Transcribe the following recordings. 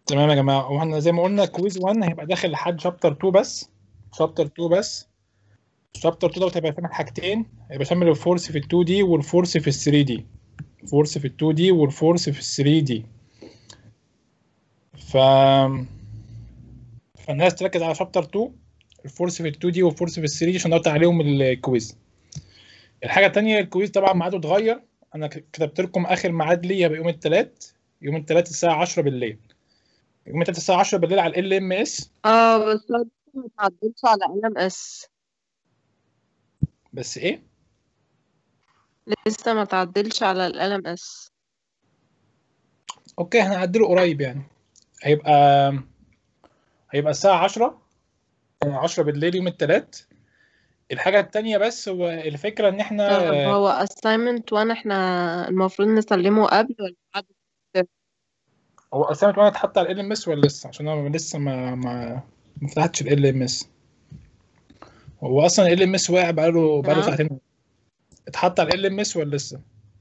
تمام يا جماعه واحنا زي ما قلنا كويز 1 هيبقى داخل لحد شابتر 2 بس شابتر 2 بس شابتر 2 دوت هيبقى شامل حاجتين هيبقى شامل الفورس في ال 2 دي والفورس في ال 3 دي فورس في ال 2 دي والفورس في ال 3 دي ف فالناس تركز على شابتر 2 الفورس في ال 2 دي والفورس في ال 3 دي عشان دوت عليهم الكويز الحاجه الثانيه الكويز طبعا ميعاده اتغير انا كتبت لكم اخر ميعاد ليه هيبقى يوم الثلاث يوم الثلاث الساعه 10 بالليل يوم الثلاث الساعه 10 بالليل على ال ام اس اه بس أنا لسه ما اتعدلش على ال ام اس بس ايه لسه ما اتعدلش على ال ام اس اوكي هنعدله قريب يعني هيبقى هيبقى الساعه 10 10 بالليل يوم الثلاث الحاجه الثانيه بس هو الفكره ان احنا طب هو assignment 1 احنا المفروض نسلمه قبل ولا بعد هو اصلا وانا اتحط على ال ام اس ولا لسه عشان انا لسه ما ما ما فتحتش ال ام اس هو اصلا ال ام اس واقع بقاله بقاله نعم. ساعتين اتحط على ال ام اس ولا لسه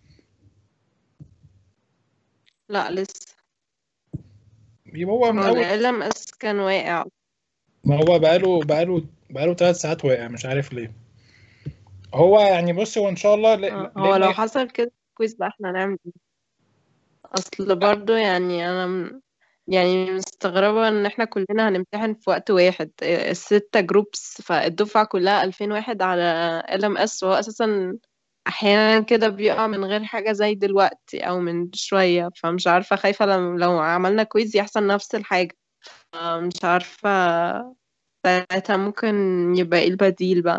لا لسه يبقى هو من هو اول ال ام اس كان واقع ما هو بقاله بقاله بقاله ثلاث ساعات واقع مش عارف ليه هو يعني بص هو ان شاء الله ل- آه، هو لان لو حصل كده كويس بقى احنا هنعمل ايه اصل برضو يعني انا م- يعني مستغربة ان احنا كلنا هنمتحن في وقت واحد آه، الستة جروبس فالدفعة كلها 2000 واحد على ال ام اس وهو اساسا احيانا كده بيقع من غير حاجة زي دلوقتي او من شوية فمش عارفة خايفة لو, لو عملنا كويز يحصل نفس الحاجة مش عارفة ساعتها ممكن يبقى ايه البديل بقى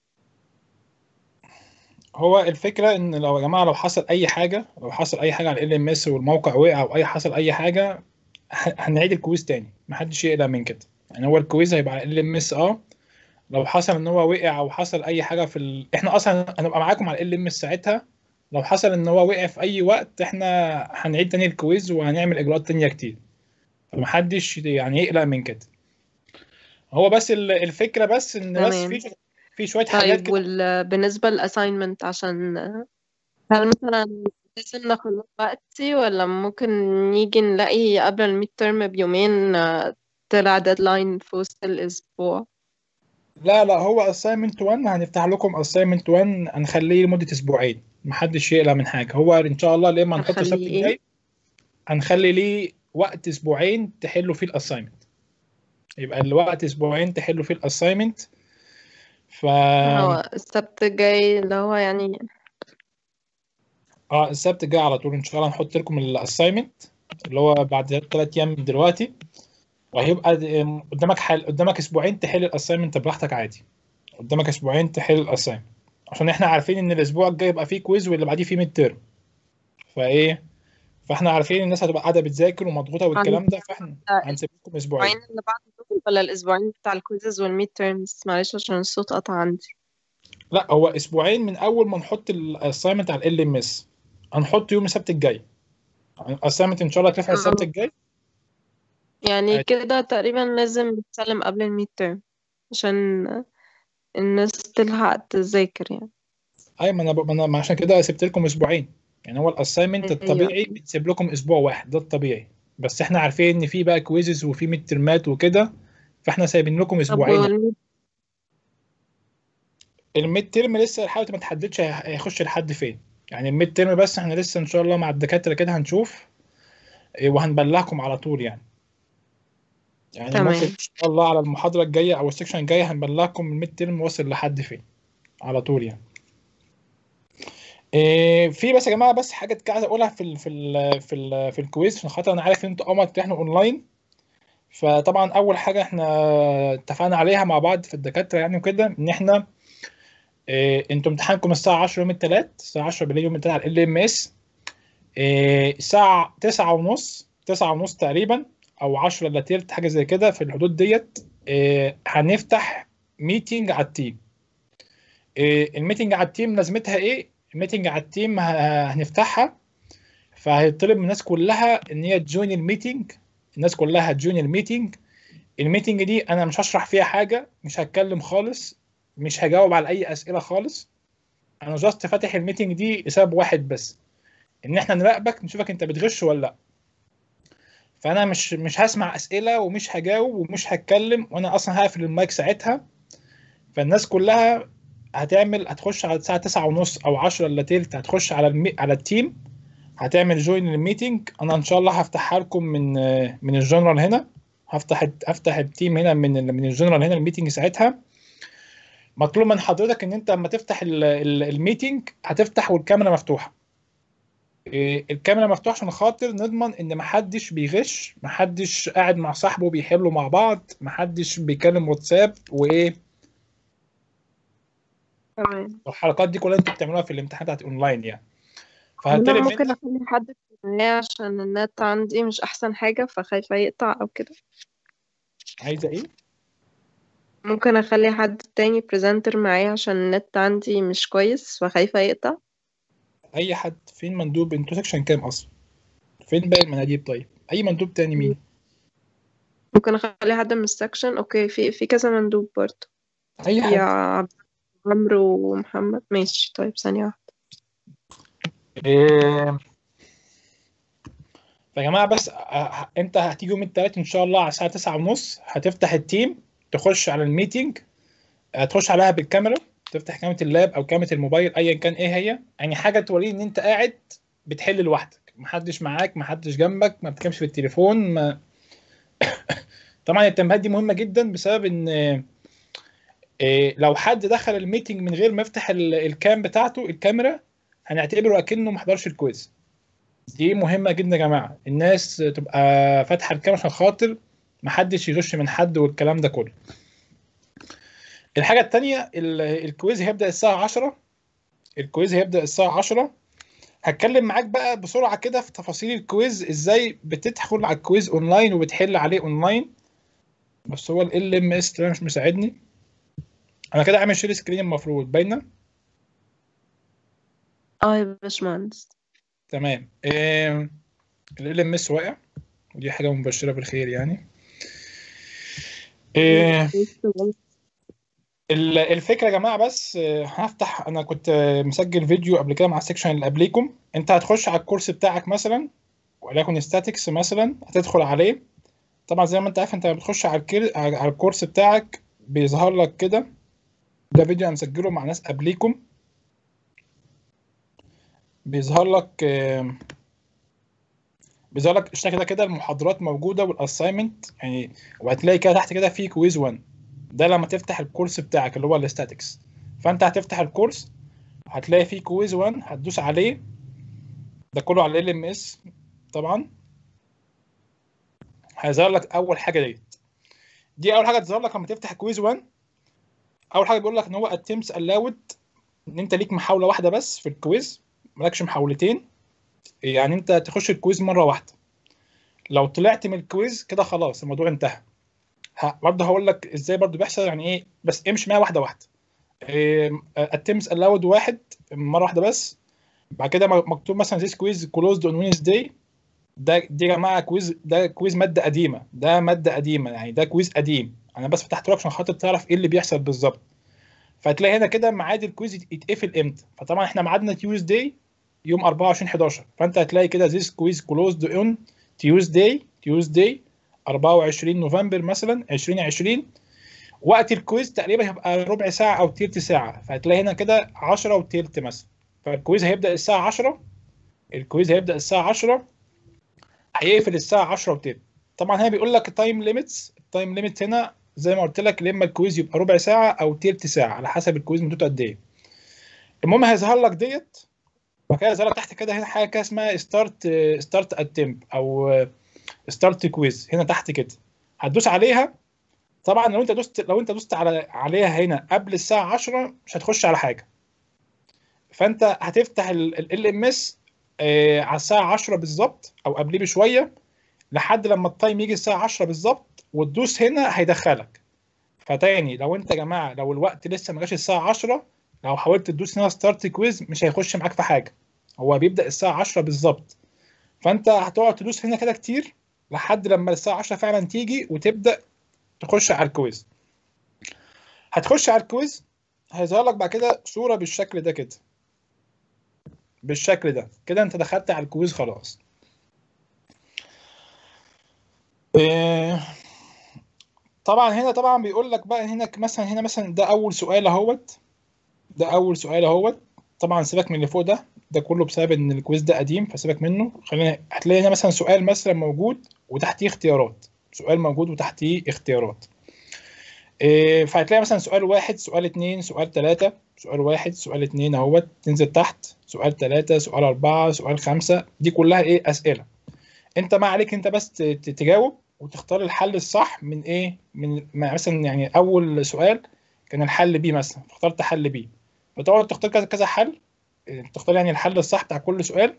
هو الفكره ان لو يا جماعه لو حصل اي حاجه لو حصل اي حاجه على ال ام اس والموقع وقع او اي حصل اي حاجه ه- هنعيد الكويز تاني محدش يقلق من كده يعني هو الكويز هيبقى على ال ام اس اه لو حصل ان هو وقع او حصل اي حاجه في ال... احنا اصلا هنبقى معاكم على ال ام اس ساعتها لو حصل ان هو وقع في اي وقت احنا هنعيد تاني الكويز وهنعمل اجراءات تانية كتير فمحدش يعني يقلق من كده هو بس ال- الفكره بس ان بس تمام. في في شويه حاجات طيب كده وال... بالنسبة للأساينمنت عشان هل مثلا لازم ناخد وقتي ولا ممكن نيجي نلاقي قبل الميد ترم بيومين آه، طلع ديدلاين في وسط الأسبوع لا لا هو assignment 1 هنفتح لكم assignment 1 هنخليه لمدة أسبوعين محدش يقلق من حاجة هو إن شاء الله لما هنحط السبت هنخليه إيه؟ الجاي هنخلي ليه وقت أسبوعين تحلوا فيه الأسايمنت يبقى الوقت أسبوعين تحلوا فيه الأسايمنت ف هو السبت الجاي اللي هو يعني اه السبت الجاي على طول إن شاء الله هنحط لكم الأسايمنت اللي هو بعد ثلاث أيام من دلوقتي وهيبقى د- قدامك حل قدامك أسبوعين تحل الأسايمنت براحتك عادي قدامك أسبوعين تحل الأسايمنت عشان احنا عارفين ان الاسبوع الجاي يبقى فيه كويز واللي بعديه فيه ميد تيرم فايه فاحنا عارفين الناس هتبقى قاعده بتذاكر ومضغوطه والكلام ده فاحنا هنسيب لكم اسبوعين الأسبوعين اللي بعد دول ولا الأسبوعين بتاع الكويزز والميد ترمز معلش عشان الصوت قطع عندي لا هو اسبوعين من اول ما نحط الاساينمنت على ال ام اس هنحط يوم السبت الجاي الاساينمنت ان شاء الله هترفع السبت آه. الجاي يعني عادي. كده تقريبا لازم نتسلم قبل الميد ترم عشان الناس تلحق تذاكر يعني ايوه ما انا ب- ما انا ما عشان كده سبت لكم اسبوعين يعني هو الاساينمنت أيوة. الطبيعي بتسيب لكم اسبوع واحد ده الطبيعي بس احنا عارفين ان في بقى كويزز وفي ميد ترمات وكده فاحنا سايبين لكم طب اسبوعين والميد الميد ترم لسه الحاله ما تحددش هي- هيخش لحد فين يعني الميد ترم بس احنا لسه ان شاء الله مع الدكاتره كده هنشوف إيه، وهنبلغكم على طول يعني يعني تمام. ممكن ان شاء الله على المحاضره الجايه او السكشن الجاي هنبلغكم الميد ترم واصل لحد فين على طول يعني إيه في بس يا جماعه بس حاجه كده عايز اقولها في ال في ال في ال في الكويز عشان خاطر انا عارف ان انتوا اول احنا اونلاين فطبعا اول حاجه احنا اتفقنا عليها مع بعض في الدكاتره يعني وكده ان احنا إيه انتوا امتحانكم الساعه 10 يوم الثلاث الساعه 10 بالليل يوم الثلاث على ال ام اس الساعه 9 ونص 9 ونص تقريبا او 10 الا تلت حاجه زي كده في الحدود ديت إيه هنفتح ميتنج على التيم إيه الميتنج على التيم لازمتها ايه الميتنج على التيم ه- هنفتحها فهيطلب من الناس كلها ان هي تجوين الميتنج الناس كلها هتجوين الميتنج الميتنج دي انا مش هشرح فيها حاجه مش هتكلم خالص مش هجاوب على اي اسئله خالص انا جاست فاتح الميتنج دي لسبب واحد بس ان احنا نراقبك نشوفك انت بتغش ولا لا فانا مش مش هسمع اسئله ومش هجاوب ومش هتكلم وانا اصلا هقفل المايك ساعتها فالناس كلها هتعمل هتخش على الساعه 9 ونص او 10 الا تلت هتخش على المي... على التيم هتعمل جوين الميتنج انا ان شاء الله هفتحها لكم من من الجنرال هنا هفتح هفتح التيم هنا من من الجنرال هنا الميتنج ساعتها مطلوب من حضرتك ان انت لما تفتح ال- ال- الميتنج هتفتح والكاميرا مفتوحه إيه، الكاميرا مفتوحه عشان خاطر نضمن ان محدش بيغش محدش قاعد مع صاحبه بيحلوا مع بعض محدش بيكلم واتساب وايه تمام الحركات دي كلها انتوا بتعملوها في الامتحانات بتاعت اونلاين يعني انا فهطلب ممكن منك اخلي حد معايا عشان النت عندي مش احسن حاجة فخايفة يقطع او كده عايزه ايه ممكن اخلي حد تاني بريزنتر معايا عشان النت عندي مش كويس فخايفة يقطع اي حد فين مندوب انتوا سكشن كام اصلا فين باقي المناديب طيب اي مندوب تاني مين ممكن اخلي حد من السكشن اوكي في في كذا مندوب برضه اي في حد عبد عمرو ومحمد ماشي طيب ثانية واحدة إيه... فيا جماعه بس أ- انت هتيجي يوم الثلاث ان شاء الله على الساعه 9 ونص هتفتح التيم تخش على الميتنج هتخش عليها بالكاميرا تفتح كاميرا اللاب او كاميرا الموبايل ايا كان ايه هي يعني حاجه توريه ان انت قاعد بتحل لوحدك محدش معاك محدش جنبك ما بتتكلمش في التليفون ما... طبعا التنبيهات دي مهمه جدا بسبب ان إيه، لو حد دخل الميتنج من غير ما يفتح ال- الكام بتاعته الكاميرا هنعتبره اكنه ما حضرش الكويز دي مهمه جدا يا جماعه الناس تبقى فاتحه الكاميرا عشان خاطر ما حدش يغش من حد والكلام ده كله الحاجه التانية ال- الكويز هيبدا الساعه 10 الكويز هيبدا الساعه 10 هتكلم معاك بقى بسرعه كده في تفاصيل الكويز ازاي بتدخل على الكويز اونلاين وبتحل عليه اونلاين بس هو ال ام اس مش مساعدني انا كده عامل شير سكرين المفروض باينه اه يا باشمهندس تمام ال ام اس واقع ودي حاجه مبشره بالخير يعني إيه، ال- الفكره يا جماعه بس آه، هفتح انا كنت آه، مسجل فيديو قبل كده مع السكشن اللي قبليكم انت هتخش على الكورس بتاعك مثلا وليكن ستاتكس مثلا هتدخل عليه طبعا زي ما انت عارف انت لما بتخش على الكير... على الكورس بتاعك بيظهر لك كده ده فيديو انا مسجله مع ناس قبليكم بيظهر لك آه، بيظهر لك اشترك كده كده المحاضرات موجوده والاساينمنت يعني وهتلاقي كده تحت كده في كويز 1 ده لما تفتح الكورس بتاعك اللي هو الاستاتكس فانت هتفتح الكورس هتلاقي فيه كويز 1 هتدوس عليه ده كله على ال ام اس طبعا هيظهر لك اول حاجه ديت دي اول حاجه تظهر لك لما تفتح كويز 1 اول حاجه بيقول لك ان هو اتمس allowed ان انت ليك محاوله واحده بس في الكويز مالكش محاولتين يعني انت تخش الكويز مره واحده لو طلعت من الكويز كده خلاص الموضوع انتهى ه- برضه هقول لك ازاي برضه بيحصل يعني ايه بس امشي معايا واحده واحده اتمس allowed واحد مره واحده بس بعد كده م- مكتوب مثلا this quiz closed on Wednesday ده دي يا جماعه كويز ده كويز ماده قديمه ده ماده قديمه يعني ده كويز قديم انا بس فتحت لك عشان خاطر تعرف ايه اللي بيحصل بالظبط فهتلاقي هنا كده ميعاد الكويز يت- يتقفل امتى فطبعا احنا ميعادنا تيوزداي يوم 24 11 فانت هتلاقي كده this quiz closed on Tuesday Tuesday 24 نوفمبر مثلا 2020 وقت الكويز تقريبا هيبقى ربع ساعة أو تلت ساعة فهتلاقي هنا كده 10 وتلت مثلا فالكويز هيبدأ الساعة 10 الكويز هيبدأ الساعة 10 هيقفل الساعة 10 وتلت طبعا هنا بيقول لك التايم ليميتس التايم ليميت هنا زي ما قلت لك يا اما الكويز يبقى ربع ساعة أو تلت ساعة على حسب الكويز مدته قد إيه المهم هيظهر لك ديت وبعد كده هيظهر لك تحت كده هنا حاجة كده اسمها ستارت ستارت اتمب أو ستارت كويز هنا تحت كده هتدوس عليها طبعا لو انت دوست لو انت دوست على عليها هنا قبل الساعه 10 مش هتخش على حاجه فانت هتفتح ال ام اس على الساعه 10 بالظبط او قبليه بشويه لحد لما التايم يجي الساعه 10 بالظبط وتدوس هنا هيدخلك فتاني لو انت يا جماعه لو الوقت لسه ما جاش الساعه 10 لو حاولت تدوس هنا ستارت كويز مش هيخش معاك في حاجه هو بيبدا الساعه 10 بالظبط فانت هتقعد تدوس هنا كده كتير لحد لما الساعه 10 فعلا تيجي وتبدا تخش على الكويز هتخش على الكويز هيظهر لك بعد كده صورة بالشكل ده كده بالشكل ده كده انت دخلت على الكويز خلاص إيه، طبعا هنا طبعا بيقول لك بقى هنا مثلا هنا مثلا ده اول سؤال اهوت ده اول سؤال اهوت طبعا سيبك من اللي فوق ده ده كله بسبب ان الكويز ده قديم فسيبك منه خلينا هتلاقي هنا مثلا سؤال مثلا موجود وتحتيه اختيارات سؤال موجود وتحتيه اختيارات إيه، فهتلاقي مثلا سؤال واحد سؤال اتنين سؤال تلاتة سؤال واحد سؤال اتنين اهوت تنزل تحت سؤال تلاتة سؤال أربعة سؤال خمسة دي كلها ايه أسئلة انت ما عليك انت بس ت- ت- تجاوب وتختار الحل الصح من ايه من ما- مثلا يعني اول سؤال كان الحل بي مثلا فاخترت حل بي فتقعد تختار كذا كذا حل إيه، تختار يعني الحل الصح بتاع كل سؤال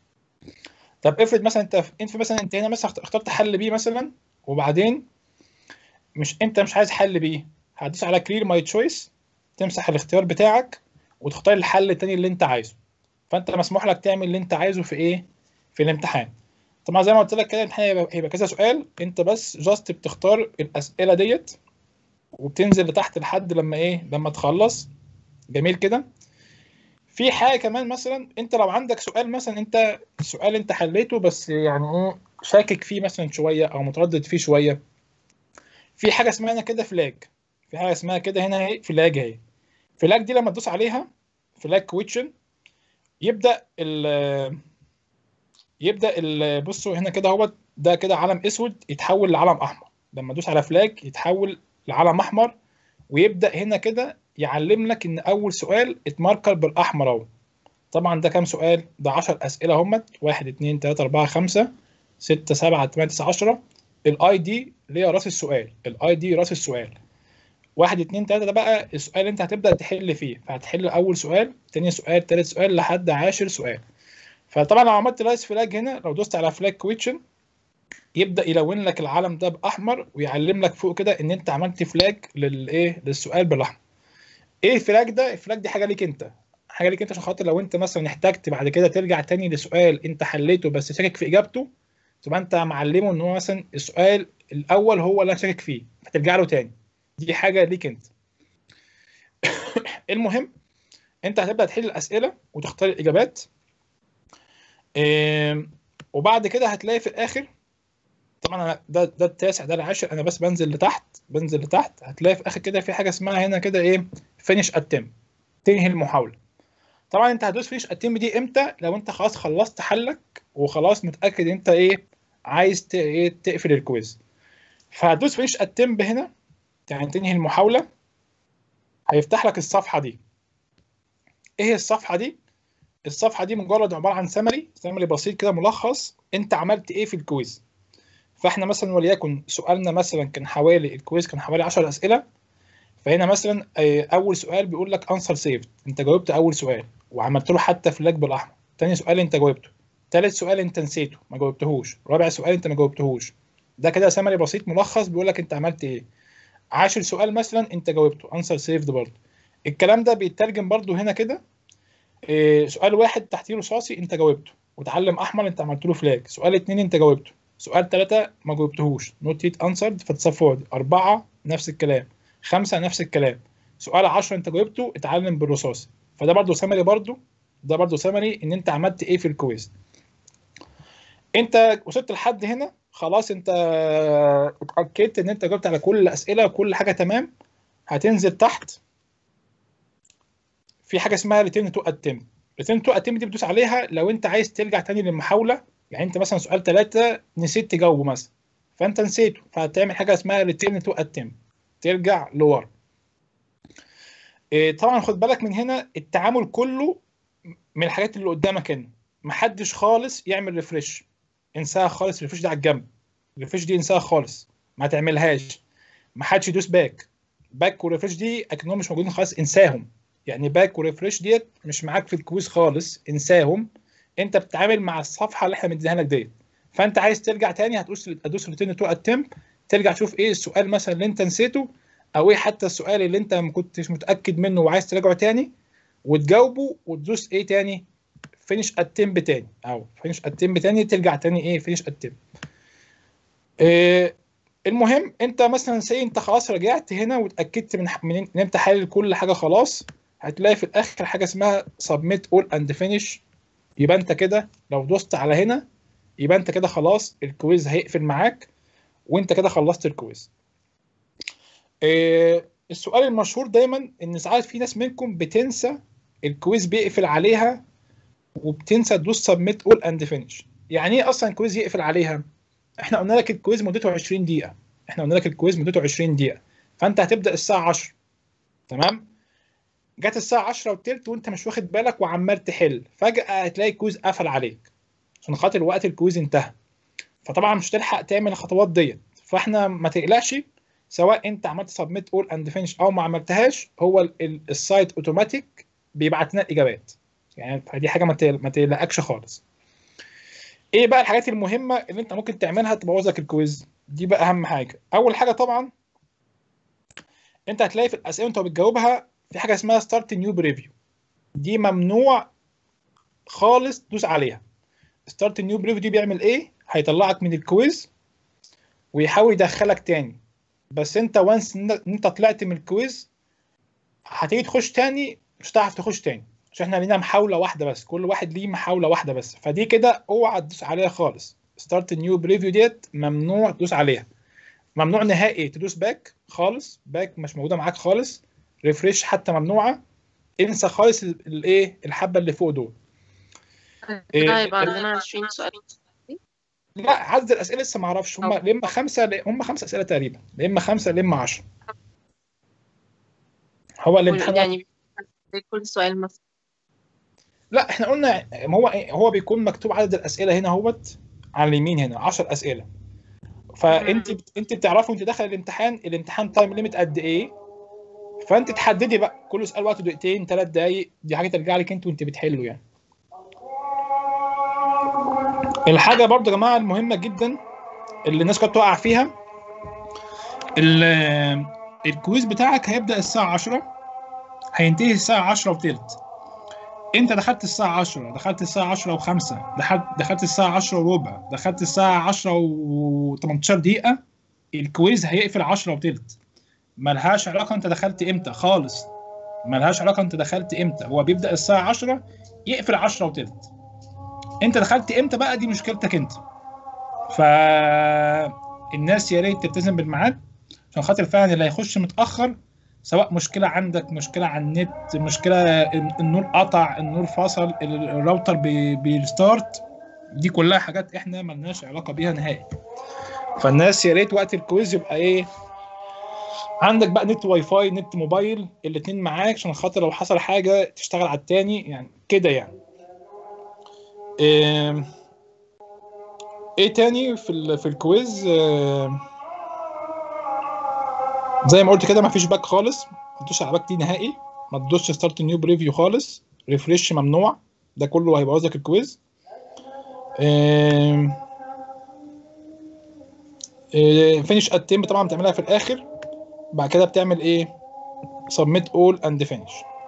طب افرض مثلا انت انت مثلا انت هنا مثلا اخترت حل بي مثلا وبعدين مش انت مش عايز حل بي هتدوس على كلير ماي تشويس تمسح الاختيار بتاعك وتختار الحل التاني اللي انت عايزه فانت مسموح لك تعمل اللي انت عايزه في ايه في الامتحان طبعا زي ما قلت لك كده الامتحان هيبقى هيبقى كذا سؤال انت بس جاست بتختار الاسئله ديت وبتنزل لتحت لحد لما ايه لما تخلص جميل كده في حاجه كمان مثلا انت لو عندك سؤال مثلا انت سؤال انت حليته بس يعني ايه شاكك فيه مثلا شويه او متردد فيه شويه في حاجه اسمها هنا كده فلاج في حاجه اسمها كده هنا اهي فلاج اهي فلاج دي لما تدوس عليها فلاج كويتشن يبدا ال يبدا ال بصوا هنا كده هو ده كده علم اسود يتحول لعلم احمر لما ادوس على فلاج يتحول لعلم احمر ويبدا هنا كده يعلم لك ان اول سؤال اتماركر بالاحمر اهو طبعا ده كام سؤال ده 10 اسئله همت 1 2 3 4 5 6 7 8 9 10 الاي دي اللي هي راس السؤال الاي دي راس السؤال واحد اتنين تلاتة ده بقى السؤال اللي انت هتبدأ تحل فيه فهتحل أول سؤال تاني سؤال تالت سؤال لحد عاشر سؤال فطبعا لو عملت لايس فلاج هنا لو دوست على فلاج كويتشن يبدأ يلون لك العلم ده بأحمر ويعلم لك فوق كده إن أنت عملت فلاج للإيه للسؤال بالأحمر. إيه الفلاج ده؟ الفلاج دي حاجة ليك أنت. حاجة ليك أنت عشان خاطر لو أنت مثلا احتجت بعد كده ترجع تاني لسؤال أنت حليته بس شاكك في إجابته تبقى أنت معلمه إن هو مثلا السؤال الأول هو اللي أنا شاكك فيه فترجع له تاني. دي حاجة ليك أنت. المهم أنت هتبدأ تحل الأسئلة وتختار الإجابات. إيه وبعد كده هتلاقي في الآخر طبعا انا ده ده التاسع ده العاشر انا بس بنزل لتحت بنزل لتحت هتلاقي في اخر كده في حاجه اسمها هنا كده ايه فينيش اتم تنهي المحاوله طبعا انت هتدوس فينيش اتم دي امتى لو انت خلاص خلصت حلك وخلاص متاكد انت ايه عايز ت- ايه تقفل الكويز فهتدوس فينيش اتم هنا يعني تنهي المحاوله هيفتح لك الصفحه دي ايه الصفحه دي الصفحه دي مجرد عباره عن سمري سمري بسيط كده ملخص انت عملت ايه في الكويز فاحنا مثلا وليكن سؤالنا مثلا كان حوالي الكويز كان حوالي 10 اسئله فهنا مثلا آه، اول سؤال بيقول لك انسر سيفد انت جاوبت اول سؤال وعملت له حتى فلاج بالاحمر تاني سؤال انت جاوبته تالت سؤال انت نسيته ما جاوبتهوش رابع سؤال انت ما جاوبتهوش ده كده سمري بسيط ملخص بيقول لك انت عملت ايه عاشر سؤال مثلا انت جاوبته انسر سيفد برضه الكلام ده بيترجم برضه هنا كده إيه، سؤال واحد تحتيه رصاصي انت جاوبته وتعلم احمر انت عملت له فلاج سؤال اتنين انت جاوبته سؤال ثلاثة ما جاوبتهوش نوت يت انسرد فتصفد أربعة نفس الكلام خمسة نفس الكلام سؤال 10 انت جاوبته اتعلم بالرصاصي فده برضو سمري برضو ده برضو سمري ان انت عملت ايه في الكويز انت وصلت لحد هنا خلاص انت اتاكدت ان انت جاوبت على كل الاسئله وكل حاجه تمام هتنزل تحت في حاجه اسمها ريتيرن تو اتم ريتيرن تو اتم دي بتدوس عليها لو انت عايز ترجع تاني للمحاوله يعني انت مثلا سؤال ثلاثة نسيت تجاوبه مثلا فانت نسيته فهتعمل حاجه اسمها ريتيرن تو اتم ترجع لورا إيه، طبعا خد بالك من هنا التعامل كله من الحاجات اللي قدامك هنا محدش خالص يعمل ريفرش انساها خالص الريفرش دي على الجنب الريفرش دي انساها خالص ما تعملهاش محدش يدوس باك باك وريفرش دي اكنهم مش موجودين خالص انساهم يعني باك وريفرش ديت مش معاك في الكويز خالص انساهم انت بتتعامل مع الصفحه اللي احنا مديها لك ديت فانت عايز ترجع تاني هتدوس هتدوس ريتيرن تو اتم ترجع تشوف ايه السؤال مثلا اللي انت نسيته او ايه حتى السؤال اللي انت ما كنتش متاكد منه وعايز تراجعه تاني وتجاوبه وتدوس ايه تاني فينيش اتم تاني او فينيش اتم تاني ترجع تاني ايه فينيش اتم إيه المهم انت مثلا سي انت خلاص رجعت هنا واتاكدت من من ان انت حلل كل حاجه خلاص هتلاقي في الاخر حاجه اسمها سبميت اول اند فينيش يبقى انت كده لو دوست على هنا يبقى انت كده خلاص الكويز هيقفل معاك وانت كده خلصت الكويز آه، السؤال المشهور دايما ان ساعات في ناس منكم بتنسى الكويز بيقفل عليها وبتنسى تدوس سبميت اول اند فينيش يعني ايه اصلا الكويز يقفل عليها احنا قلنا لك الكويز مدته 20 دقيقه احنا قلنا لك الكويز مدته 20 دقيقه فانت هتبدا الساعه 10 تمام جت الساعه 10 وتلت وانت مش واخد بالك وعمال تحل فجاه هتلاقي الكويز قفل عليك عشان خاطر وقت الكويز انتهى فطبعا مش هتلحق تعمل الخطوات ديت فاحنا ما تقلقش سواء انت عملت سبميت اول اند فينش او ما عملتهاش هو ال- ال- السايت اوتوماتيك بيبعت لنا الاجابات يعني فدي حاجه ما تقل- ما تقلقكش خالص ايه بقى الحاجات المهمه اللي انت ممكن تعملها تبوظ لك الكويز دي بقى اهم حاجه اول حاجه طبعا انت هتلاقي في الاسئله انت بتجاوبها في حاجه اسمها ستارت نيو بريفيو دي ممنوع خالص تدوس عليها ستارت نيو بريفيو دي بيعمل ايه هيطلعك من الكويز ويحاول يدخلك تاني بس انت وانس ان انت طلعت من الكويز هتيجي تخش تاني مش هتعرف تخش تاني عشان احنا لينا محاوله واحده بس كل واحد ليه محاوله واحده بس فدي كده اوعى تدوس عليها خالص ستارت نيو بريفيو ديت ممنوع تدوس عليها ممنوع نهائي تدوس باك خالص باك مش موجوده معاك خالص ريفريش حتى ممنوعه انسى خالص ال- الايه الحبه اللي فوق دول كده هيبقى عندنا 20 سؤال لا عدد الاسئله لسه ما اعرفش هم يا اما خمسه ل- هم خمسه اسئله تقريبا يا اما خمسه يا اما 10 هو الامتحان يعني كل سؤال مثلا لا احنا قلنا ما هو إيه؟ هو بيكون مكتوب عدد الاسئله هنا اهوت على اليمين هنا 10 اسئله فانت بت- انت بتعرفي وانت داخل الامتحان الامتحان تايم ليميت قد ايه فانت تحددي بقى كل سؤال وقته دقيقتين ثلاث دقايق دي حاجه ترجع لك انت وانت بتحله يعني الحاجه برضو يا جماعه المهمه جدا اللي الناس كانت تقع فيها ال- الكويز بتاعك هيبدا الساعه 10 هينتهي الساعه 10 وثلث انت دخلت الساعة 10 دخلت الساعة 10 و5 دخلت دخلت الساعة 10 وربع دخلت الساعة 10 و18 دقيقة الكويز هيقفل 10 وتلت ملهاش علاقة انت دخلت امتى خالص ملهاش علاقة انت دخلت امتى هو بيبدأ الساعة 10 يقفل 10 وتلت انت دخلت امتى بقى دي مشكلتك انت فالناس يا ريت تلتزم بالميعاد عشان خاطر فعلا اللي هيخش متأخر سواء مشكلة عندك مشكلة على النت مشكلة النور قطع النور فصل الراوتر بي- بيرستارت دي كلها حاجات احنا ملناش علاقة بيها نهائي فالناس يا ريت وقت الكويز يبقى ايه عندك بقى نت واي فاي نت موبايل الاتنين معاك عشان خاطر لو حصل حاجة تشتغل على التاني يعني كده يعني ايه, إيه تاني في ال- في الكويز إيه زي ما قلت كده مفيش باك خالص ما تدوسش على باك دي نهائي ما تدوسش ستارت نيو بريفيو خالص ريفريش ممنوع ده كله هيبوظ لك الكويز فينيش اتم طبعا بتعملها في الاخر بعد كده بتعمل ايه سبميت اول اند فينيش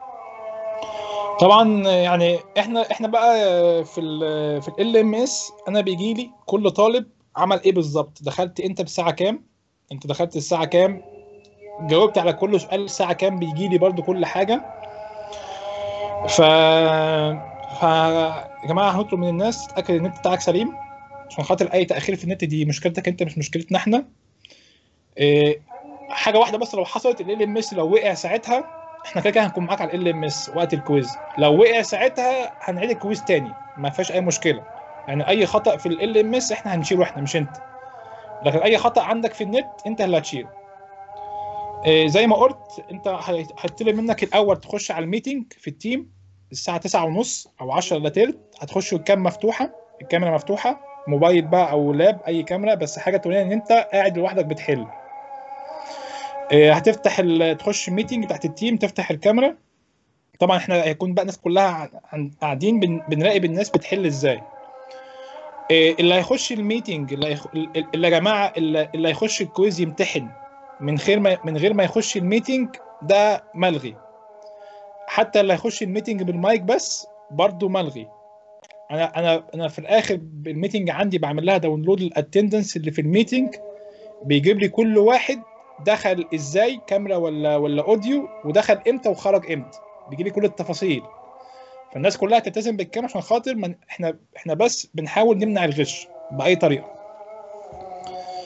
طبعا يعني احنا احنا بقى في ال في ال ام اس انا بيجي لي كل طالب عمل ايه بالظبط دخلت انت بالساعه كام انت دخلت الساعه كام جاوبت على كل سؤال الساعة كام بيجي لي برضو كل حاجة ف ف يا جماعة هنطلب من الناس تتأكد ان النت بتاعك سليم عشان خاطر أي تأخير في النت دي مشكلتك أنت مش مشكلتنا احنا إيه حاجة واحدة بس لو حصلت ال ام اس لو وقع ساعتها احنا كده كده هنكون معاك على ال ام اس وقت الكويز لو وقع ساعتها هنعيد الكويز تاني ما فيهاش أي مشكلة يعني أي خطأ في ال ام اس احنا هنشيله احنا مش انت لكن أي خطأ عندك في النت انت اللي هتشيله آه، زي ما قلت انت هي- هيطلب منك الاول تخش على الميتنج في التيم الساعه 9 ونص او 10 الا تلت هتخش الكام مفتوحه الكاميرا مفتوحه موبايل بقى او لاب اي كاميرا بس حاجه تقول ان انت قاعد لوحدك بتحل آه، هتفتح ال- تخش ميتنج تحت التيم تفتح الكاميرا طبعا احنا هيكون بقى الناس كلها عن- عن- قاعدين بن- بنراقب الناس بتحل ازاي آه، اللي هيخش الميتنج اللي هيخ... اللي يا جماعه اللي اللي هيخش الكويز يمتحن من غير ما من غير ما يخش الميتنج ده ملغي حتى اللي هيخش الميتنج بالمايك بس برضه ملغي انا انا انا في الاخر بالميتنج عندي بعمل لها داونلود الاتندنس اللي في الميتنج بيجيب لي كل واحد دخل ازاي كاميرا ولا ولا اوديو ودخل امتى وخرج امتى بيجي لي كل التفاصيل فالناس كلها تلتزم بالكاميرا عشان خاطر من احنا احنا بس بنحاول نمنع الغش باي طريقه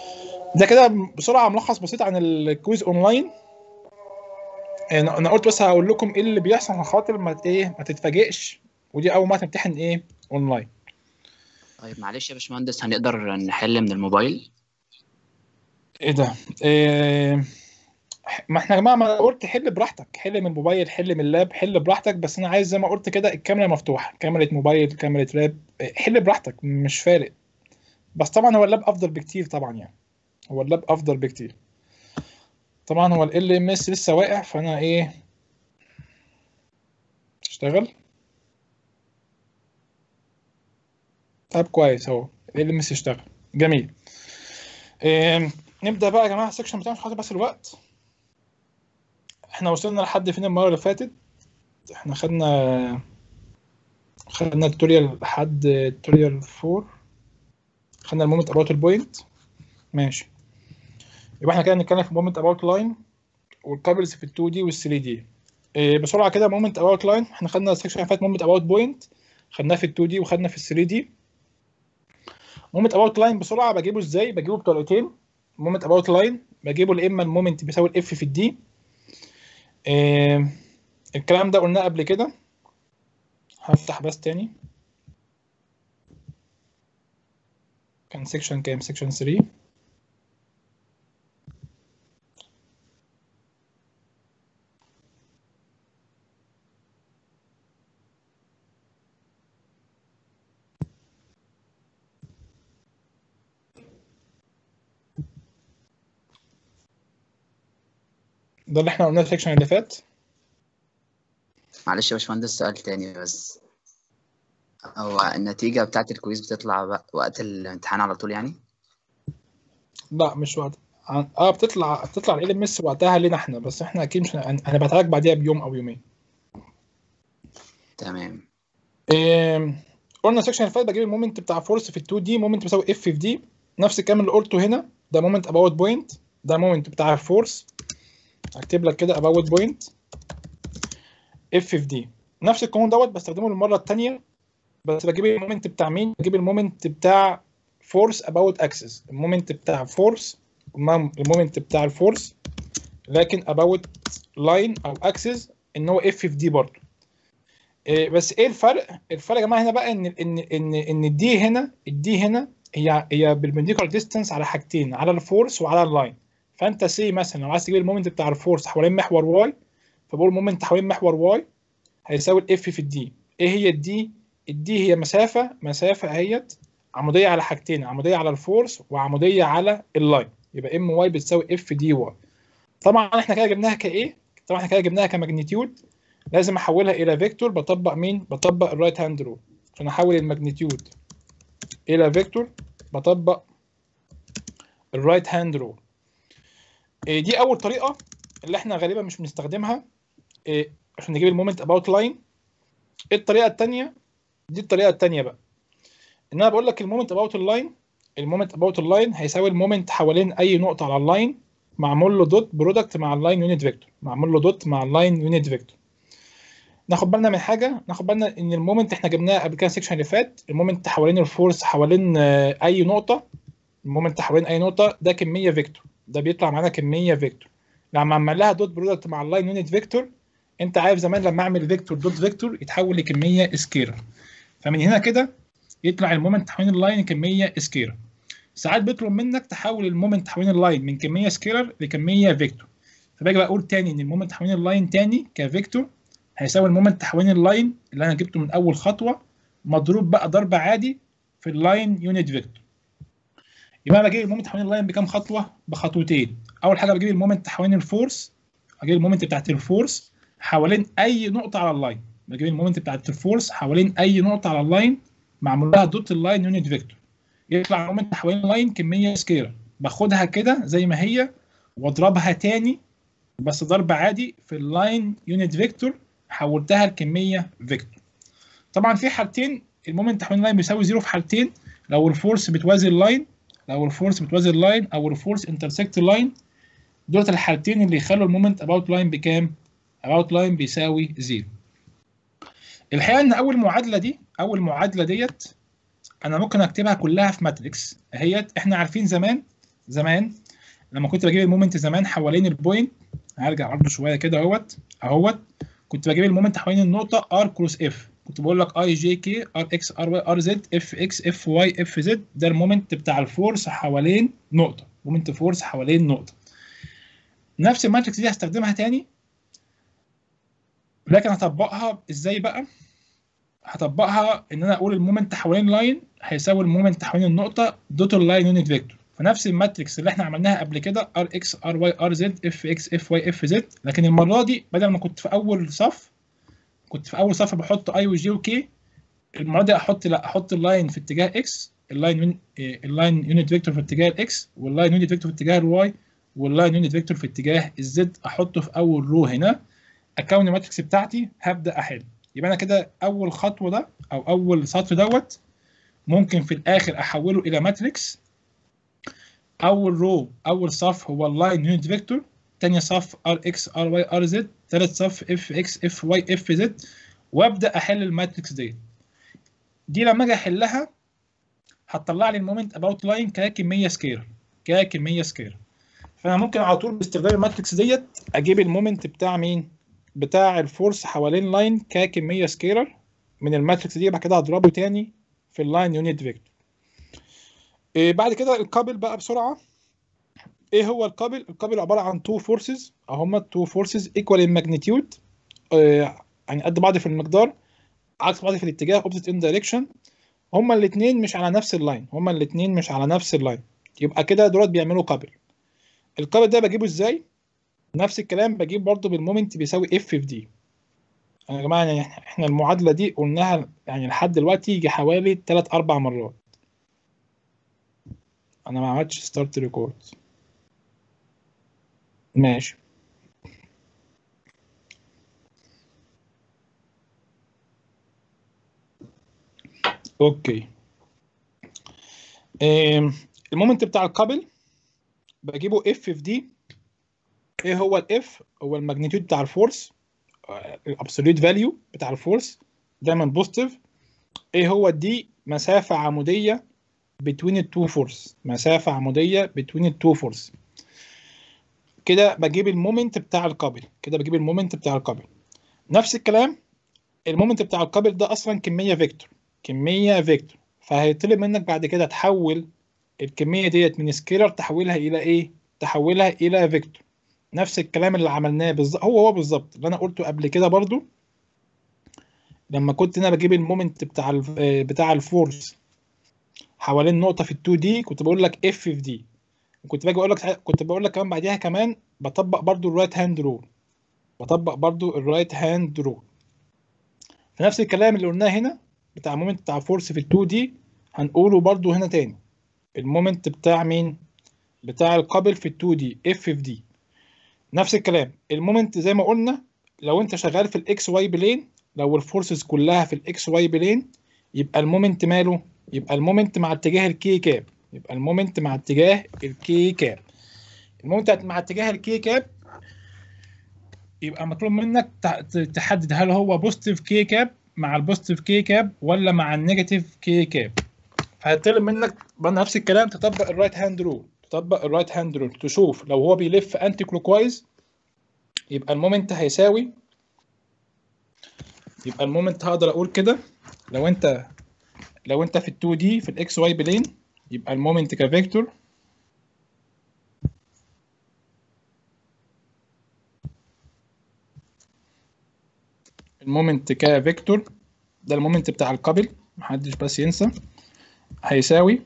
ده كده بسرعه ملخص بسيط عن الكويز اونلاين انا أنا قلت بس هقول لكم ايه اللي بيحصل عشان خاطر ما ت- ايه ما تتفاجئش ودي اول ما تمتحن ايه اونلاين طيب معلش يا باشمهندس هنقدر نحل من الموبايل ايه ده إيه ما احنا يا جماعه ما أنا قلت حل براحتك حل من الموبايل حل من اللاب حل براحتك بس انا عايز زي ما قلت كده الكاميرا مفتوحه كاميرا موبايل كاميرا لاب إيه، حل براحتك مش فارق بس طبعا هو اللاب افضل بكتير طبعا يعني هو اللاب افضل بكتير طبعا هو ال ام اس لسه واقع فانا ايه اشتغل طب كويس اهو ال ام اس اشتغل جميل إيه نبدا بقى يا جماعه السكشن بتاعنا مش حاطط بس الوقت احنا وصلنا لحد فين المره اللي فاتت احنا خدنا خدنا التوريال لحد التوريال 4 خدنا المومنت اباوت البوينت ماشي يبقى احنا كده بنتكلم في مومنت اباوت لاين والكابلز في ال 2 دي وال 3 دي إيه بسرعه كده مومنت اباوت لاين احنا خدنا السكشن اللي فات مومنت اباوت بوينت خدناه في ال 2 دي وخدنا في ال 3 دي مومنت اباوت لاين بسرعه بجيبه ازاي بجيبه بطريقتين مومنت اباوت لاين بجيبه يا اما المومنت بيساوي الاف في الدي إيه الكلام ده قلناه قبل كده هفتح بس تاني كان سيكشن كام سيكشن 3 ده اللي احنا قلناه في السيكشن اللي فات معلش يا باشمهندس سؤال تاني بس هو النتيجة بتاعت الكويز بتطلع بق- وقت الامتحان على طول يعني لا مش وقت عن- اه بتطلع بتطلع ال ام اس وقتها لينا احنا بس احنا اكيد مش هن- هنبعتها لك بعديها بيوم او يومين تمام إيه قلنا السكشن اللي فات بجيب المومنت بتاع فورس في ال 2 دي مومنت بيساوي اف في دي نفس الكلام اللي قلته هنا ده مومنت اباوت بوينت ده مومنت بتاع الفورس اكتب لك كده اباوت بوينت اف في دي نفس القانون دوت بستخدمه للمره الثانيه بس بجيب المومنت بتاع مين بجيب المومنت بتاع فورس اباوت اكسس المومنت بتاع فورس المومنت بتاع الفورس لكن اباوت لاين او اكسس ان هو اف في دي برضه إيه بس ايه الفرق الفرق يا جماعه هنا بقى ان ان ان ان الدي هنا الدي هنا هي هي بالبنديكولار ديستانس على حاجتين على الفورس وعلى اللاين فانت سي مثلا لو عايز تجيب المومنت بتاع الفورس حوالين محور واي فبقول المومنت حوالين محور واي هيساوي الاف في الدي ايه هي الدي الدي هي مسافه مسافه اهيت عموديه على حاجتين عموديه على الفورس وعموديه على اللاين يبقى ام واي بتساوي اف دي واي طبعا احنا كده جبناها كايه طبعا احنا كده جبناها كماجنتيود لازم احولها الى فيكتور بطبق مين بطبق الرايت هاند رول عشان احول الماجنتيود الى فيكتور بطبق الرايت هاند رول دي اول طريقه اللي احنا غالبا مش بنستخدمها إيه، عشان نجيب المومنت اباوت لاين الطريقه الثانيه دي الطريقه الثانيه بقى ان انا بقول لك المومنت اباوت اللاين المومنت اباوت اللاين هيساوي المومنت حوالين اي نقطه على اللاين معمول له دوت برودكت مع اللاين يونت فيكتور معمول له دوت مع اللاين يونت فيكتور ناخد بالنا من حاجه ناخد بالنا ان المومنت احنا جبناه قبل كده السكشن اللي فات المومنت حوالين الفورس حوالين آه، اي نقطه المومنت حوالين اي نقطه ده كميه فيكتور ده بيطلع معانا كميه فيكتور لما اعمل لها دوت برودكت مع اللاين يونت فيكتور انت عارف زمان لما اعمل فيكتور دوت فيكتور يتحول لكميه سكيلر فمن هنا كده يطلع المومنت حوالين اللاين كميه سكيلر ساعات بيطلب منك تحول المومنت حوالين اللاين من كميه سكيلر لكميه فيكتور فباجي بقول تاني ان المومنت حوالين اللاين تاني كفيكتور هيساوي المومنت حوالين اللاين اللي انا جبته من اول خطوه مضروب بقى ضرب عادي في اللاين يونت فيكتور يبقى انا بجيب المومنت حوالين اللاين بكام خطوه بخطوتين اول حاجه بجيب المومنت حوالين الفورس هجيب المومنت بتاعت الفورس حوالين اي نقطه على اللاين بجيب المومنت بتاعت الفورس حوالين اي نقطه على اللاين معمول لها دوت اللاين يونت فيكتور يطلع المومنت حوالين اللاين كميه سكيلر باخدها كده زي ما هي واضربها تاني بس ضرب عادي في اللاين يونت فيكتور حولتها لكميه فيكتور طبعا في حالتين المومنت حوالين اللاين بيساوي زيرو في حالتين لو الفورس بتوازي اللاين لو الفورس بتوازي اللاين او الفورس انترسكت اللاين دولت الحالتين اللي يخلوا المومنت اباوت لاين بكام اباوت لاين بيساوي زيرو الحقيقه ان اول معادله دي اول معادله ديت انا ممكن اكتبها كلها في ماتريكس اهيت احنا عارفين زمان زمان لما كنت بجيب المومنت زمان حوالين البوينت هرجع برضه شويه كده اهوت اهوت كنت بجيب المومنت حوالين النقطه ار كروس اف كنت بقول لك اي جي كي ار اكس ار واي ار زد اف اكس اف واي اف زد ده المومنت بتاع الفورس حوالين نقطه مومنت فورس حوالين نقطه نفس الماتريكس دي هستخدمها تاني لكن هطبقها ازاي بقى هطبقها ان انا اقول المومنت حوالين لاين هيساوي المومنت حوالين النقطه دوت اللاين يونت فيكتور فنفس الماتريكس اللي احنا عملناها قبل كده ار اكس ار واي ار زد اف اكس اف واي اف زد لكن المره دي بدل ما كنت في اول صف كنت في اول صف بحط اي وجي وكي المره دي احط لا احط اللاين في اتجاه اكس اللاين يون... اللاين يونت فيكتور في اتجاه الاكس واللاين يونت فيكتور في اتجاه الواي واللاين يونت فيكتور في اتجاه الزد احطه في اول رو هنا اكون الماتريكس بتاعتي هبدا احل يبقى انا كده اول خطوه ده او اول سطر دوت ممكن في الاخر احوله الى ماتريكس اول رو اول صف هو اللاين يونت فيكتور تاني صف ار اكس ار واي ار زد تالت صف اف اكس اف واي اف زد وابدا احل الماتريكس ديت دي لما اجي احلها هتطلع لي المومنت اباوت لاين ككميه سكير ككميه سكير فانا ممكن على طول باستخدام الماتريكس ديت اجيب المومنت بتاع مين بتاع الفورس حوالين لاين ككميه سكيلر من الماتريكس دي بعد كده هضربه تاني في اللاين يونت فيكتور إيه بعد كده الكابل بقى بسرعه ايه هو الكابل الكابل عباره عن تو فورسز هما تو فورسز ايكوال ان ماجنتيود يعني قد بعض في المقدار عكس بعض في الاتجاه اوبزيت ان دايركشن هما الاثنين مش على نفس اللاين هما الاثنين مش على نفس اللاين يبقى كده دولت بيعملوا كابل الكابل ده بجيبه ازاي نفس الكلام بجيب برضو بالمومنت بيساوي اف في دي يا جماعه يعني احنا المعادله دي قلناها يعني لحد دلوقتي يجي حوالي 3 4 مرات انا ما عملتش ستارت ريكورد ماشي اوكي المومنت بتاع الكابل بجيبه اف في دي ايه هو الاف هو الماجنتيود بتاع الفورس الابسوليوت فاليو بتاع الفورس دايما بوزيتيف ايه هو الدي مسافه عموديه بين التو فورس مسافه عموديه بين التو فورس كده بجيب المومنت بتاع الكابل كده بجيب المومنت بتاع الكابل نفس الكلام المومنت بتاع الكابل ده اصلا كميه فيكتور كميه فيكتور فهيطلب منك بعد كده تحول الكميه ديت من سكيلر تحولها الى ايه تحولها الى فيكتور نفس الكلام اللي عملناه بالظبط هو هو بالظبط اللي انا قلته قبل كده برضو لما كنت انا بجيب المومنت بتاع بتاع الفورس حوالين نقطه في ال2 دي كنت بقول لك اف في دي كنت باجي اقول لك كنت بقول لك كمان بعديها كمان بطبق برضو الرايت هاند رول بطبق برضو الرايت هاند رول في نفس الكلام اللي قلناه هنا بتاع المومنت بتاع فورس في ال2 دي هنقوله برضو هنا تاني المومنت بتاع مين بتاع القابل في ال2 دي اف في دي نفس الكلام المومنت زي ما قلنا لو انت شغال في الاكس واي بلين لو الفورسز كلها في الاكس واي بلين يبقى المومنت ماله يبقى المومنت مع اتجاه الكي كاب يبقى المومنت مع اتجاه الكي كاب المومنت مع اتجاه الكي كاب يبقى مطلوب منك تحدد هل هو بوزيتيف كي كاب مع البوزيتيف كي كاب ولا مع النيجاتيف كي كاب فهيطلب منك نفس الكلام تطبق الرايت هاند رول تطبق الرايت هاند رول تشوف لو هو بيلف انتي كلوكوايز يبقى المومنت هيساوي يبقى المومنت هقدر اقول كده لو انت لو انت في ال 2 دي في الاكس واي بلين يبقى المومنت كفيكتور المومنت كفيكتور ده المومنت بتاع القبل محدش بس ينسى هيساوي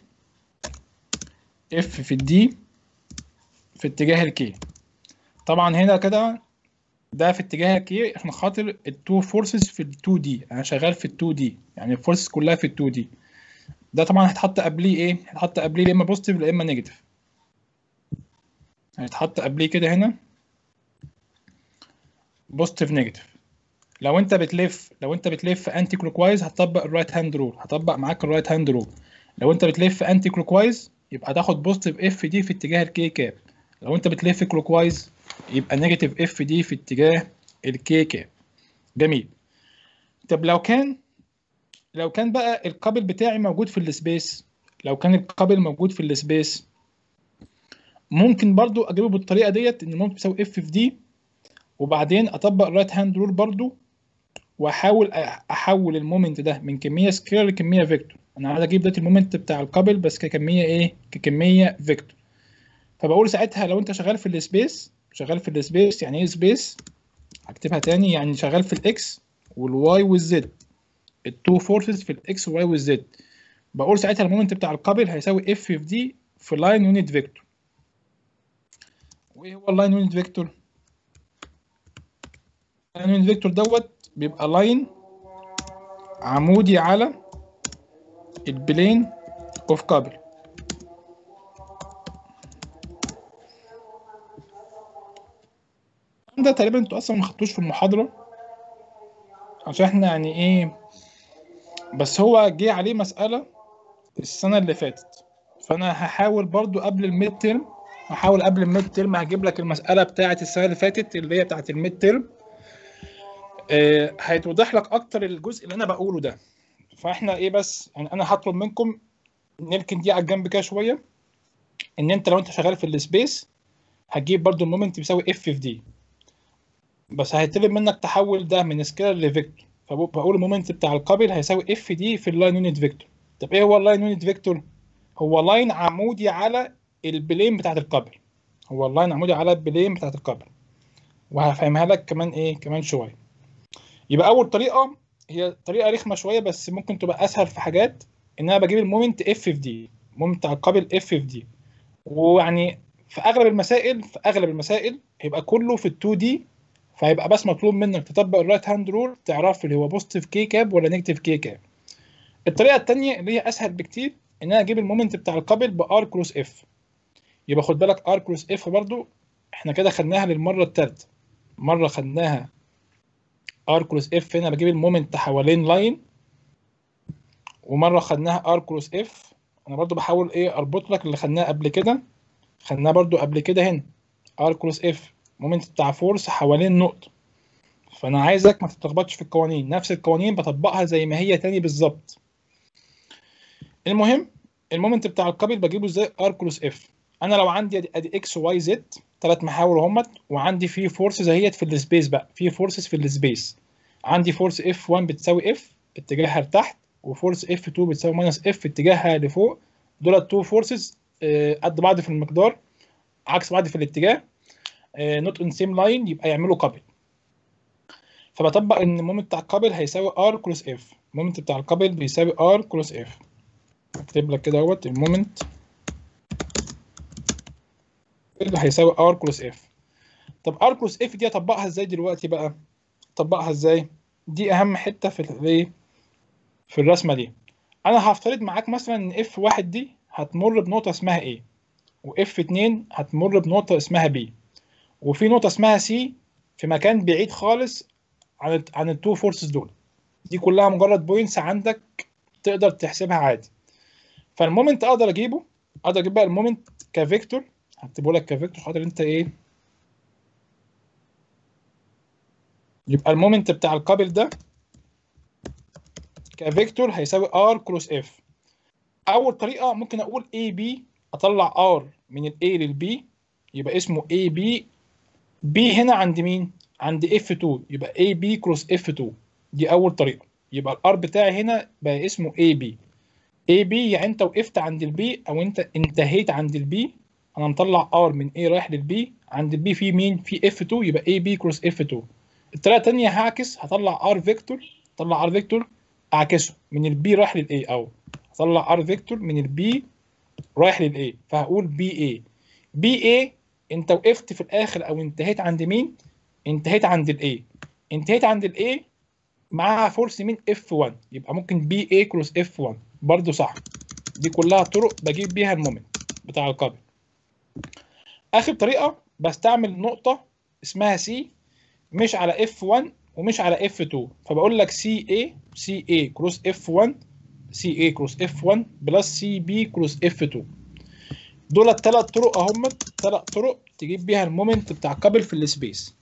اف في الدي في اتجاه الكي طبعا هنا كده ده في اتجاه الكي عشان خاطر التو فورسز في ال2 دي انا شغال في ال2 دي يعني الفورسز كلها في ال2 دي ده طبعا هيتحط قبليه ايه هيتحط قبليه يا اما بوزيتيف يا اما نيجاتيف هيتحط قبليه كده هنا بوزيتيف نيجاتيف لو انت بتلف لو انت بتلف انتي كلوكوايز هتطبق الرايت هاند رول هطبق معاك الرايت هاند رول لو انت بتلف انتي كلوكوايز يبقى تاخد بوزيتيف اف دي في اتجاه الكي كاب لو انت بتلف كلوكوايز يبقى نيجاتيف اف دي في اتجاه الكي كاب جميل طب لو كان لو كان بقى القابل بتاعي موجود في السبيس لو كان القابل موجود في السبيس ممكن برضو اجيبه بالطريقه ديت ان المومنت بيساوي اف في دي وبعدين اطبق الرايت هاند رول برضو واحاول احول المومنت ده من كميه سكيلر لكميه فيكتور انا عايز اجيب دلوقتي المومنت بتاع الكابل بس ككميه ايه ككميه فيكتور فبقول ساعتها لو انت شغال في السبيس شغال في السبيس يعني ايه سبيس هكتبها تاني يعني شغال في الاكس والواي والزد التو فورسز في الاكس والواي والزد بقول ساعتها المومنت بتاع الكابل هيساوي اف في دي في لاين يونت فيكتور وايه هو اللاين يونت فيكتور اللاين يونت فيكتور دوت بيبقى لاين عمودي على البلين اوف كابل ده تقريبا انتوا اصلا ما خدتوش في المحاضره عشان احنا يعني ايه بس هو جه عليه مساله السنه اللي فاتت فانا هحاول برضو قبل الميد تيرم هحاول قبل الميد تيرم هجيب لك المساله بتاعه السنه اللي فاتت اللي هي بتاعه الميد تيرم آه هيتوضح لك اكتر الجزء اللي انا بقوله ده فاحنا ايه بس يعني انا هطلب منكم نركن دي على الجنب كده شويه ان انت لو انت شغال في السبيس هتجيب برضو المومنت بيساوي اف في دي بس هيطلب منك تحول ده من سكيلر لفيكتور فبقول المومنت بتاع القابل هيساوي اف دي في اللاين يونت فيكتور طب ايه هو اللاين يونت فيكتور هو لاين عمودي على البلين بتاعت القابل هو اللاين عمودي على البلين بتاعت القابل وهفهمها لك كمان ايه كمان شويه يبقى اول طريقه هي طريقه رخمه شويه بس ممكن تبقى اسهل في حاجات ان انا بجيب المومنت اف في دي المومنت بتاع القابل اف في دي ويعني في اغلب المسائل في اغلب المسائل هيبقى كله في ال2 دي فهيبقى بس مطلوب منك تطبق الرايت هاند رول تعرف اللي هو بوزيتيف كي كاب ولا نيجاتيف كي كاب الطريقه الثانيه اللي هي اسهل بكتير ان انا اجيب المومنت بتاع القابل بار كروس اف يبقى خد بالك ار كروس اف برضو احنا كده خدناها للمره الثالثه مره خدناها ار كروس اف هنا بجيب المومنت حوالين لاين ومره خدناها ار كروس اف انا برضو بحاول ايه اربط لك اللي خدناه قبل كده خدناه برضو قبل كده هنا ار كروس اف مومنت بتاع فورس حوالين نقطه فانا عايزك ما تتلخبطش في القوانين نفس القوانين بطبقها زي ما هي تاني بالظبط المهم المومنت بتاع القابل بجيبه ازاي ار كروس اف انا لو عندي ادي, أدي اكس واي زد ثلاث محاور اهمت وعندي في فورسز اهيت في السبيس بقى في فورسز في السبيس عندي فورس اف 1 بتساوي اف اتجاهها لتحت وفورس اف 2 بتساوي ماينس اف اتجاهها لفوق دول التو فورسز قد بعض في المقدار عكس بعض في الاتجاه نوت اون سيم لاين يبقى يعملوا قابل فبطبق ان المومنت بتاع القابل هيساوي ار كروس اف المومنت بتاع القابل بيساوي ار كروس اف اكتب لك كده اهوت المومنت اللي هيساوي ار كروس اف طب ار كروس اف دي اطبقها ازاي دلوقتي بقى اطبقها ازاي دي اهم حته في الايه في الرسمه دي انا هفترض معاك مثلا ان اف واحد دي هتمر بنقطه اسمها A واف 2 هتمر بنقطه اسمها B وفي نقطه اسمها C في مكان بعيد خالص عن ال عن التو فورسز دول دي كلها مجرد بوينتس عندك تقدر تحسبها عادي فالمومنت اقدر اجيبه اقدر اجيب بقى المومنت كفيكتور هكتبه لك كفيكتور خاطر انت ايه يبقى المومنت بتاع القابل ده كفيكتور هيساوي ار كروس اف اول طريقه ممكن اقول اي بي اطلع ار من الاي للبي يبقى اسمه اي بي بي هنا عند مين عند اف 2 يبقى اي بي كروس اف 2 دي اول طريقه يبقى الار بتاعي هنا بقى اسمه اي بي اي بي يعني انت وقفت عند البي او انت انتهيت عند البي انا مطلع ار من اي رايح للبي عند البي في مين في اف 2 يبقى اي بي كروس اف 2 الطريقه الثانيه هعكس هطلع ار فيكتور اطلع ار فيكتور اعكسه من البي رايح للاي او اطلع ار فيكتور من البي رايح للاي فهقول بي اي بي اي انت وقفت في الاخر او انتهيت عند مين انتهيت عند الاي انتهيت عند الاي معاها فورس مين اف 1 يبقى ممكن بي اي كروس اف 1 برضو صح دي كلها طرق بجيب بيها المومنت بتاع القابل اخر طريقه بستعمل نقطه اسمها سي مش على اف 1 ومش على اف 2 فبقول لك سي اي سي اي كروس اف 1 سي اي كروس اف 1 بلس سي بي كروس اف 2 دول الثلاث طرق اهم ثلاث طرق تجيب بيها المومنت بتاع القابل في السبيس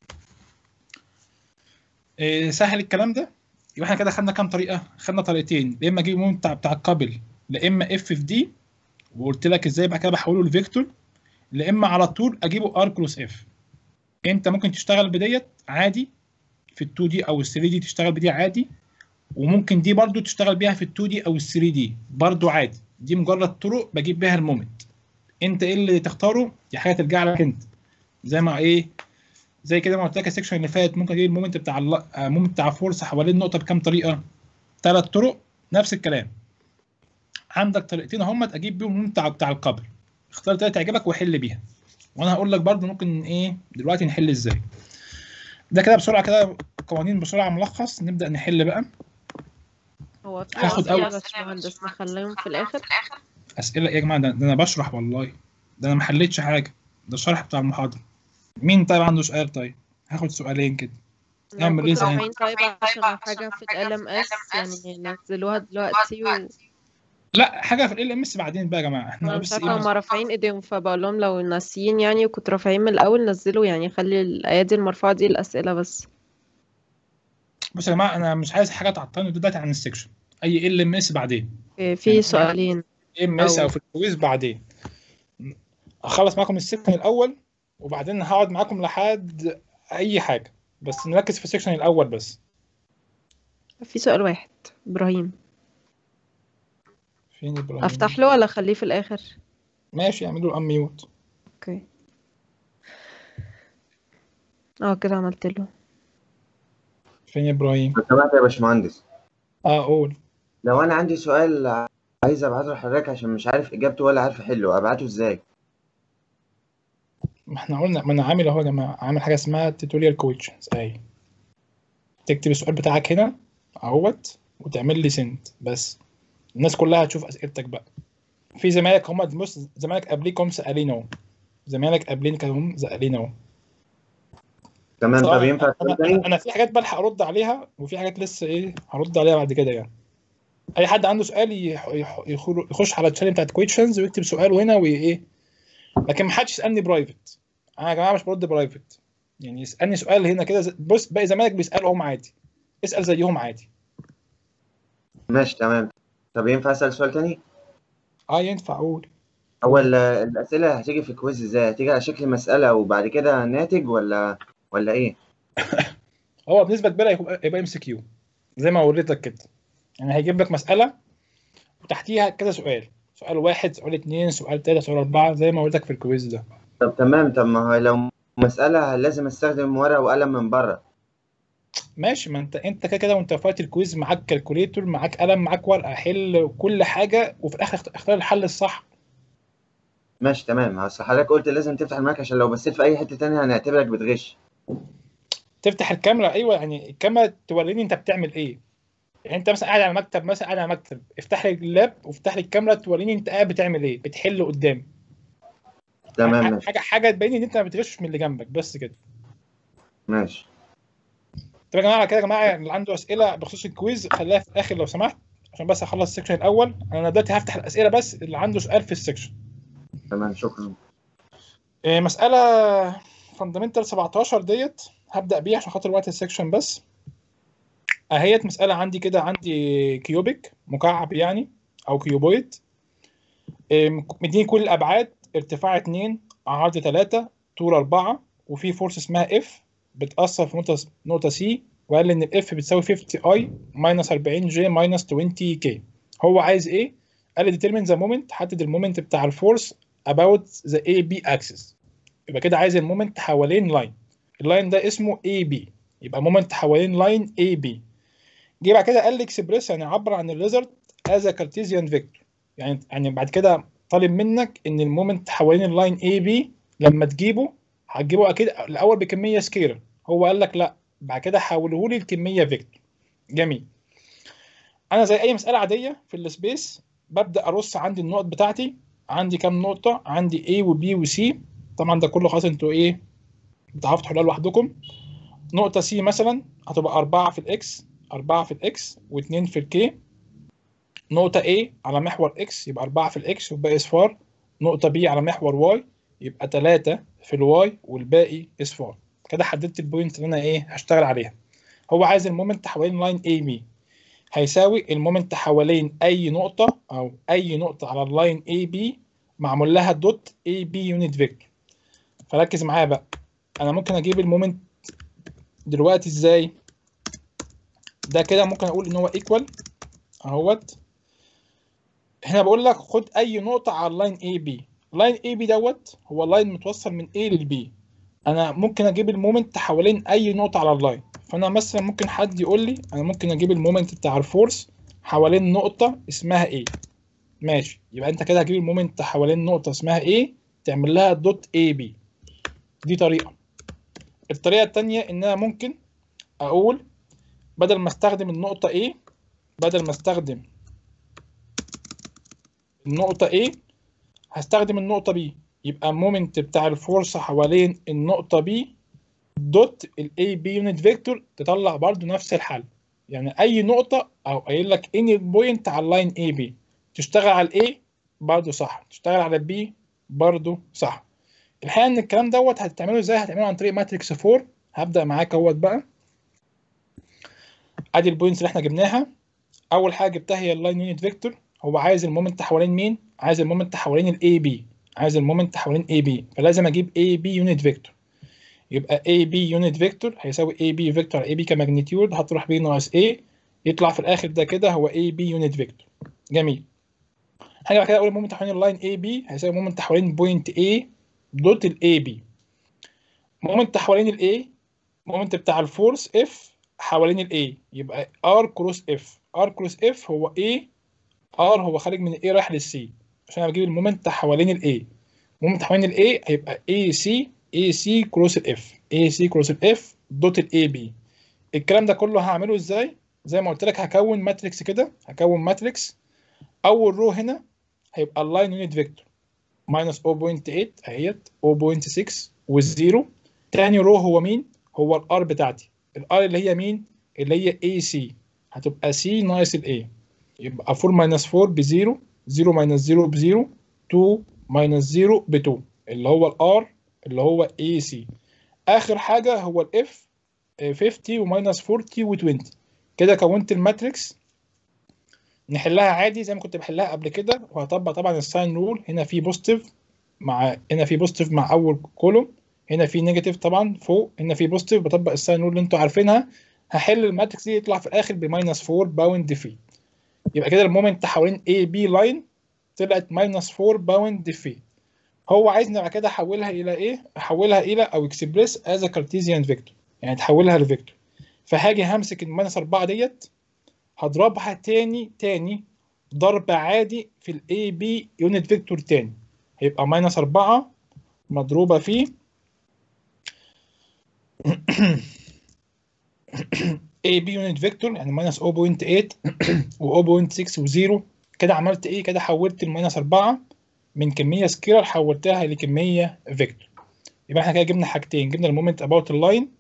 إيه سهل الكلام ده يبقى احنا كده خدنا كام طريقه خدنا طريقتين يا اما اجيب المومنت بتاع بتاع القابل يا اما اف في دي وقلت لك ازاي بعد كده بحوله لفيكتور لا اما على طول اجيبه ار كروس اف انت ممكن تشتغل بديت عادي في ال 2 دي او ال 3 دي تشتغل بدي عادي وممكن دي برضو تشتغل بيها في ال 2 دي او ال 3 دي برضو عادي دي مجرد طرق بجيب بيها المومنت انت ايه اللي تختاره دي حاجه ترجع لك انت زي ما ايه زي كده ما قلت لك السكشن اللي فات ممكن اجيب المومنت بتاع المومنت بتاع فورس حوالين النقطه بكام طريقه ثلاث طرق نفس الكلام عندك طريقتين هم اجيب بيهم المومنت بتاع بتاع القبر اختار طريقه تعجبك وحل بيها وانا هقول لك برضو ممكن ايه دلوقتي نحل ازاي ده كده بسرعه كده قوانين بسرعه ملخص نبدا نحل بقى هو في هاخد أسئلة أول- يا باشمهندس نخليهم في الآخر اسئله ايه يا جماعه ده, ده انا بشرح والله ده انا ما حليتش حاجه ده الشرح بتاع المحاضره مين طيب عنده سؤال طيب هاخد سؤالين كده لو اعمل ايه كنتوا زي رايحين طيب عشان حاجة في ال LMS يعني نزلوها دلوقتي و... لا حاجه في ال ام اس بعدين بقى يا جماعه احنا أنا مش بس عارفة ايه هما رافعين ايديهم فبقول لهم لو ناسيين يعني وكنتوا رافعين من الأول نزلوا يعني خلي الأيادي المرفوعة دي الأسئلة بس بص يا جماعه انا مش عايز حاجه تعطلني دلوقتي عن السكشن اي ال ام اس بعدين في- في سؤالين ام اس أو- او في الكويز بعدين اخلص معاكم السكشن الاول وبعدين هقعد معاكم لحد اي حاجه بس نركز في السكشن الاول بس في سؤال واحد إبراهيم فين ابراهيم أفتح له ولا أخليه في الآخر ماشي اعملوا ام ميوت اوكي اه كده عملت له فين ابراهيم لو سمحت يا باشمهندس اه قول لو انا عندي سؤال عايز ابعته لحضرتك عشان مش عارف اجابته ولا عارف احله ابعته ازاي ما احنا قلنا ما انا عامل اهو يا جماعه عامل حاجه اسمها توتوريال كويشنز اهي تكتب السؤال بتاعك هنا اهوت وتعمل لي سنت بس الناس كلها هتشوف اسئلتك بقى في زمايلك هم بص زمايلك قبليكم سالين اهو زمايلك قبلين كانوا سالين اهو تمام صراحة طب ينفع انا سؤال انا, تاني أنا في حاجات بلحق ارد عليها وفي حاجات لسه ايه هرد عليها بعد كده يعني اي حد عنده سؤال يح- يح- يخل- يخش على الشانل بتاعت كويشنز ويكتب سؤاله هنا وايه لكن ما حدش يسالني برايفت انا يا جماعه مش برد برايفت يعني يسالني سؤال هنا كده ز- بص باقي زمايلك بيسالوا هم عادي اسال زيهم عادي ماشي تمام طب ينفع اسال سؤال تاني اه ينفع اقول هو ال- الاسئله هتيجي في الكويز ازاي هتيجي على شكل مساله وبعد كده ناتج ولا ولا ايه هو بنسبه كبيره يبقى يبقى ام سي كيو زي ما وريت لك كده يعني هيجيب لك مساله وتحتيها كذا سؤال سؤال واحد سؤال اتنين سؤال تلاته سؤال اربعه زي ما قلت لك في الكويز ده طب تمام طب ما هو لو مساله لازم استخدم ورقه وقلم من بره ماشي ما انت انت كده كده وانت فايت الكويز معاك كالكوليتور معاك قلم معاك ورقه حل كل حاجه وفي الاخر اخت- اختار الحل الصح ماشي تمام اصل حضرتك قلت لازم تفتح المايك عشان لو بصيت في اي حته تانية هنعتبرك بتغش تفتح الكاميرا ايوه يعني الكاميرا توريني انت بتعمل ايه يعني انت مثلا قاعد على مكتب مثلا قاعد على مكتب افتح لي اللاب وافتح لي الكاميرا توريني انت قاعد بتعمل ايه بتحل قدامي تمام ح- ماشي حاجه حاجه تبين ان انت ما بتغشش من اللي جنبك بس كده ماشي طب يا جماعه كده يا جماعه اللي عنده اسئله بخصوص الكويز خليها في الاخر لو سمحت عشان بس اخلص السكشن الاول انا دلوقتي هفتح الاسئله بس اللي عنده سؤال في السكشن تمام شكرا إيه، مسألة فاندامنتال 17 ديت هبدأ بيها عشان خاطر وقت السكشن بس اهيت مسألة عندي كده عندي كيوبيك مكعب يعني أو كيوبويد إيه، مديني كل الأبعاد ارتفاع 2 عرض 3 طول 4 وفي فورس اسمها اف بتأثر في نقطة نقطة سي وقال لي إن الاف بتساوي 50 اي ماينس 40 جي ماينس 20 كي هو عايز ايه؟ قال لي determine the moment حدد المومنت بتاع الفورس about the AB axis يبقى كده عايز المومنت حوالين لاين اللاين ده اسمه AB يبقى مومنت حوالين لاين AB جه بعد كده قال لي اكسبريس يعني عبر عن الريزلت از كارتيزيان فيكتور يعني يعني بعد كده طالب منك ان المومنت حوالين اللاين AB لما تجيبه هتجيبه اكيد الاول بكميه سكيلر هو قال لك لا بعد كده حوله لي الكميه فيكتور جميل انا زي اي مساله عاديه في السبيس ببدا ارص عندي النقط بتاعتي عندي كام نقطه عندي A و B و C طبعا ده كله خلاص انتوا ايه بتعرفوا تحلوها لوحدكم نقطة سي مثلا هتبقى أربعة في الإكس أربعة في الإكس واتنين في الكي نقطة A على محور إكس يبقى أربعة في الإكس والباقي إصفار نقطة B على محور واي يبقى تلاتة في الواي والباقي إصفار كده حددت البوينت اللي أنا إيه هشتغل عليها هو عايز المومنت حوالين لاين اي بي هيساوي المومنت حوالين أي نقطة أو أي نقطة على اللاين اي بي معمول لها دوت اي بي يونت فيكتور فركز معايا بقى انا ممكن اجيب المومنت دلوقتي ازاي ده كده ممكن اقول ان هو ايكوال اهوت هنا بقول لك خد اي نقطه على اللاين اي بي لاين اي بي دوت هو لاين متوصل من A للبي انا ممكن اجيب المومنت حوالين اي نقطه على اللاين فانا مثلا ممكن حد يقول لي انا ممكن اجيب المومنت بتاع الفورس حوالين نقطه اسمها A ماشي يبقى انت كده هتجيب المومنت حوالين نقطه اسمها A تعمل لها دوت اي بي دي طريقه الطريقه الثانيه ان انا ممكن اقول بدل ما استخدم النقطه A بدل ما استخدم النقطه A هستخدم النقطة B يبقى المومنت بتاع الفورس حوالين النقطة B دوت ال AB يونت فيكتور تطلع برضو نفس الحل يعني أي نقطة أو قايل لك any بوينت على اللاين AB تشتغل على ال A برضو صح تشتغل على ال B برضو صح الحقيقة إن الكلام دوت هتعمله إزاي هتعمله عن طريق ماتريكس 4 هبدأ معاك اهوت بقى أدي البوينتس اللي إحنا جبناها أول حاجة جبتها هي اللاين يونت فيكتور هو عايز المومنت حوالين مين؟ عايز المومنت حوالين الاي بي عايز المومنت حوالين اي بي فلازم اجيب اي بي يونت فيكتور يبقى اي بي يونت فيكتور هيساوي اي بي فيكتور على اي بي كماجنتيود هتروح بي ناقص اي يطلع في الاخر ده كده هو اي بي يونت فيكتور جميل حاجه بعد كده اقول المومنت حوالين اللاين اي بي هيساوي مومنت حوالين بوينت اي دوت الاي بي مومنت حوالين الاي مومنت بتاع الفورس اف حوالين الاي يبقى ار كروس اف ار كروس اف هو اي ار هو خارج من الاي رايح للسي عشان انا بجيب المومنت حوالين الاي المومنت حوالين الاي هيبقى اي سي اي سي كروس الاف اي سي كروس الاف دوت الاي بي الكلام ده كله هعمله ازاي زي ما قلت لك هكون ماتريكس كده هكون ماتريكس اول رو هنا هيبقى اللاين يونت فيكتور ماينس 0.8 اهيت 0.6 والزيرو تاني رو هو مين هو الار بتاعتي الار اللي هي مين اللي هي اي سي هتبقى سي ناقص الاي يبقى 4 ماينس 4 بزيرو 0 ماينس 0 بزيرو 2 ماينس 0 ب 2 اللي هو الار اللي هو اي سي اخر حاجه هو الاف 50 وماينس 40 و20 كده كونت الماتريكس نحلها عادي زي ما كنت بحلها قبل كده وهطبق طبعا الساين رول هنا في بوزيتيف مع هنا في بوزيتيف مع اول كولوم هنا في نيجاتيف طبعا فوق هنا في بوزيتيف بطبق الساين رول اللي انتوا عارفينها هحل الماتريكس دي يطلع في الاخر بماينس 4 باوند فيت يبقى كده المومنت حوالين اي بي لاين طلعت ماينس 4 باوند فيت هو عايزني بعد كده احولها الى ايه احولها الى او اكسبريس از كارتيزيان فيكتور يعني تحولها لفيكتور فهاجي همسك الماينس 4 ديت هضربها تاني تاني ضرب عادي في الاي بي يونت فيكتور تاني هيبقى ماينس 4 مضروبه في اي بي يونت فيكتور يعني ماينس 0.8 و0.6 و0 كده عملت ايه كده حولت الماينس 4 من كميه سكيلر حولتها لكميه فيكتور يبقى احنا كده جبنا حاجتين جبنا المومنت اباوت اللاين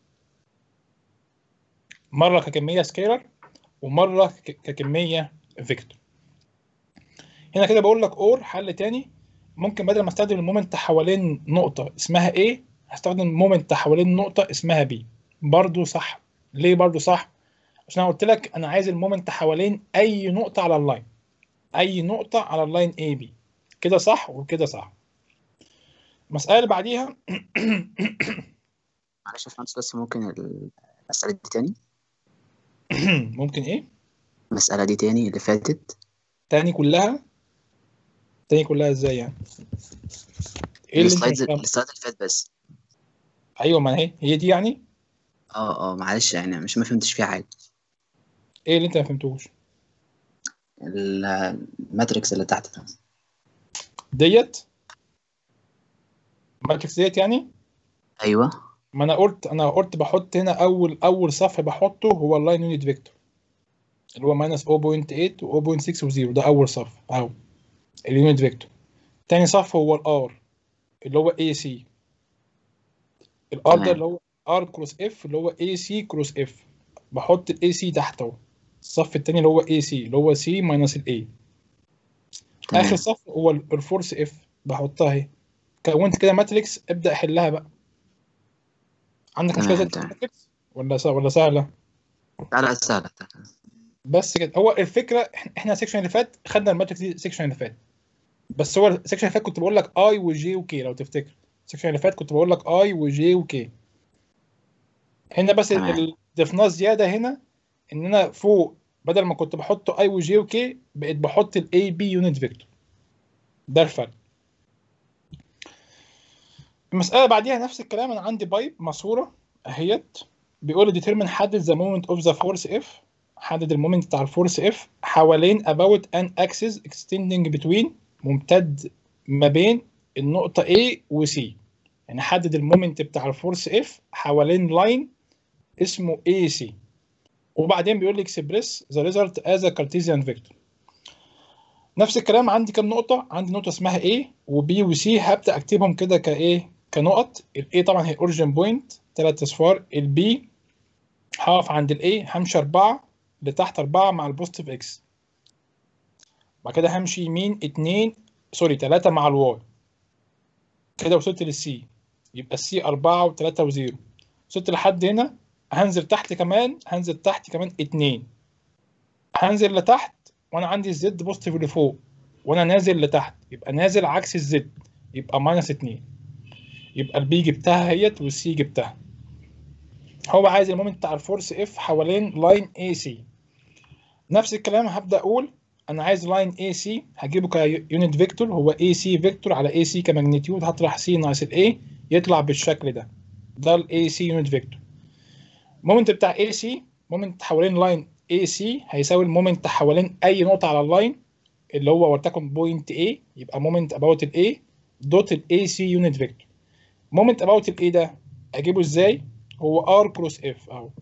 مره ككميه سكيلر ومره ككميه فيكتور هنا كده بقول لك اور حل تاني ممكن بدل ما استخدم المومنت حوالين نقطه اسمها A هستخدم مومنت حوالين نقطه اسمها B برضو صح ليه برضو صح عشان انا قلت لك انا عايز المومنت حوالين اي نقطه على اللاين اي نقطه على اللاين اي بي كده صح وكده صح المساله اللي بعديها معلش يا باشمهندس بس ممكن المسألة دي تاني ممكن ايه المسألة دي تاني اللي فاتت تاني كلها تاني كلها ازاي يعني ايه اللي انت السلايدز مش فاهمه؟ السلايد اللي فات بس ايوه ما هي هي دي يعني اه اه معلش يعني مش ما فهمتش فيها حاجة ايه اللي انت ما فهمتوش الماتريكس اللي تحت ده ديت الماتريكس ديت يعني ايوه ما انا قلت انا قلت بحط هنا اول اول صف بحطه هو اللاين يونت فيكتور اللي هو ماينس 0.8 و 0.6 و0 ده اول صف اهو اليونت فيكتور تاني صف هو الار اللي هو اي سي الار ده تمام. اللي هو ار كروس اف اللي هو اي سي كروس اف بحط الاي سي تحت اهو الصف التاني اللي هو اي سي اللي هو سي ماينس الاي تمام اخر صف هو الفورس اف بحطها اهي كونت كده ماتريكس ابدا احلها بقى عندك مشكله تمام، زي تمام. الماتريكس ولا سهله ولا سهله لا لا سهلة سهلة. بس كده هو الفكره إح- احنا السكشن اللي فات خدنا الماتريكس دي السكشن اللي فات بس هو السكشن اللي فات كنت بقول لك اي وجي وكي لو تفتكر السكشن اللي فات كنت بقول لك اي وجي وكي هنا بس تمام. اللي ضفناه زياده هنا ان انا فوق بدل ما كنت بحط اي وجي وكي بقيت بحط الاي بي يونت فيكتور ده الفرق المساله اللي بعديها نفس الكلام انا عندي بايب ماسوره اهيت بيقول لي ديترمين حدد ذا مومنت اوف ذا فورس اف حدد المومنت بتاع الفورس اف حوالين about an axis extending between ممتد ما بين النقطة A و C يعني حدد المومنت بتاع الفورس اف حوالين لاين اسمه AC وبعدين بيقول لي اكسبريس ذا ريزلت از كارتيزيان فيكتور نفس الكلام عندي كام نقطة عندي نقطة اسمها A و B و C هبدأ اكتبهم كده كايه كنقط ال A طبعا هي اوريجين بوينت ثلاث اصفار ال B هقف عند ال A همشي أربعة لتحت أربعة مع البوزيتيف إكس بعد كده همشي يمين اتنين سوري تلاتة مع الواي كده وصلت للسي يبقى السي أربعة وتلاتة وزيرو وصلت لحد هنا هنزل تحت كمان هنزل تحت كمان اتنين هنزل لتحت وأنا عندي الزد بوزيتيف لفوق وأنا نازل لتحت يبقى نازل عكس الزد يبقى ماينس اتنين يبقى البي جبتها اهيت والسي جبتها هو عايز المومنت بتاع الفورس اف حوالين لاين اي سي نفس الكلام هبدا اقول انا عايز لاين اي سي هجيبه كيونت فيكتور هو اي سي فيكتور على اي سي كماجنتيود هطرح سي ناقص الاي يطلع بالشكل ده ده الاي سي يونت فيكتور المومنت بتاع اي سي مومنت حوالين لاين اي سي هيساوي المومنت حوالين اي نقطه على اللاين اللي هو ولتكن بوينت A يبقى مومنت اباوت الاي دوت الاي سي يونت فيكتور مومنت اباوت الاي ده اجيبه ازاي هو ار كروس اف اهو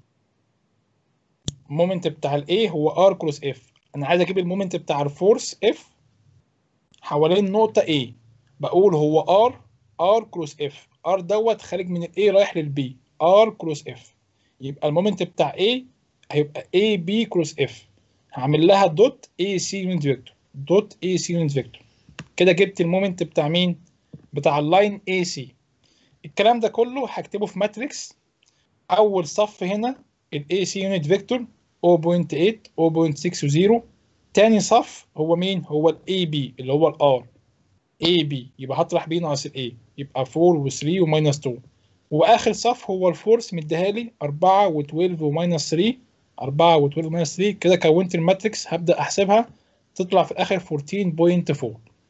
المومنت بتاع الاي هو ار كروس اف انا عايز اجيب المومنت بتاع الفورس اف حوالين نقطة A بقول هو ار ار كروس اف ار دوت خارج من الاي رايح للبي ار كروس اف يبقى المومنت بتاع A هيبقى اي بي كروس اف هعمل لها دوت اي سي يونت فيكتور دوت اي سي يونت فيكتور كده جبت المومنت بتاع مين بتاع اللاين اي سي الكلام ده كله هكتبه في ماتريكس اول صف هنا الاي سي يونت فيكتور 0.8 0.6 تاني صف هو مين هو الاي بي اللي هو الار اي بي يبقى هطرح بي ناقص الاي يبقى 4 و3 وماينس 2 واخر صف هو الفورس مديها لي 4 و12 وماينس 3 4 و12 وماينس 3 كده كونت الماتريكس هبدا احسبها تطلع في الاخر 14.4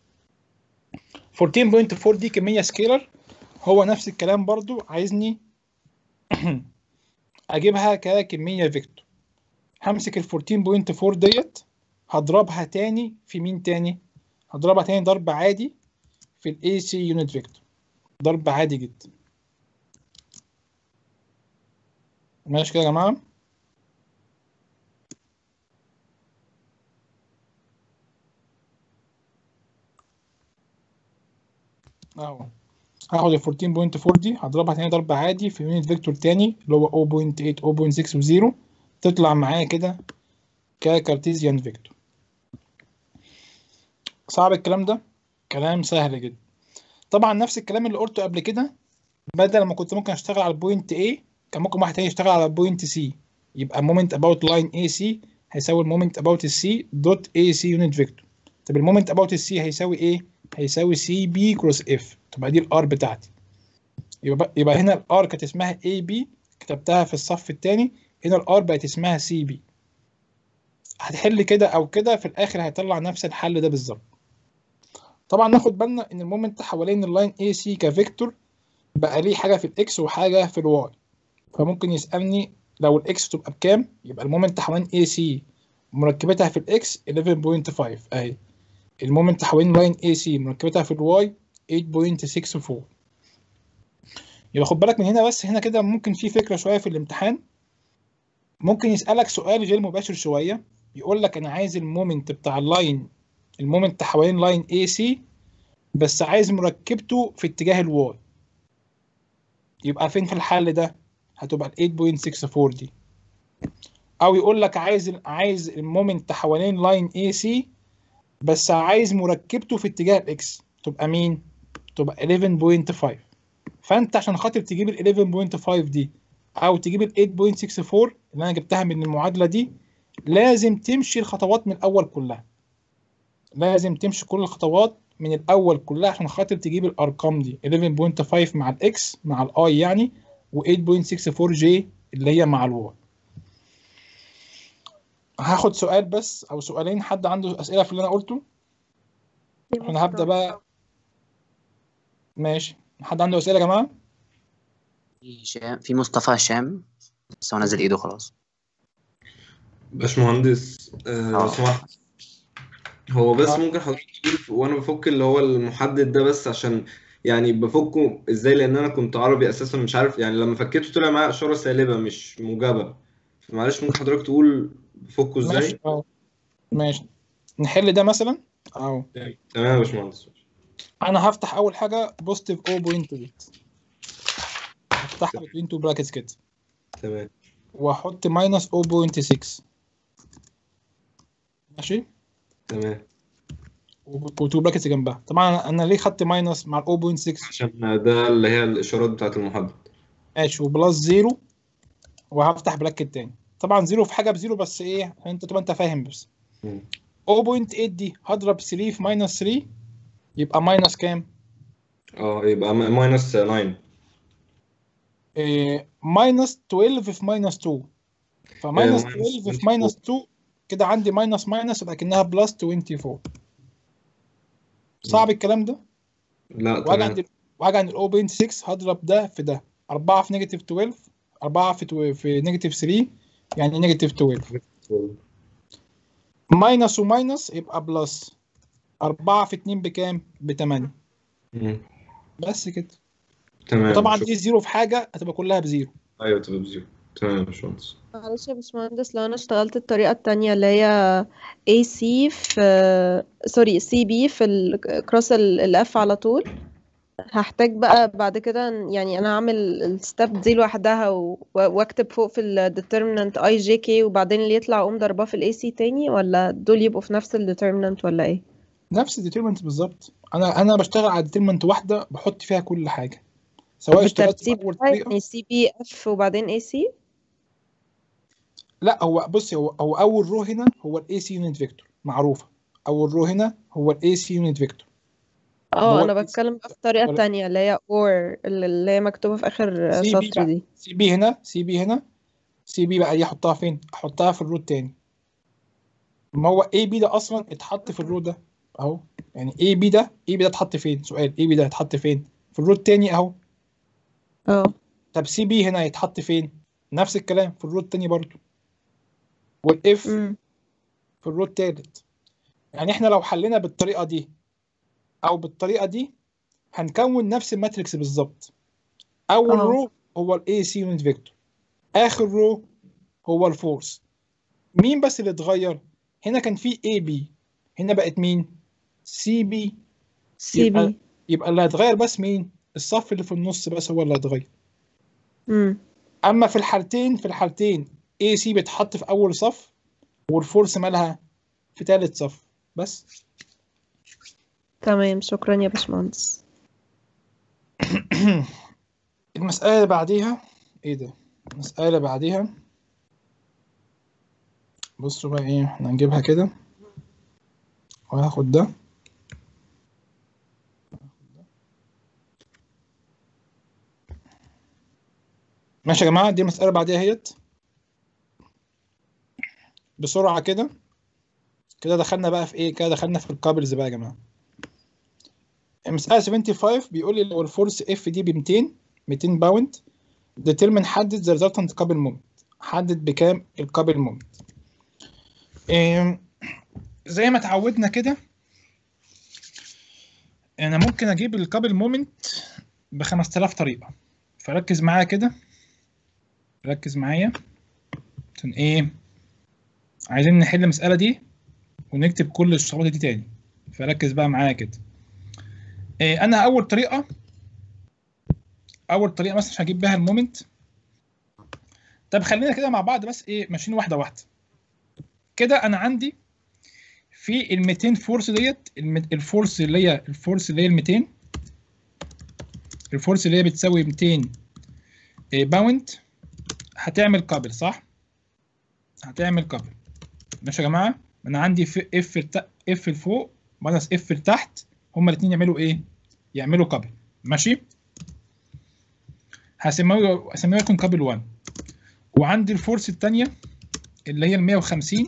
14.4 دي كميه سكيلر هو نفس الكلام برضو عايزني اجيبها ككميه فيكتور همسك ال 14.4 ديت هضربها تاني في مين تاني هضربها تاني ضرب عادي في الاي سي يونت فيكتور ضرب عادي جدا ماشي كده يا جماعه اهو هاخد ال 14.4 دي هضربها تاني ضرب عادي في يونت فيكتور تاني اللي هو 0.8 0.6 و0 تطلع معايا كده ككارتيزيان فيكتور صعب الكلام ده كلام سهل جدا طبعا نفس الكلام اللي قلته قبل كده بدل ما كنت ممكن اشتغل على البوينت A كان ممكن واحد تاني يشتغل على البوينت C يبقى مومنت اباوت لاين AC هيساوي المومنت اباوت السي دوت AC يونت فيكتور طب المومنت اباوت السي هيساوي ايه هيساوي سي بي كروس اف تبقى دي الار بتاعتي يبقى يبقى هنا الار كانت اسمها اي بي كتبتها في الصف الثاني هنا الار بقت اسمها سي بي هتحل كده او كده في الاخر هيطلع نفس الحل ده بالظبط طبعا ناخد بالنا ان المومنت حوالين اللاين اي سي كفيكتور بقى ليه حاجه في الاكس وحاجه في الواي فممكن يسالني لو الاكس تبقى بكام يبقى المومنت حوالين اي سي مركبتها في الاكس 11.5 اهي المومنت حوالين لاين اي سي مركبتها في الواي 8.64 يبقى خد بالك من هنا بس هنا كده ممكن في فكره شويه في الامتحان ممكن يسالك سؤال غير مباشر شويه يقول لك انا عايز المومنت بتاع اللاين المومنت حوالين لاين اي سي بس عايز مركبته في اتجاه الواي يبقى فين في الحل ده هتبقى ال 8.64 دي او يقول لك عايز عايز المومنت حوالين لاين اي سي بس عايز مركبته في اتجاه الاكس تبقى مين تبقى 11.5 فانت عشان خاطر تجيب ال 11.5 دي او تجيب ال 8.64 اللي انا جبتها من المعادله دي لازم تمشي الخطوات من الاول كلها لازم تمشي كل الخطوات من الاول كلها عشان خاطر تجيب الارقام دي 11.5 مع الاكس مع الاي يعني و8.64 جي اللي هي مع الواي هاخد سؤال بس او سؤالين حد عنده اسئله في اللي انا قلته انا هبدا بقى ماشي حد عنده اسئله يا جماعه في هشام في مصطفى هشام بس هو نزل ايده خلاص باشمهندس آه، لو آه. سمحت هو بس آه. ممكن حضرتك تقول وانا بفك اللي هو المحدد ده بس عشان يعني بفكه ازاي لان انا كنت عربي اساسا مش عارف يعني لما فكيته طلع معايا اشاره سالبه مش موجبه فمعلش ممكن حضرتك تقول بفكه ازاي ماشي اه ماشي نحل ده مثلا اهو تمام يا باشمهندس انا هفتح اول حاجه بوزيتيف 0.8 هفتحها بين تو براكتس كده تمام واحط ماينس 0.6 ماشي تمام وتو براكتس جنبها طبعا أنا- انا ليه خدت ماينس مع ال 0.6 عشان ده اللي هي الاشارات بتاعت المحدد ماشي وبلس زيرو وهفتح براكت تاني طبعا زيرو في حاجه بزيرو بس ايه انت تبقى انت فاهم بس مم. 0.8 دي هضرب 3 في ماينس 3 يبقى ماينس كام؟ اه يبقى ماينس 9 إيه ماينس 12 في ماينس 2 فماينس minus 12 في 24. ماينس 2 كده عندي ماينس ماينس يبقى كأنها بلس 24 صعب الكلام ده؟ لا واجي تمام عند واجي عند ال 0.6 هضرب ده في ده 4 في نيجاتيف 12 4 في تو- في نيجاتيف 3 يعني نيجاتيف 12 ماينس وماينس يبقى بلس 4 في 2 بكام؟ ب 8 مم. بس كده تمام طبعا شكرا. دي زيرو في حاجه هتبقى كلها بزيرو ايوه تبقى بزيرو تمام يا باشمهندس معلش يا باشمهندس لو انا اشتغلت الطريقة التانية اللي هي AC في سوري CB في الكروس الاف على طول هحتاج بقى بعد كده ن- يعني انا اعمل الستep دي لوحدها و- واكتب فوق في الديترمينانت اي جي كي وبعدين اللي يطلع اقوم ضرباه في الاي سي تاني ولا دول يبقوا في نفس الديترمينانت ولا ايه نفس الديترمنت بالظبط انا انا بشتغل على ديترمنت واحده بحط فيها كل حاجه سواء اشتغلت بالترتيب باول بقى طريقه يعني سي بي اف وبعدين اي سي لا هو بصي هو هو اول رو هنا هو الاي سي يونت فيكتور معروفه اول رو هنا هو الاي سي يونت فيكتور هو اه انا ال AC بتكلم بقى في الطريقة ولا- التانية اللي هي اور اللي هي مكتوبة في اخر سي بي سطر بقى دي سي بي هنا سي بي هنا سي بي بقى دي احطها فين؟ احطها في الرو التاني ما هو اي بي ده اصلا اتحط في الرو ده اهو يعني اي بي ده اي بي ده اتحط فين؟ سؤال اي بي ده اتحط فين؟ في الرو التاني اهو اه طب سي بي هنا هيتحط فين؟ نفس الكلام في الرو التاني برضو والاف امم في الرو التالت يعني احنا لو حلينا بالطريقه دي او بالطريقه دي هنكون نفس الماتريكس بالظبط اول اه رو هو الاي سي يونت فيكتور اخر رو هو الفورس مين بس اللي اتغير هنا كان في اي بي هنا بقت مين سي بي سي يبقى بي يبقى اللي هيتغير بس مين الصف اللي في النص بس هو اللي هيتغير امم اما في الحالتين في الحالتين اي سي بيتحط في اول صف والفورس مالها في ثالث صف بس تمام شكرا يا باشمهندس المسألة اللي بعديها ايه ده المسألة اللي بعديها بصوا بقى ايه احنا هنجيبها كده وهاخد ده ماشي يا جماعة دي المسألة اللي بعديها اهيت بسرعة كده كده دخلنا بقى في ايه كده دخلنا في الكابلز بقى يا جماعة المسألة 75 بيقول لي لو الفورس اف دي ب 200 200 باوند ديترمن حدد ذا ريزلتنت كابل مومنت حدد بكام الكابل مومنت إيه زي ما اتعودنا كده انا ممكن اجيب الكابل مومنت ب 5000 طريقه فركز معايا كده ركز معايا عشان ايه عايزين نحل المساله دي ونكتب كل الشغلات دي تاني فركز بقى معايا كده إيه انا اول طريقه اول طريقه مثلا عشان اجيب بيها المومنت طب خلينا كده مع بعض بس ايه ماشيين واحده واحده كده انا عندي في ال 200 فورس ديت الم- الفورس اللي هي الفورس اللي هي ال 200 الفورس اللي هي بتساوي 200 إيه، باوند هتعمل كابل صح هتعمل كابل ماشي يا جماعه انا عندي في اف اف لفوق ماينس اف لتحت هما الاثنين يعملوا ايه يعملوا كابل ماشي هسميه هسميه لكم كابل 1 وعندي الفورس الثانيه اللي هي ال 150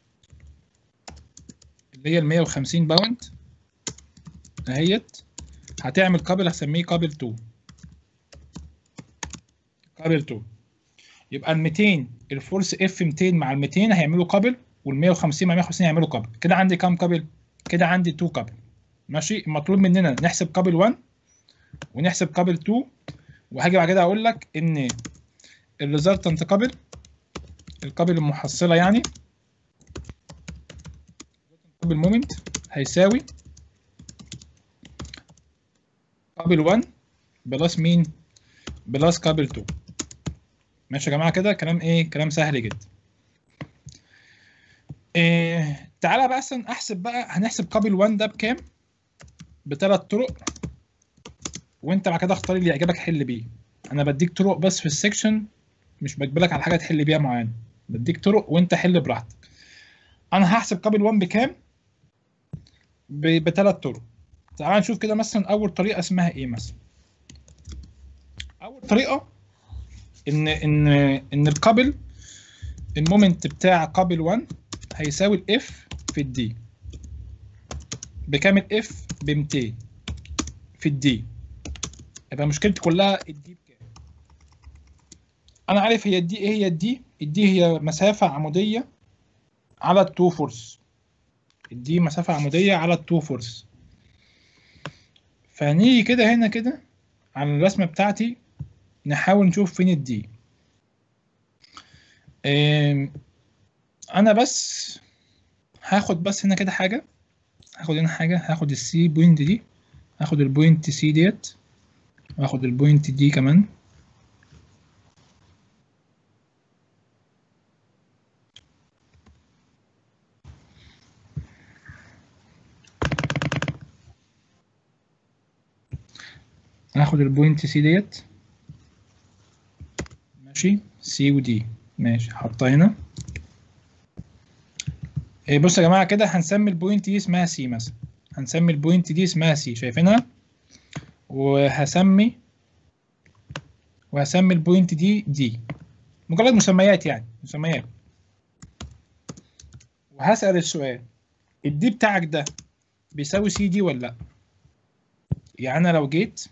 اللي هي ال 150 باوند اهيت هتعمل كابل هسميه كابل 2 كابل 2 يبقى ال 200 الفورس اف 200 مع ال 200 هيعملوا كابل وال 150 مع 150 هيعملوا كابل كده عندي كام كابل كده عندي 2 كابل ماشي المطلوب مننا نحسب كابل 1 ونحسب كابل 2 وهاجي بعد كده اقول لك ان الريزلتنت كابل الكابل المحصله يعني كابل مومنت هيساوي كابل 1 بلس مين بلس كابل 2 ماشي يا جماعه كده كلام ايه كلام سهل جدا إيه تعالى بقى اصلا احسب بقى هنحسب كابل 1 ده بكام بثلاث طرق وانت بعد كده اختار اللي يعجبك حل بيه انا بديك طرق بس في السكشن مش بجبلك على حاجه تحل بيها معينه بديك طرق وانت حل براحتك انا هحسب كابل 1 بكام بثلاث طرق تعال نشوف كده مثلا اول طريقه اسمها ايه مثلا اول طريقه ان ان ان الكابل المومنت بتاع كابل 1 هيساوي الاف في الدي بكام الاف ب 200 في الدي يبقى مشكلتي كلها الدي بكام انا عارف هي الدي ايه هي الدي الدي هي مسافه عموديه على التو فورس الدي مسافه عموديه على التو فورس فنيجي كده هنا كده على الرسمه بتاعتي نحاول نشوف فين الدي انا بس هاخد بس هنا كده حاجه هاخد هنا حاجه هاخد السي بوينت دي هاخد البوينت سي ديت واخد البوينت دي كمان هاخد البوينت سي ديت ماشي سي ودي ماشي حطها هنا إيه بصوا يا جماعه كده هنسمي البوينت دي اسمها سي مثلا هنسمي البوينت دي اسمها سي شايفينها وهسمي وهسمي البوينت دي دي مجرد مسميات يعني مسميات وهسأل السؤال الدي بتاعك ده بيساوي سي دي ولا لا يعني انا لو جيت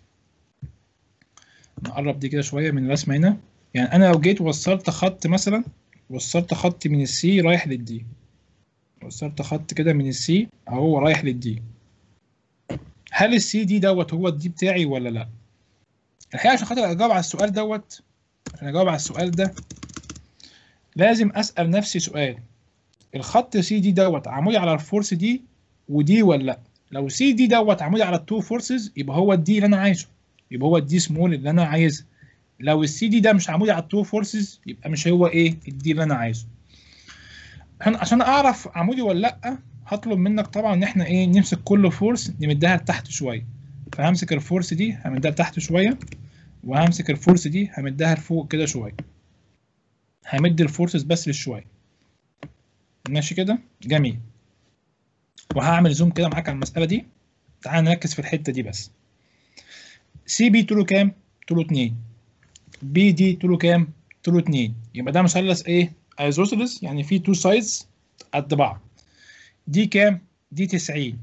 نقرب دي كده شويه من الرسمه هنا يعني انا لو جيت وصلت خط مثلا وصلت خط من السي رايح للدي وصلت خط كده من السي اهو رايح للدي هل السي دي دوت هو الدي بتاعي ولا لا الحقيقه عشان خاطر اجاوب على السؤال دوت عشان اجاوب على السؤال ده لازم اسال نفسي سؤال الخط سي دي دوت عمودي على الفورس دي ودي ولا لا لو سي دي دوت عمودي على التو فورسز يبقى هو الدي اللي انا عايزه يبقى هو الدي سمول اللي انا عايزه لو السي دي ده مش عمودي على التو فورسز يبقى مش هو ايه الدي اللي انا عايزه عشان اعرف عمودي ولا لا هطلب منك طبعا ان احنا ايه نمسك كل فورس نمدها لتحت شويه فهمسك الفورس دي همدها لتحت شويه وهمسك الفورس دي همدها لفوق كده شويه همد الفورسز بس لشويه ماشي كده جميل وهعمل زوم كده معاك على المساله دي تعال نركز في الحته دي بس سي بي طوله كام طوله 2 بي دي طوله كام طوله 2 يبقى ده مثلث ايه ايزوسيلس يعني فيه تو سايدز قد بعض دي كام دي 90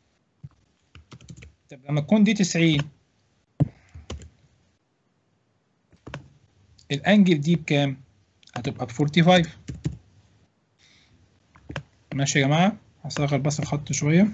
طب لما تكون دي 90 الانجل دي بكام هتبقى ب 45 ماشي يا جماعه هصغر بس الخط شويه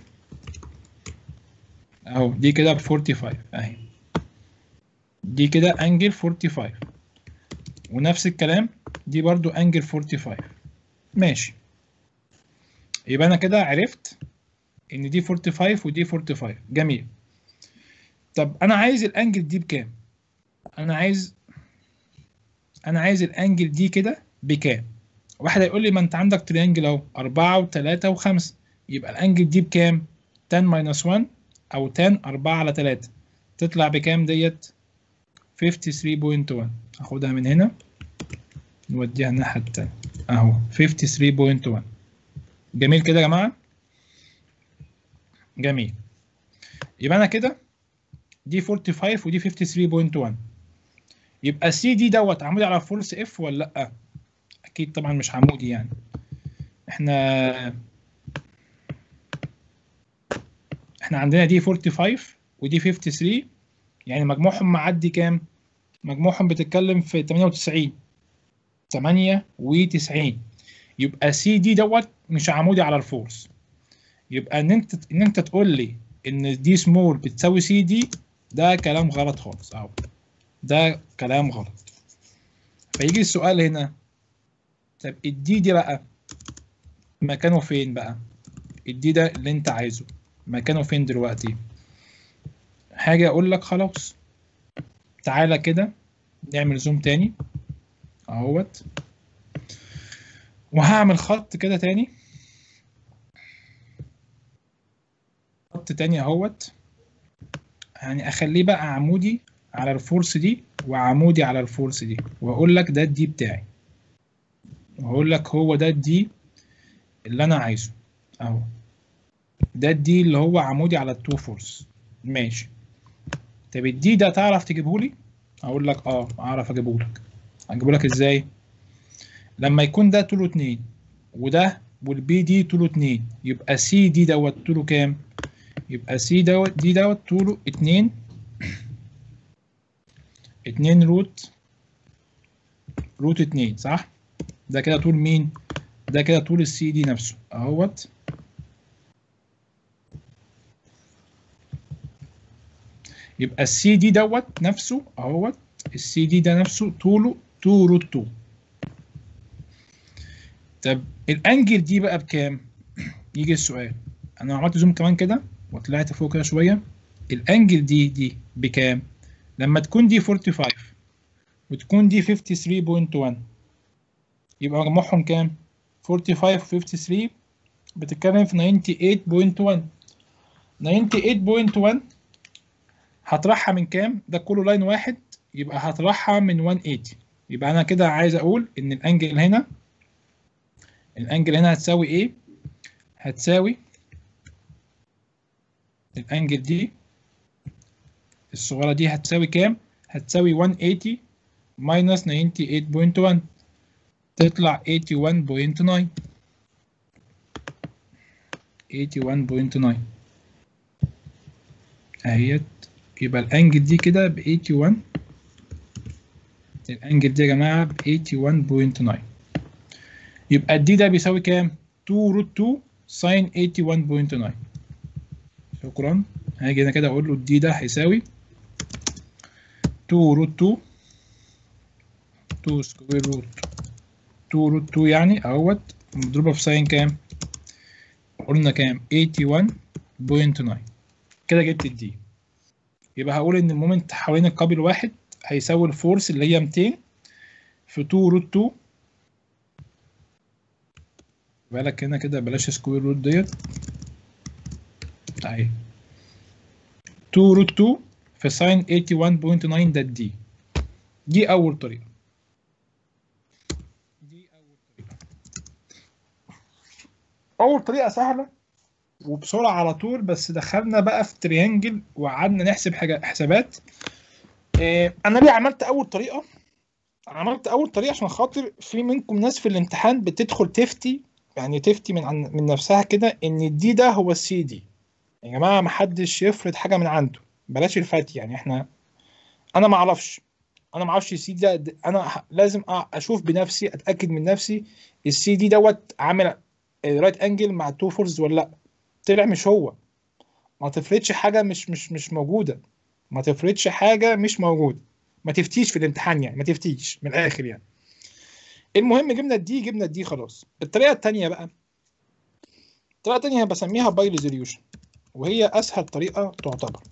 اهو دي كده ب 45 اهي دي كده انجل 45 ونفس الكلام دي برضو انجل 45 ماشي يبقى انا كده عرفت ان دي 45 ودي 45 جميل طب انا عايز الانجل دي بكام انا عايز انا عايز الانجل دي كده بكام واحد هيقول لي ما انت عندك تريانجل اهو 4 و3 و5 يبقى الانجل دي بكام 10 ماينس 1 او 10 4 على 3 تطلع بكام ديت 53.1 هاخدها من هنا نوديها الناحية التانية اهو 53.1 جميل كده يا جماعة جميل يبقى انا كده دي 45 ودي 53.1 يبقى سي دي دوت عمودي على فورس اف ولا لا اكيد طبعا مش عمودي يعني احنا احنا عندنا دي 45 ودي 53 يعني مجموعهم معدي كام مجموعهم بتتكلم في 98 98 يبقى سي دي دوت مش عمودي على الفورس يبقى ان انت ان انت تقول لي ان دي سمول بتساوي سي دي ده كلام غلط خالص اهو ده كلام غلط فيجي السؤال هنا طب الدي دي بقى مكانه فين بقى الدي ده اللي انت عايزه مكانه فين دلوقتي حاجة اقول لك خلاص تعالى كده نعمل زوم تاني اهوت وهعمل خط كده تاني خط تاني اهوت يعني اخليه بقى عمودي على الفورس دي وعمودي على الفورس دي واقول لك ده الدي بتاعي وهقول لك هو ده الدي اللي انا عايزه اهو ده الدي اللي هو عمودي على التو فورس ماشي طب الدي ده تعرف تجيبه لي اقول لك اه اعرف اجيبه لك اجيبه لك ازاي لما يكون ده طوله 2 وده والبي دي طوله 2 يبقى سي دي دوت طوله كام يبقى سي دوت دي دوت طوله 2 2 روت روت 2 صح ده كده طول مين ده كده طول السي دي نفسه اهوت يبقى السي دي دوت نفسه اهوت السي دي ده نفسه طوله 2 روت 2 طب الانجل دي بقى بكام يجي السؤال انا عملت زوم كمان كده وطلعت فوق كده شويه الانجل دي دي بكام لما تكون دي 45 وتكون دي 53.1 يبقى مجموعهم كام 45 و 53 بتتكلم في 98.1 98.1 هطرحها من كام ده كله لاين واحد يبقى هطرحها من 180 يبقى انا كده عايز اقول ان الانجل هنا الانجل هنا هتساوي ايه هتساوي الانجل دي الصغيرة دي هتساوي كام هتساوي 180 minus 98.1 تطلع 81.9 81.9 اهيت يبقى الانجل دي كده ب 81 الانجل دي يا جماعه ب 81.9 يبقى الدي ده بيساوي كام 2 روت 2 ساين 81.9 شكرا هاجي هنا كده اقول له الدي ده هيساوي 2 روت 2 2 سكوير روت 2 روت 2 يعني اهوت مضروبه في ساين كام قلنا كام 81.9 كده جبت الدي يبقى هقول ان المومنت حوالين القابل الواحد هيساوي الفورس اللي هي 200 في 2 روت 2 بالك هنا كده بلاش سكوير روت ديت اهي 2 روت 2 في ساين 81.9 ده الدي دي اول طريقه دي اول طريقه اول طريقه سهله وبسرعه على طول بس دخلنا بقى في تريانجل وقعدنا نحسب حاجه حسابات إيه انا ليه عملت اول طريقه عملت اول طريقه عشان خاطر في منكم ناس في الامتحان بتدخل تفتي يعني تفتي من عن من نفسها كده ان الدي ده هو السي دي يا جماعه محدش يفرض حاجه من عنده بلاش الفتي يعني احنا انا ما اعرفش انا ما اعرفش السي دي ده انا ه- لازم أ- اشوف بنفسي اتاكد من نفسي السي دي دوت عامل رايت انجل مع تو فورز ولا لا طلع مش هو ما تفرضش حاجه مش مش مش موجوده ما تفرضش حاجه مش موجوده ما تفتيش في الامتحان يعني ما تفتيش من الاخر يعني المهم جبنا الدي جبنا الدي خلاص الطريقه الثانيه بقى الطريقه الثانيه بسميها باي ريزوليوشن وهي اسهل طريقه تعتبر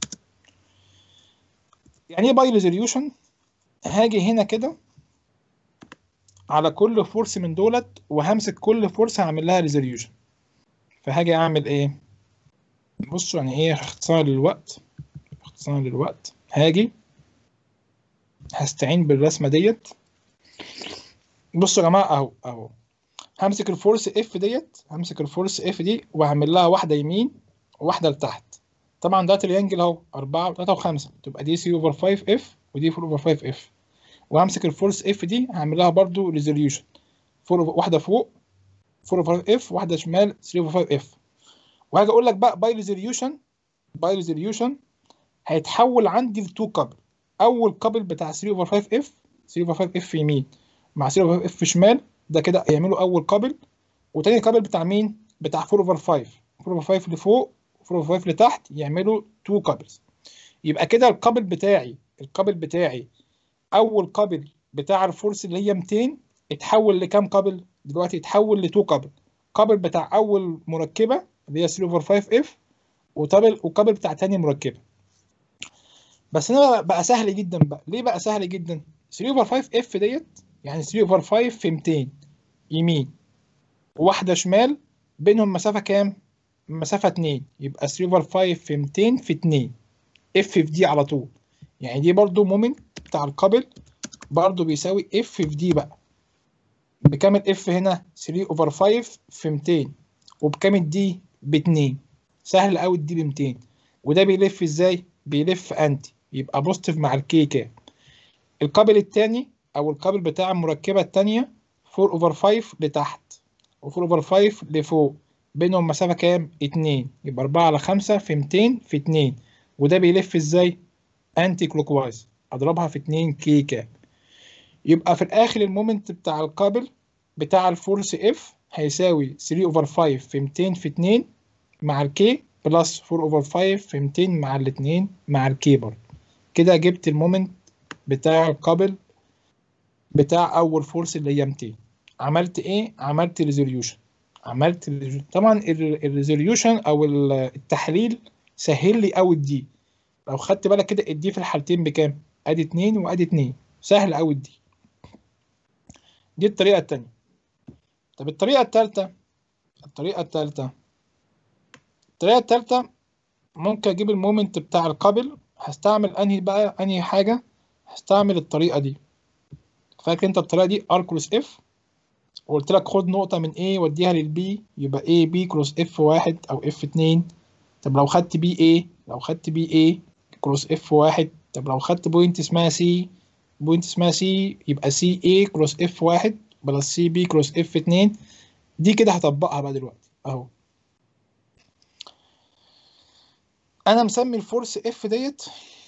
يعني ايه باي ريزوليوشن هاجي هنا كده على كل فورس من دولت وهمسك كل فورس هعمل لها ريزوليوشن فهاجي اعمل ايه بصوا يعني ايه اختصار للوقت اختصار للوقت هاجي هستعين بالرسمه ديت بصوا يا جماعه اهو اهو همسك الفورس اف ديت همسك الفورس اف دي وهعمل لها واحده يمين واحده لتحت طبعا ده تريانجل اهو 4 و3 و5 تبقى دي 3 اوفر 5 اف ودي 4 اوفر 5 اف وهمسك الفورس اف دي هعمل لها برضو ريزوليوشن واحده فوق 4 اوفر اف واحده شمال 3 اوفر 5 اف وهاجي اقول لك بقى باي ريزوليوشن باي ريزوليوشن هيتحول عندي لتو كابل اول كابل بتاع 3 اوفر 5 اف 3 اوفر 5 اف يمين مع 3 اوفر اف شمال ده كده يعملوا اول كابل وتاني كابل بتاع مين بتاع 4 اوفر 5 4 اوفر 5 لفوق 4 اوفر 5 لتحت يعملوا تو كابلز يبقى كده الكابل بتاعي الكابل بتاعي اول كابل بتاع الفورس اللي هي 200 اتحول لكام كابل دلوقتي اتحول لتو كابل كابل بتاع اول مركبه اللي هي 3 اوفر 5 اف وكابل وكابل بتاع تاني مركبه بس هنا بقى سهل جدا بقى ليه بقى سهل جدا 3 اوفر 5 اف ديت يعني 3 اوفر 5 في 200 يمين وواحده شمال بينهم مسافه كام مسافه 2 يبقى 3 اوفر 5 في 200 في 2 اف في دي على طول يعني دي برضو مومنت بتاع الكابل برضو بيساوي اف في دي بقى بكام الاف هنا 3 اوفر 5 في 200 وبكام الدي ب 2 سهل قوي الدي ب 200 وده بيلف ازاي بيلف انتي يبقى بوزيتيف مع الكي كام الكابل الثاني او الكابل بتاع المركبه الثانيه 4 اوفر 5 لتحت و4 اوفر 5 لفوق بينهم مسافه كام 2 يبقى 4 على 5 في 200 في 2 وده بيلف ازاي انتي كلوك وايز اضربها في 2 كي كام يبقى في الاخر المومنت بتاع الكابل بتاع الفورس اف هيساوي 3 اوفر 5 في 200 في 2 مع الكي بلس 4 اوفر 5 في 200 مع الاثنين مع الكي برضه كده جبت المومنت بتاع الكابل بتاع اول فورس اللي هي 200 عملت ايه عملت ريزوليوشن عملت resolution. طبعا الريزوليوشن او التحليل سهل لي قوي الدي لو خدت بالك كده الدي في الحالتين بكام ادي 2 وادي 2 سهل قوي الدي دي الطريقه الثانيه طب الطريقه الثالثه الطريقه الثالثه الطريقه الثالثه ممكن اجيب المومنت بتاع القابل هستعمل انهي بقى انهي حاجه هستعمل الطريقه دي فاكر انت الطريقه دي ار كروس اف وقلت لك خد نقطه من A وديها للبي يبقى A B كروس اف واحد او اف اتنين طب لو خدت بي A لو خدت بي A كروس اف واحد طب لو خدت بوينت اسمها سي بوينت اسمها سي يبقى سي A كروس اف واحد بلس سي بي كروس اف اتنين دي كده هطبقها بقى دلوقتي اهو انا مسمي الفورس اف ديت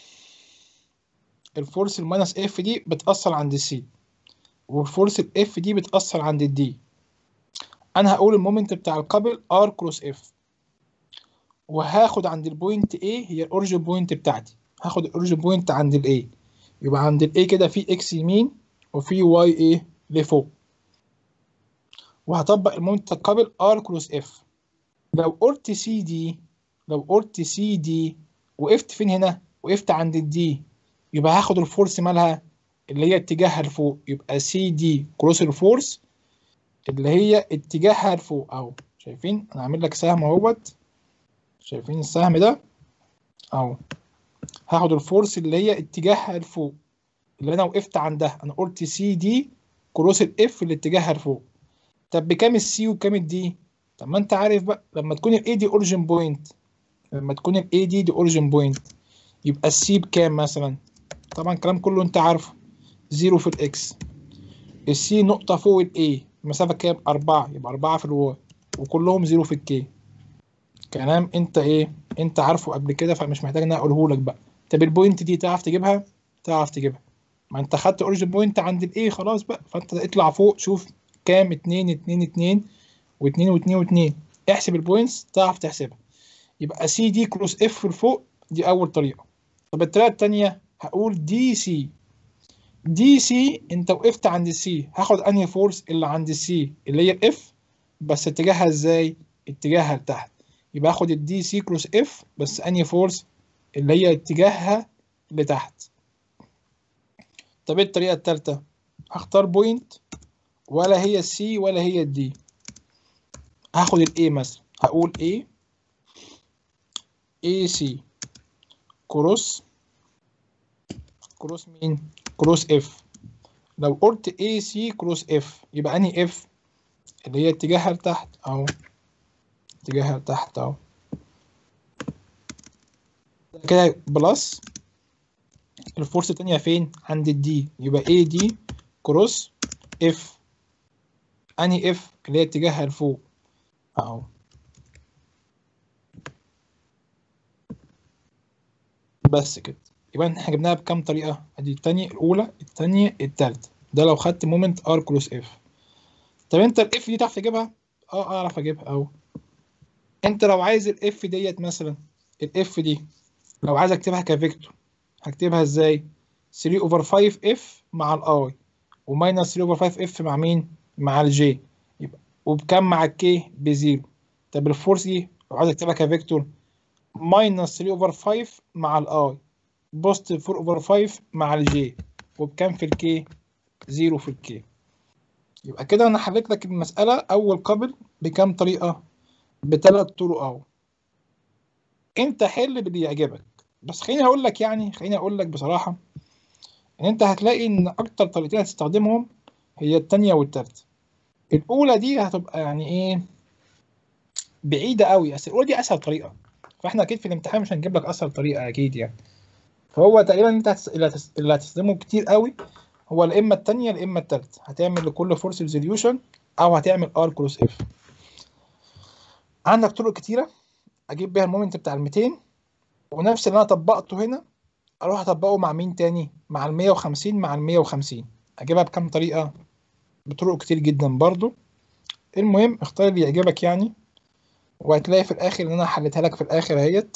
الفورس الماينس اف دي بتأثر عند السي والفورس الاف دي بتأثر عند الدي انا هقول المومنت بتاع القابل ار كروس اف وهاخد عند البوينت A هي الاوريجن بوينت بتاعتي هاخد الاوريجن بوينت عند الاي يبقى عند الاي كده في اكس يمين وفي واي ايه لفوق وهطبق المومنت القابل ار كروس اف لو قلت سي دي لو قلت سي دي وقفت فين هنا وقفت عند الدي يبقى هاخد الفورس مالها اللي هي اتجاهها لفوق يبقى سي دي كروس الفورس اللي هي اتجاهها لفوق اهو شايفين انا عامل لك سهم اهوت شايفين السهم ده اهو هاخد الفورس اللي هي اتجاهها لفوق اللي انا وقفت عندها انا قلت سي دي كروس الاف اللي اتجاهها لفوق طب بكام السي وكام الدي طب ما انت عارف بقى لما تكون الاي دي اوريجن بوينت لما تكون الاي دي دي اوريجن بوينت يبقى السي بكام مثلا طبعا الكلام كله انت عارفه زيرو في الاكس السي نقطة فوق الاي المسافة كام أربعة يبقى أربعة في الواي وكلهم زيرو في الكي كلام انت ايه انت عارفه قبل كده فمش محتاج ان انا اقوله لك بقى طب البوينت دي تعرف تجيبها تعرف تجيبها ما انت خدت اوريجن بوينت عند الاي خلاص بقى فانت اطلع فوق شوف كام اتنين اتنين اتنين واتنين واتنين واتنين احسب البوينتس تعرف تحسبها يبقى سي دي كروس اف لفوق دي اول طريقة طب الطريقة التانية هقول دي سي دي سي انت وقفت عند السي هاخد انهي فورس اللي عند السي اللي هي الاف بس اتجاهها ازاي اتجاهها لتحت يبقى اخد الدي سي كروس اف بس انهي فورس اللي هي اتجاهها لتحت طب ايه الطريقه الثالثه هختار بوينت ولا هي السي ولا هي الدي هاخد الاي مثلا هقول ايه اي سي كروس كروس مين كروس اف لو قلت اي سي كروس اف يبقى انهي اف اللي هي اتجاهها لتحت اهو اتجاهها لتحت اهو كده بلس الفورس التانية فين عند الدي يبقى اي دي كروس اف انهي اف اللي هي اتجاهها لفوق اهو بس كده يبقى احنا جبناها بكام طريقة ادي التانية الاولى التانية التالتة ده لو خدت مومنت ار كروس اف طب انت الاف دي تعرف تجيبها اه اعرف اجيبها اهو انت لو عايز الاف ديت مثلا الاف دي لو عايز اكتبها كفيكتور هكتبها ازاي 3 اوفر 5 اف مع الاي وماينس 3 اوفر 5 اف مع مين مع الجي يبقى وبكام مع الكي بزيرو طب الفورس دي لو عايز اكتبها كفيكتور ماينس 3 اوفر 5 مع الاي بوزيتيف 4 اوفر 5 مع الجي وبكام في الكي زيرو في الكي يبقى كده انا حليت لك المسألة اول قبل بكام طريقة بثلاث طرق اهو انت حل باللي يعجبك بس خليني اقول لك يعني خليني اقول لك بصراحة ان انت هتلاقي ان اكتر طريقتين هتستخدمهم هي التانية والتالتة الاولى دي هتبقى يعني ايه بعيدة قوي بس الاولى دي اسهل طريقة فاحنا اكيد في الامتحان مش هنجيب لك اسهل طريقة اكيد يعني فهو تقريبا انت هتس... اللي هتس- اللي هتستخدمه كتير قوي هو لا اما التانية لا اما التالتة هتعمل لكل فورس ريزوليوشن او هتعمل ار كروس اف عندك طرق كتيرة اجيب بيها المومنت بتاع ال 200 ونفس اللي انا طبقته هنا اروح اطبقه مع مين تاني مع ال 150 مع ال 150 اجيبها بكام طريقة بطرق كتير جدا برضو المهم اختار اللي يعجبك يعني وهتلاقي في الاخر ان انا حليتها لك في الاخر اهيت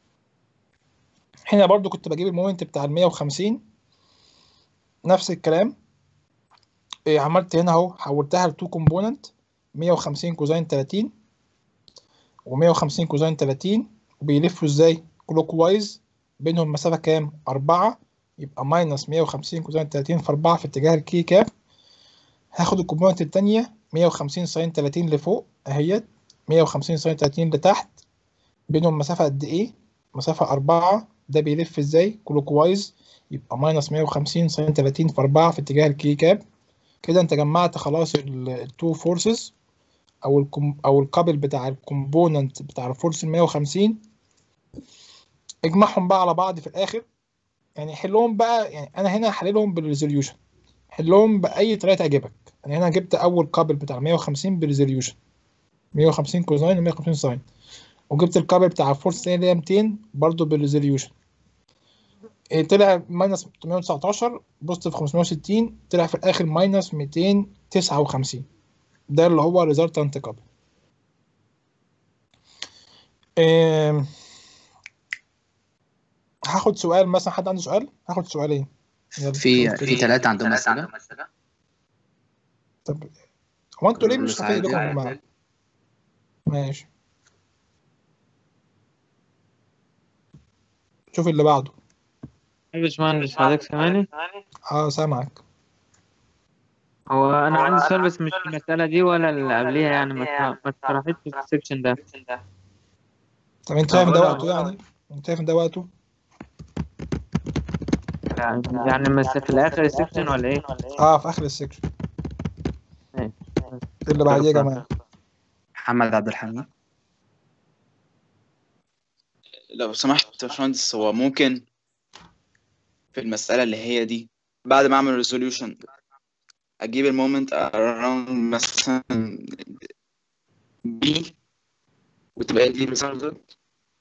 هنا برضو كنت بجيب المومنت بتاع ال 150 نفس الكلام إيه عملت هنا اهو حولتها لتو كومبوننت 150 كوزين 30 و150 كوزين 30 وبيلفوا ازاي كلوك وايز بينهم مسافة كام 4 يبقى ماينس 150 كوزين 30 في 4 في اتجاه الكي كام هاخد الكومبوننت التانية 150 ساين 30 لفوق اهيت 150 ساين 30 لتحت بينهم مسافة قد ايه مسافة 4 ده بيلف ازاي كلوك وايز يبقى ماينس 150 ساين 30 في 4 في اتجاه الكي كاب كده انت جمعت خلاص التو فورسز او الكم او القابل بتاع الكومبوننت بتاع الفورس ال 150 اجمعهم بقى على بعض في الاخر يعني حلهم بقى يعني انا هنا هحللهم بالريزوليوشن حلهم باي طريقه تعجبك انا هنا جبت اول قابل بتاع 150 بالريزوليوشن 150 كوزين و 150 ساين وجبت القابل بتاع الفورس الثانيه اللي هي 200 برضه بالريزوليوشن إيه، طلع ماينس 819 بوزيتيف 560 طلع في الاخر ماينس 259 ده اللي هو ريزلتانت كابل إيه هاخد سؤال مثلا حد عنده سؤال هاخد سؤالين يلا في شوف في كده. ثلاثة عندهم أسئلة طب هو انتوا ليه كله مش فاكرين سعيد لكم يا يعني. جماعه ماشي شوف اللي بعده يا باشمهندس حضرتك سامعني؟ اه سامعك هو أنا عندي سؤال بس مش في المسألة دي ولا اللي قبليها يعني ما اتشرح- ما اتشرحتش في السكشن ده طب انت شايف ده وقته يعني انت شايف ان ده وقته يعني يعني بس في الآخر السكشن ولا إيه؟ اه في اخر السكشن ماشي. اللي بعديه يا جماعه محمد عبد الحميد لو سمحت يا باشمهندس هو ممكن في المسألة اللي هي دي بعد ما أعمل ريزوليوشن أجيب المومنت around مثلا بي وتبقى دي الريزلت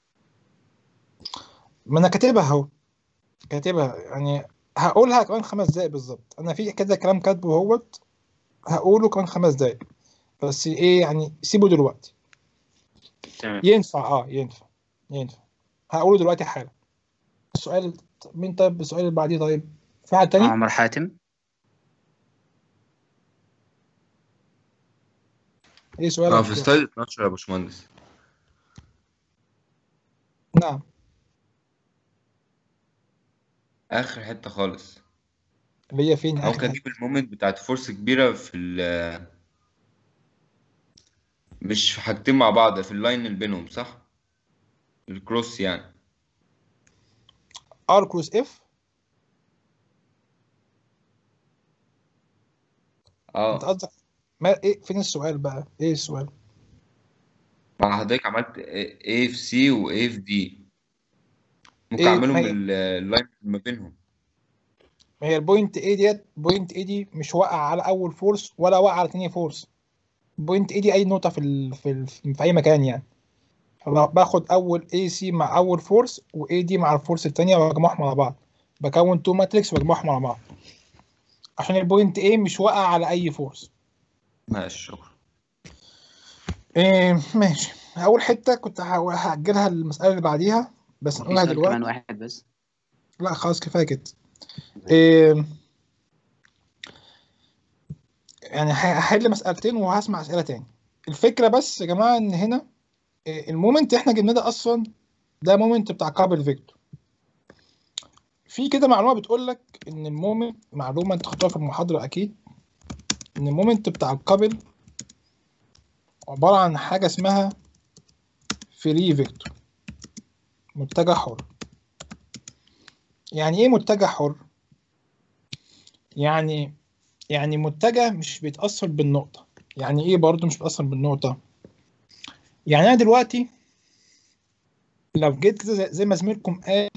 ما انا كاتبها اهو كاتبها يعني هقولها كمان خمس دقايق بالظبط انا في كذا كلام كاتبه اهوت هقوله كمان خمس دقايق بس ايه يعني سيبه دلوقتي تمام ينفع اه ينفع ينفع هقوله دلوقتي حالا السؤال مين طيب السؤال اللي بعديه طيب في حد تاني عمر حاتم ايه سؤالك اه في ستايل 12 يا باشمهندس نعم اخر حته خالص اللي هي فين او اخر كان اجيب المومنت بتاعت فورس كبيره في ال مش في حاجتين مع بعض في اللاين اللي بينهم صح الكروس يعني ار كروس اف انت اه قصدك ما ايه فين السؤال بقى ايه السؤال مع حضرتك عملت A في C و A في D ممكن ايه اعملهم ما هي ال- اللاين ما بينهم ما هي البوينت ايه ديت بوينت ايه دي مش واقعه على اول فورس ولا واقعه على تاني فورس بوينت ايه دي اي نقطه في ال... في, ال... في اي مكان يعني فب- باخد اول اي سي مع اول فورس واي دي مع الفورس التانية واجمعهم على بعض بكون تو ماتريكس واجمعهم على بعض عشان البوينت ايه مش واقعه على اي فورس ماشي شكرا إيه ماشي اول حته كنت هحاول- هاجلها المساله اللي بعديها بس وفي نقولها سؤال كمان دلوقتي واحد بس لا خلاص كفايه كده إيه يعني ه- هحل مسألتين وهسمع أسئلة تاني الفكرة بس يا جماعة إن هنا إيه، المومنت إحنا جبناه ده أصلا ده مومنت بتاع كابل فيكتور في كده معلومة بتقول لك إن المومنت معلومة أنت خدتها في المحاضرة أكيد إن المومنت بتاع الكابل عبارة عن حاجة اسمها فري فيكتور متجه حر يعني إيه متجه حر؟ يعني يعني متجه مش بيتأثر بالنقطة يعني ايه برضو مش بيتأثر بالنقطة يعني انا دلوقتي لو جيت كده زي- زي ما زميلكم قال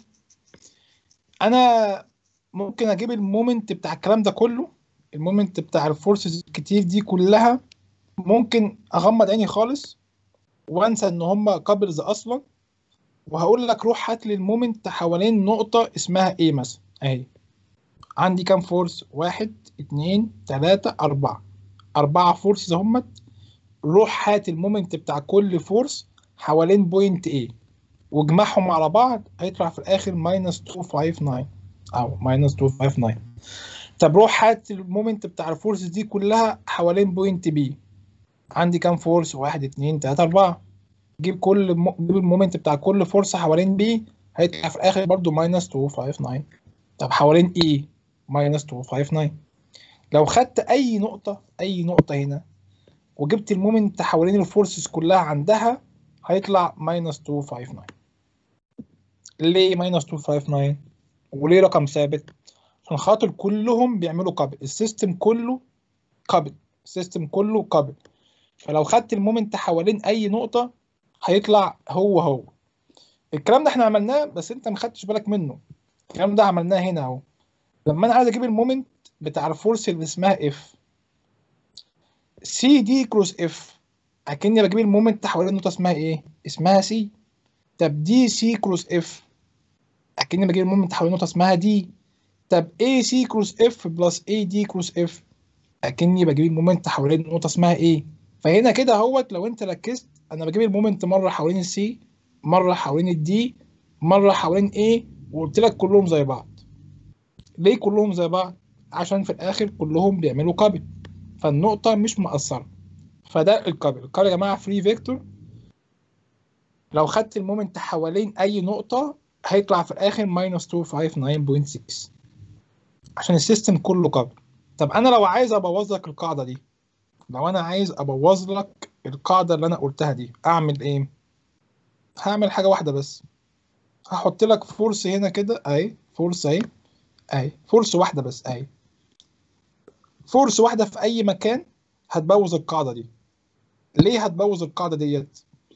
انا ممكن اجيب المومنت بتاع الكلام ده كله المومنت بتاع الفورسز الكتير دي كلها ممكن اغمض عيني خالص وانسى ان هم كابلز اصلا وهقول لك روح هات لي المومنت حوالين نقطة اسمها ايه مثلا اهي عندي كام فورس واحد اتنين تلاتة أربعة أربعة فورسز همت روح هات المومنت بتاع كل فورس حوالين بوينت A واجمعهم على بعض هيطلع في الآخر ماينس 259 أو ماينس 259 طب روح هات المومنت بتاع الفورس دي كلها حوالين بوينت B عندي كام فورس واحد اتنين تلاتة أربعة جيب كل مو... جيب المومنت بتاع كل فورس حوالين B هيطلع في الآخر برضو ماينس 259 طب حوالين E ماينس 259 لو خدت اي نقطة اي نقطة هنا وجبت المومنت حوالين الفورسز كلها عندها هيطلع ماينس 259 ليه ماينس 259 وليه رقم ثابت عشان خاطر كلهم بيعملوا قبل السيستم كله قبل السيستم كله قبل فلو خدت المومنت حوالين اي نقطة هيطلع هو هو الكلام ده احنا عملناه بس انت ما خدتش بالك منه الكلام ده عملناه هنا اهو لما انا عايز اجيب المومنت بتاع الفورس اللي اسمها اف سي دي كروس اف اكني بجيب المومنت حوالين نقطه اسمها ايه اسمها سي طب دي سي كروس اف اكني بجيب المومنت حوالين نقطه اسمها دي طب اي سي كروس اف بلس اي دي كروس اف اكني بجيب المومنت حوالين نقطه اسمها ايه فهنا كده اهوت لو انت ركزت انا بجيب المومنت مره حوالين السي مره حوالين الدي مره حوالين ايه وقلت لك كلهم زي بعض ليه كلهم زي بعض عشان في الاخر كلهم بيعملوا قابل فالنقطة مش مقصرة فده القابل القابل يا جماعة فري فيكتور لو خدت المومنت حوالين أي نقطة هيطلع في الآخر ماينس 259.6 عشان السيستم كله قابل طب أنا لو عايز أبوظ لك القاعدة دي لو أنا عايز أبوظ لك القاعدة اللي أنا قلتها دي أعمل إيه؟ هعمل حاجة واحدة بس هحط لك فورس هنا كده أهي فورس أهي أهي فورس واحدة بس أهي فورس واحدة في أي مكان هتبوظ القاعدة دي ليه هتبوظ القاعدة ديت؟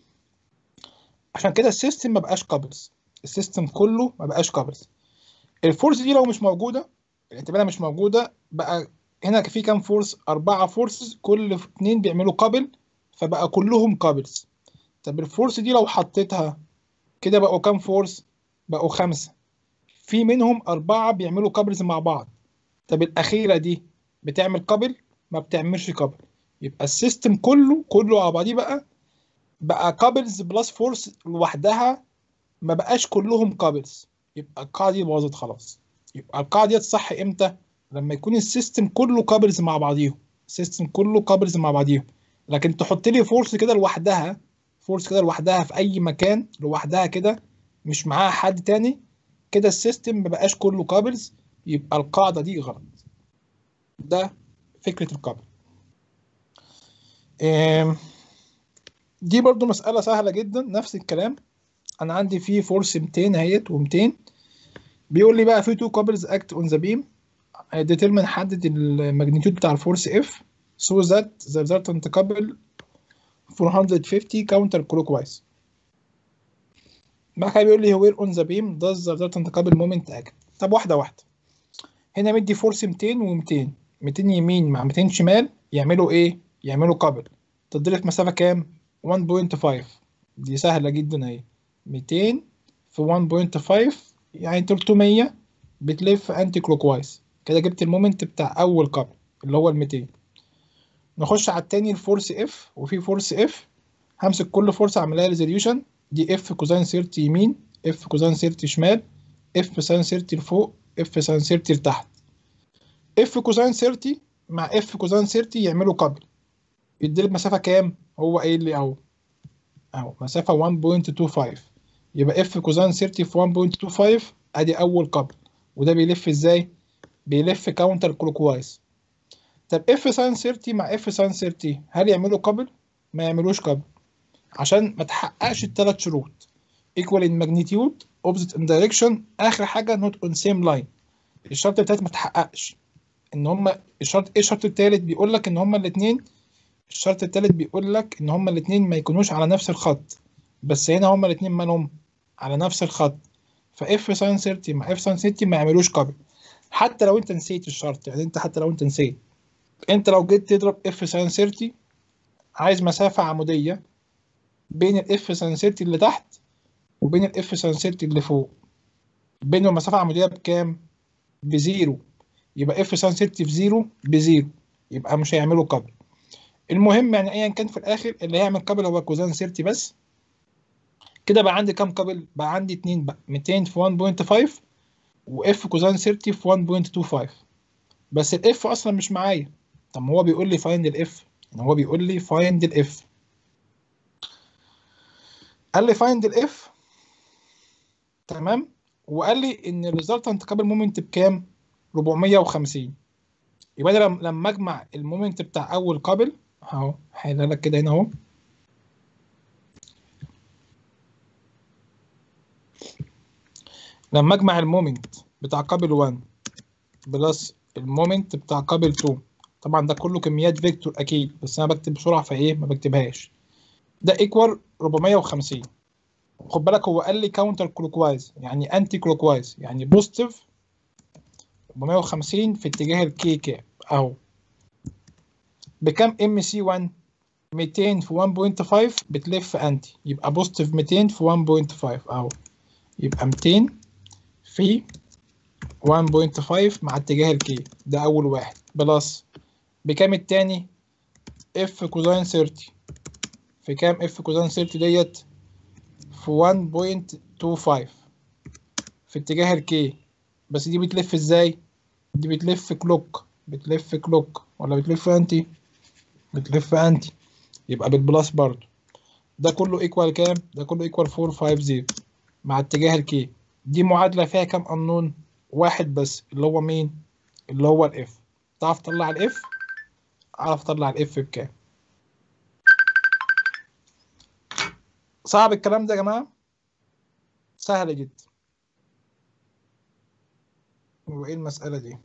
عشان كده السيستم ما بقاش كابلز السيستم كله ما بقاش كابلز الفورس دي لو مش موجودة الاعتبارها مش موجودة بقى هنا في كام فورس؟ أربعة فورسز كل اتنين بيعملوا قابل فبقى كلهم قابلز طب الفورس دي لو حطيتها كده بقوا كام فورس؟ بقوا خمسة في منهم أربعة بيعملوا قابلز مع بعض طب الأخيرة دي بتعمل قابل ما بتعملش قابل يبقى السيستم كله كله على بعضيه بقى بقى كابلز بلس فورس لوحدها ما بقاش كلهم كابلز يبقى القاعدة دي باظت خلاص يبقى القاعدة دي صح امتى لما يكون السيستم كله كابلز مع بعضيهم السيستم كله كابلز مع بعضيهم لكن تحط لي فورس كده لوحدها فورس كده لوحدها في اي مكان لوحدها كده مش معاها حد تاني كده السيستم ما بقاش كله كابلز يبقى القاعدة دي غلط ده فكرة القبل آم، دي برضو مسألة سهلة جدا نفس الكلام أنا عندي فيه فورس 200 اهيت و200 بيقول لي بقى في تو كابلز اكت اون ذا بيم determine حدد الماجنتيود بتاع الفورس F so that the resultant couple 450 counter clockwise بعد كده بيقول لي وير اون ذا بيم داز ذا ريزلتنت كابل مومنت اكت طب واحده واحده هنا مدي فورس 200 و200 200 يمين مع 200 شمال يعملوا ايه يعملوا كابل تضرب مسافه كام 1.5 دي سهله جدا اهي 200 في 1.5 يعني 300 بتلف انتي كلوك وايز كده جبت المومنت بتاع اول كابل اللي هو ال 200 نخش على التاني الفورس اف وفي فورس اف همسك كل فورس اعملها ريزوليوشن دي اف كوزين 30 يمين اف كوزين 30 شمال اف ساين 30 لفوق اف ساين 30 لتحت اف كوزين 30 مع اف كوزين 30 يعملوا كابل يديلك مسافة كام؟ هو قايل لي اهو اهو مسافة 1.25 يبقى اف كوزين 30 في 1.25 ادي اول كابل وده بيلف ازاي؟ بيلف كاونتر كلوك وايز طب اف ساين 30 مع اف ساين 30 هل يعملوا كابل؟ ما يعملوش كابل عشان ما تحققش الثلاث شروط equal in magnitude opposite in direction اخر حاجه not on same line الشرط التالت ما تحققش ان هما الشرط ايه الشرط التالت بيقول لك ان هما الاثنين الشرط التالت بيقول لك ان هما الاثنين ما يكونوش على نفس الخط بس هنا هما الاثنين مالهم على نفس الخط فاف ساين 30 مع اف ساين 30 ما يعملوش كابل حتى لو انت نسيت الشرط يعني انت حتى لو انت نسيت انت لو جيت تضرب اف ساين 30 عايز مسافه عموديه بين الاف ساين 30 اللي تحت وبين الاف ساين 30 اللي فوق بينهم مسافه عموديه بكام بزيرو يبقى اف ساين 30 في زيرو بزيرو يبقى مش هيعملوا كابل المهم يعني ايا كان في الاخر اللي هيعمل كابل هو كوزان 30 بس كده بقى عندي كام كابل بقى عندي اتنين بقى 200 في 1.5 واف كوزان 30 في 1.25 بس الاف اصلا مش معايا طب ما هو بيقول لي فايند الاف يعني هو بيقول لي فايند الاف قال لي فايند الاف تمام وقال لي ان الريزلتنت كابل مومنت بكام 450 يبقى انا لما اجمع المومنت بتاع اول كابل اهو هحلها لك كده هنا اهو لما اجمع المومنت بتاع كابل 1 بلس المومنت بتاع كابل 2 طبعا ده كله كميات فيكتور اكيد بس انا بكتب بسرعه فايه ما بكتبهاش ده ايكوال 450 خد بالك هو قال لي كاونتر كلوك وايز يعني انتي كلوك وايز يعني بوزيتيف 450 في اتجاه الكي كاب اهو بكام ام سي 1 200 في 1.5 بتلف انتي يبقى بوزيتيف 200 في 1.5 اهو يبقى 200 في 1.5 مع اتجاه الكي ده اول واحد بلس بكام التاني اف كوزين 30 في كام اف كوزين 30 ديت في 1.25 في اتجاه الكي بس دي بتلف ازاي دي بتلف كلوك بتلف كلوك ولا بتلف انتي بتلف انتي يبقى بالبلس برضو ده كله ايكوال كام ده كله ايكوال 450 مع اتجاه الكي دي معادلة فيها كام قانون واحد بس اللي هو مين اللي هو الاف تعرف تطلع الاف اعرف اطلع الاف بكام صعب الكلام ده يا جماعة سهل جدا هو ايه المسألة دي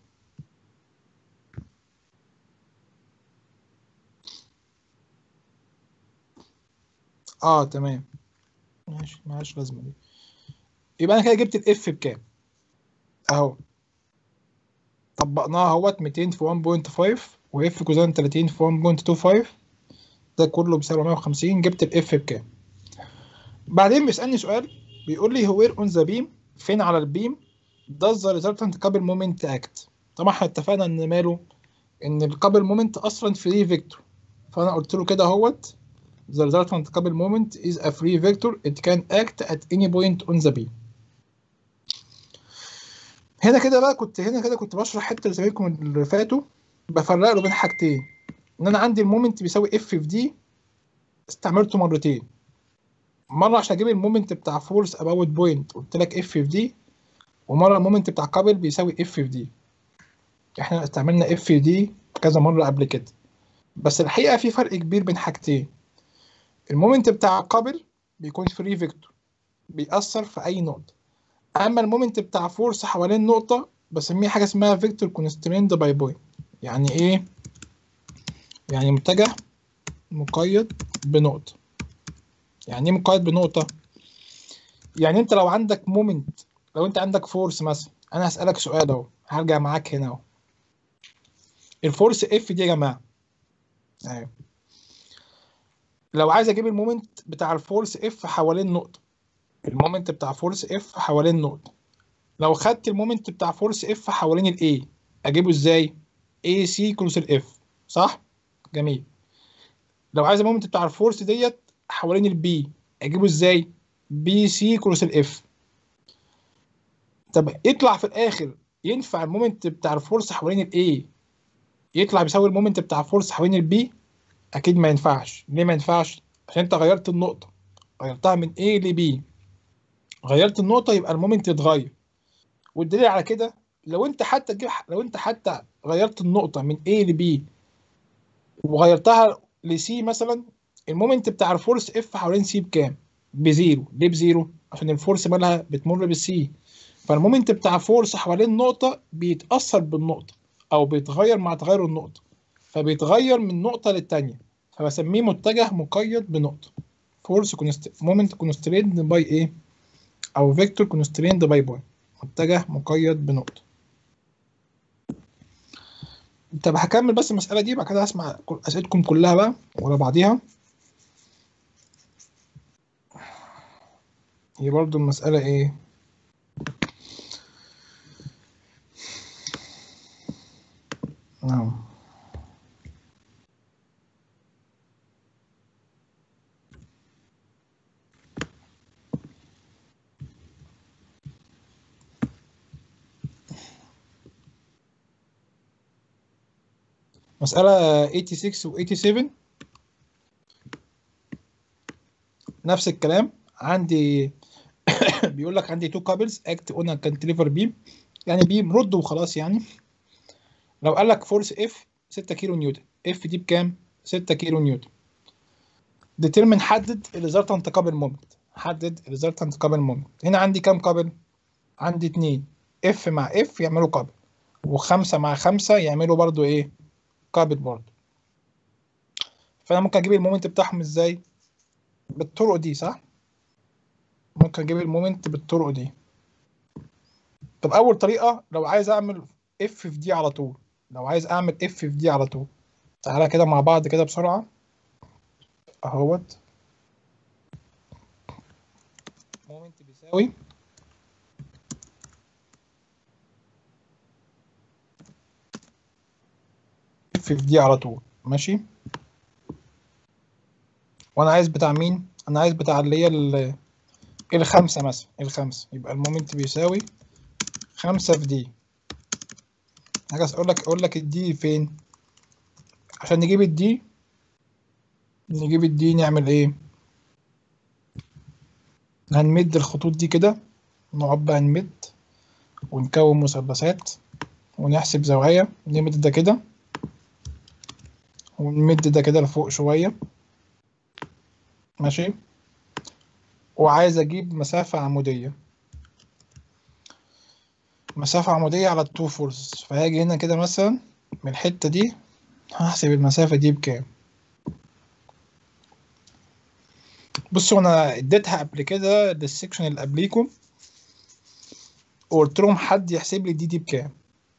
اه تمام ماشي ملهاش لازمة دي يبقى انا كده جبت الاف بكام اهو طبقناها اهوت 200 في 1.5 واف كوزين 30 في 1.25 ده كله بيساوي 450 جبت الاف بكام بعدين بيسألني سؤال بيقول لي هو اون ذا بيم فين على البيم does the resultant couple moment act طبعا احنا اتفقنا ان ماله ان الكابل مومنت اصلا فري فيكتور فانا قلت له كده اهوت the resultant couple moment is a free vector it can act at any point on the beam هنا كده بقى كنت هنا كده كنت بشرح حته لزمايلكم اللي فاتوا بفرق له بين حاجتين ان انا عندي المومنت بيساوي اف في دي استعملته مرتين مره عشان اجيب المومنت بتاع فورس اباوت بوينت قلت لك اف في دي ومره المومنت بتاع كابل بيساوي اف في دي احنا استعملنا اف في دي كذا مره قبل كده بس الحقيقه في فرق كبير بين حاجتين المومنت بتاع الكابل بيكون فري فيكتور بيأثر في اي نقطه اما المومنت بتاع فورس حوالين نقطه بسميه حاجه اسمها فيكتور كونستريند باي بوينت يعني ايه يعني متجه مقيد بنقطه يعني ايه مقيد بنقطه يعني انت لو عندك مومنت لو انت عندك فورس مثلا انا هسألك سؤال اهو هرجع معاك هنا اهو الفورس اف دي يا جماعه ايوه لو عايز اجيب المومنت بتاع الفورس اف حوالين نقطه المومنت بتاع فورس اف حوالين نقطه لو خدت المومنت بتاع فورس اف حوالين الاي اجيبه ازاي اي سي كروس الاف صح جميل لو عايز المومنت بتاع الفورس ديت حوالين البي اجيبه ازاي بي سي كروس الاف طب يطلع في الاخر ينفع المومنت بتاع الفورس حوالين الاي يطلع بيساوي المومنت بتاع الفورس حوالين البي اكيد ما ينفعش ليه ما ينفعش عشان انت غيرت النقطه غيرتها من A ل B غيرت النقطه يبقى المومنت يتغير والدليل على كده لو انت حتى تجيب لو انت حتى غيرت النقطه من A ل B وغيرتها ل C مثلا المومنت بتاع الفورس F حوالين C بكام بزيرو ليه بزيرو عشان الفورس مالها بتمر بالسي فالمومنت بتاع فورس حوالين نقطه بيتاثر بالنقطه او بيتغير مع تغير النقطه فبيتغير من نقطة للتانية فبسميه متجه مقيد بنقطة فورس مومنت كونستريند باي ايه او فيكتور كونستريند باي بوينت متجه مقيد بنقطة طب هكمل بس المسألة دي بعد كده هسمع كل- أسئلتكم كلها بقى ورا بعضيها هي برضو المسألة ايه نعم مسألة 86 و 87 نفس الكلام عندي بيقول لك عندي تو كابلز اكت اون كانتليفر بيم يعني بيم رد وخلاص يعني لو قال لك فورس اف 6 كيلو نيوتن اف دي بكام 6 كيلو نيوتن ديترمن حدد الريزلتنت كابل مومنت حدد الريزلتنت كابل مومنت هنا عندي كام كابل عندي اتنين اف مع اف يعملوا كابل وخمسة مع خمسة يعملوا برضو ايه كابل برضو فانا ممكن اجيب المومنت بتاعهم ازاي بالطرق دي صح ممكن اجيب المومنت بالطرق دي طب اول طريقة لو عايز اعمل اف في دي على طول لو عايز اعمل اف في دي على طول تعالى كده مع بعض كده بسرعة اهوت مومنت بيساوي اف في دي على طول ماشي وانا عايز بتاع مين انا عايز بتاع اللي هي ال- الخمسة مثلا الخمسة يبقى المومنت بيساوي خمسة في دي حاجة اقول لك اقول لك الدي فين عشان نجيب الدي نجيب الدي نعمل ايه هنمد الخطوط دي كده نقعد بقى نمد ونكون مثلثات ونحسب زوايا نمد ده كده ونمد ده كده لفوق شوية ماشي وعايز اجيب مسافة عمودية مسافة عمودية على التو فورس فهاجي هنا كده مثلا من الحتة دي هحسب المسافة دي بكام بصوا انا اديتها قبل كده للسكشن اللي قبليكم وقلت لهم حد يحسب لي دي دي بكام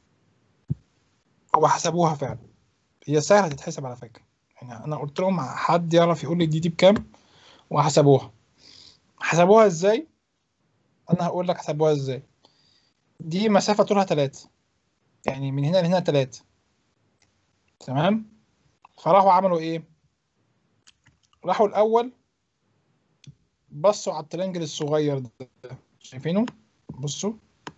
وحسبوها فعلا هي سهلة تتحسب على فكرة يعني انا قلت لهم حد يعرف يقول لي دي دي بكام وحسبوها حسبوها ازاي انا هقول لك حسبوها ازاي دي مسافة طولها تلاتة يعني من هنا لهنا تلاتة تمام فراحوا عملوا ايه راحوا الاول بصوا على الترنجل الصغير ده شايفينه بصوا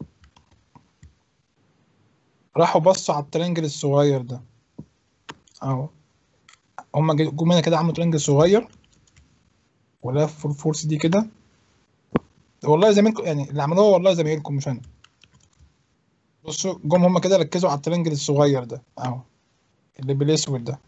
راحوا بصوا على الترنجل الصغير ده اهو هما جي- جم هنا كده عملوا ترنجل صغير ولفوا الفورس دي كده والله زميلكم يعني اللي عملوها والله زمايلكم مش انا بصوا جم هما كده ركزوا على الترنجل الصغير ده اهو اللي بالاسود ده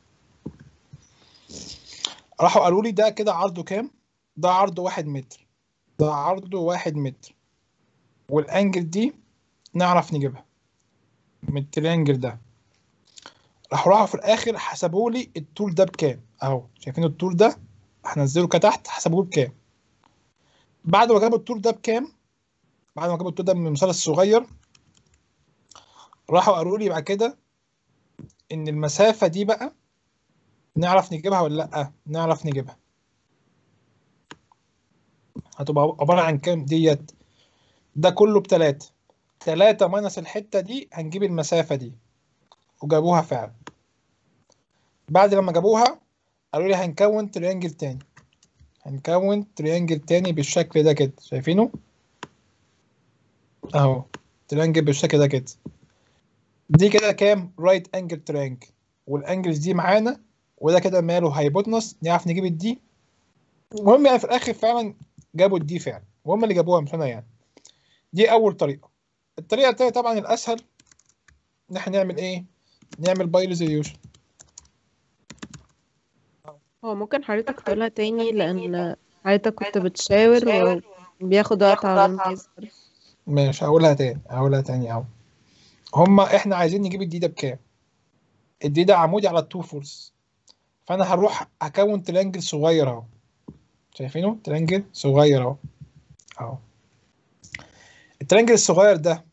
راحوا قالوا لي ده كده عرضه كام ده عرضه واحد متر ده عرضه واحد متر والانجل دي نعرف نجيبها من الترينجل ده راحوا راحوا في الاخر حسبوا لي الطول ده بكام اهو شايفين الطول ده هنزله كده تحت حسبوه بكام بعد ما جابوا الطول ده بكام بعد ما جابوا الطول ده من المثال الصغير راحوا قالوا لي بعد كده ان المسافه دي بقى نعرف نجيبها ولا لا نعرف نجيبها هتبقى عباره عن كام ديت ده كله بتلاتة تلاتة ماينس الحتة دي هنجيب المسافة دي وجابوها فعلا بعد لما جابوها قالوا لي هنكون تريانجل تاني هنكون تريانجل تاني بالشكل ده كده شايفينه اهو تريانجل بالشكل ده كده دي كده كام رايت انجل تريانجل والانجلز دي معانا وده كده ماله هايبوتنس نعرف نجيب الدي المهم يعني في الاخر فعلا جابوا الدي فعلا وهم اللي جابوها مش انا يعني دي اول طريقه الطريقه التانيه طبعا الاسهل ان احنا نعمل ايه نعمل باي ريزوليوشن هو ممكن حضرتك تقولها تاني لأن حضرتك كنت بتشاور وبياخد وقت على ما يظهر ماشي هقولها تاني هقولها تاني اهو هما احنا عايزين نجيب الدي ده بكام الدي ده عمودي على التو فورس فانا هروح اكون تريانجل صغير اهو شايفينه تريانجل صغير اهو اهو التريانجل الصغير ده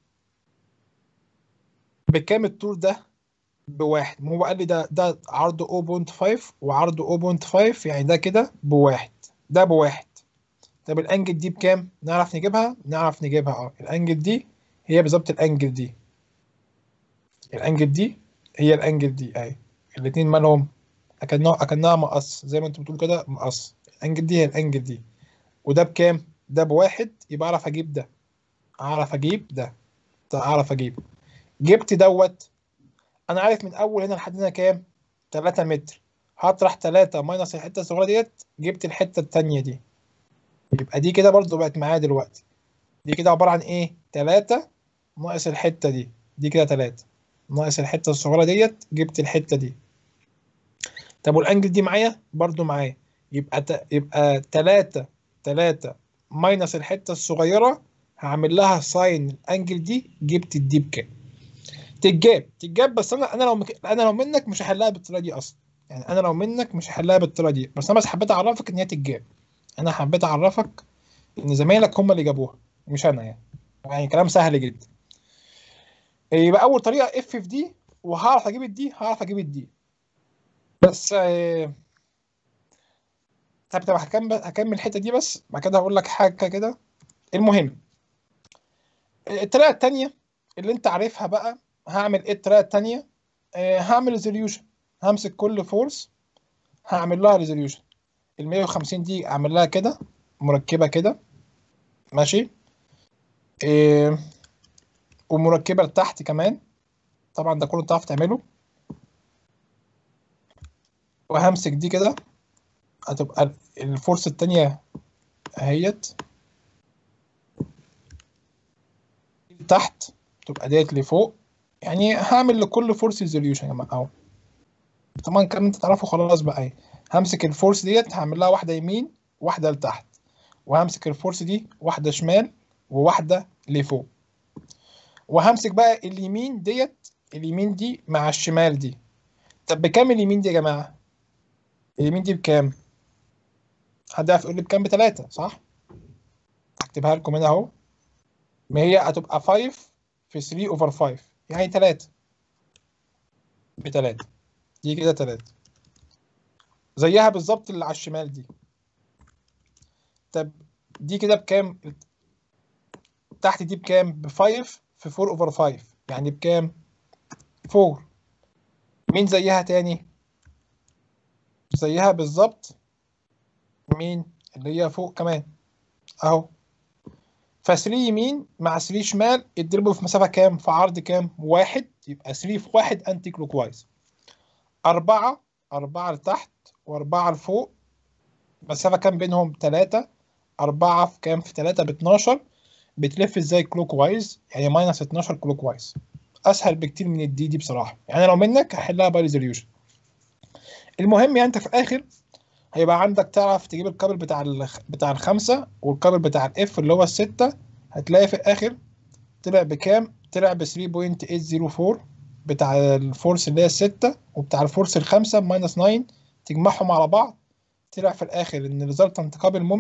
بكام الطول ده بواحد ما هو قال لي ده ده عرضه 0.5 وعرضه 0.5 يعني ده كده بواحد ده بواحد طب الانجل دي بكام نعرف نجيبها نعرف نجيبها اه الانجل دي هي بالظبط الانجل دي الانجل دي هي الانجل دي اهي الاتنين مالهم اكنها اكنها مقص زي ما انتوا بتقولوا كده مقص الانجل دي هي الانجل دي وده بكام ده بواحد يبقى اعرف اجيب ده اعرف اجيب ده ده اعرف اجيب جبت دوت انا عارف من اول هنا لحد هنا كام 3 متر هطرح 3 ماينس الحته الصغيره ديت جبت الحته التانية دي يبقى دي كده برضو بقت معايا دلوقتي دي كده عباره عن ايه 3 ناقص الحته دي دي كده 3 ناقص الحته الصغيره ديت جبت الحته دي طب والانجل دي معايا برضو معايا يبقى ت... يبقى 3 3 ماينس الحته الصغيره هعمل لها ساين الانجل دي جبت الدي بكام تتجاب تتجاب بس انا انا لو مك... انا لو منك مش هحلها بالطريقه دي اصلا يعني انا لو منك مش هحلها بالطريقه دي بس انا بس حبيت اعرفك ان هي تتجاب انا حبيت اعرفك ان زمايلك هم اللي جابوها مش انا يعني يعني كلام سهل جدا يبقى اول طريقه اف في دي وهعرف اجيب الدي هعرف اجيب الدي بس آه... طب طب هكمل هكمل الحته دي بس بعد كده هقول لك حاجه كده المهم الطريقه الثانيه اللي انت عارفها بقى هعمل ايه الطريقه الثانيه آه هعمل ريزوليوشن همسك كل فورس هعمل لها ريزوليوشن ال 150 دي اعمل لها كده مركبه كده ماشي آه ومركبه لتحت كمان طبعا ده كله تعرف تعمله وهمسك دي كده هتبقى الفورس التانية اهيت تحت تبقى ديت لفوق يعني هعمل لكل فورس ريزوليوشن يا جماعه اهو طبعا كان انت تعرفوا خلاص بقى ايه همسك الفورس ديت هعمل لها واحده يمين واحده لتحت وهمسك الفورس دي واحده شمال وواحده لفوق وهمسك بقى اليمين ديت اليمين دي مع الشمال دي طب بكام اليمين دي يا جماعه اليمين دي بكام حد يعرف يقول لي بكام بتلاتة صح هكتبها لكم هنا اهو ما هي هتبقى 5 في 3 اوفر 5 يعني 3 بتلاتة دي كده 3 زيها بالظبط اللي على الشمال دي طب دي كده بكام تحت دي بكام ب 5 في 4 اوفر 5 يعني بكام 4 مين زيها تاني زيها بالظبط مين اللي هي فوق كمان اهو ف 3 يمين مع 3 شمال يتضربوا في مسافة كام؟ في عرض كام؟ واحد يبقى 3 في واحد انتي كلوك وايز. أربعة أربعة لتحت وأربعة لفوق مسافة كام بينهم؟ تلاتة أربعة في كام؟ في تلاتة ب 12 بتلف ازاي كلوك وايز؟ يعني ماينس 12 كلوك وايز. أسهل بكتير من الدي دي بصراحة، يعني لو منك هحلها باي ريزوليوشن. المهم يعني أنت في الآخر هيبقى عندك تعرف تجيب الكابل بتاع الخ... بتاع الخمسة والكابل بتاع الاف اللي هو الستة هتلاقي في الآخر طلع بكام؟ طلع ب 3.804 بتاع الفورس اللي هي الستة وبتاع الفورس الخمسة ماينس 9 تجمعهم على بعض طلع في الآخر إن الريزلتنت كابل مومنت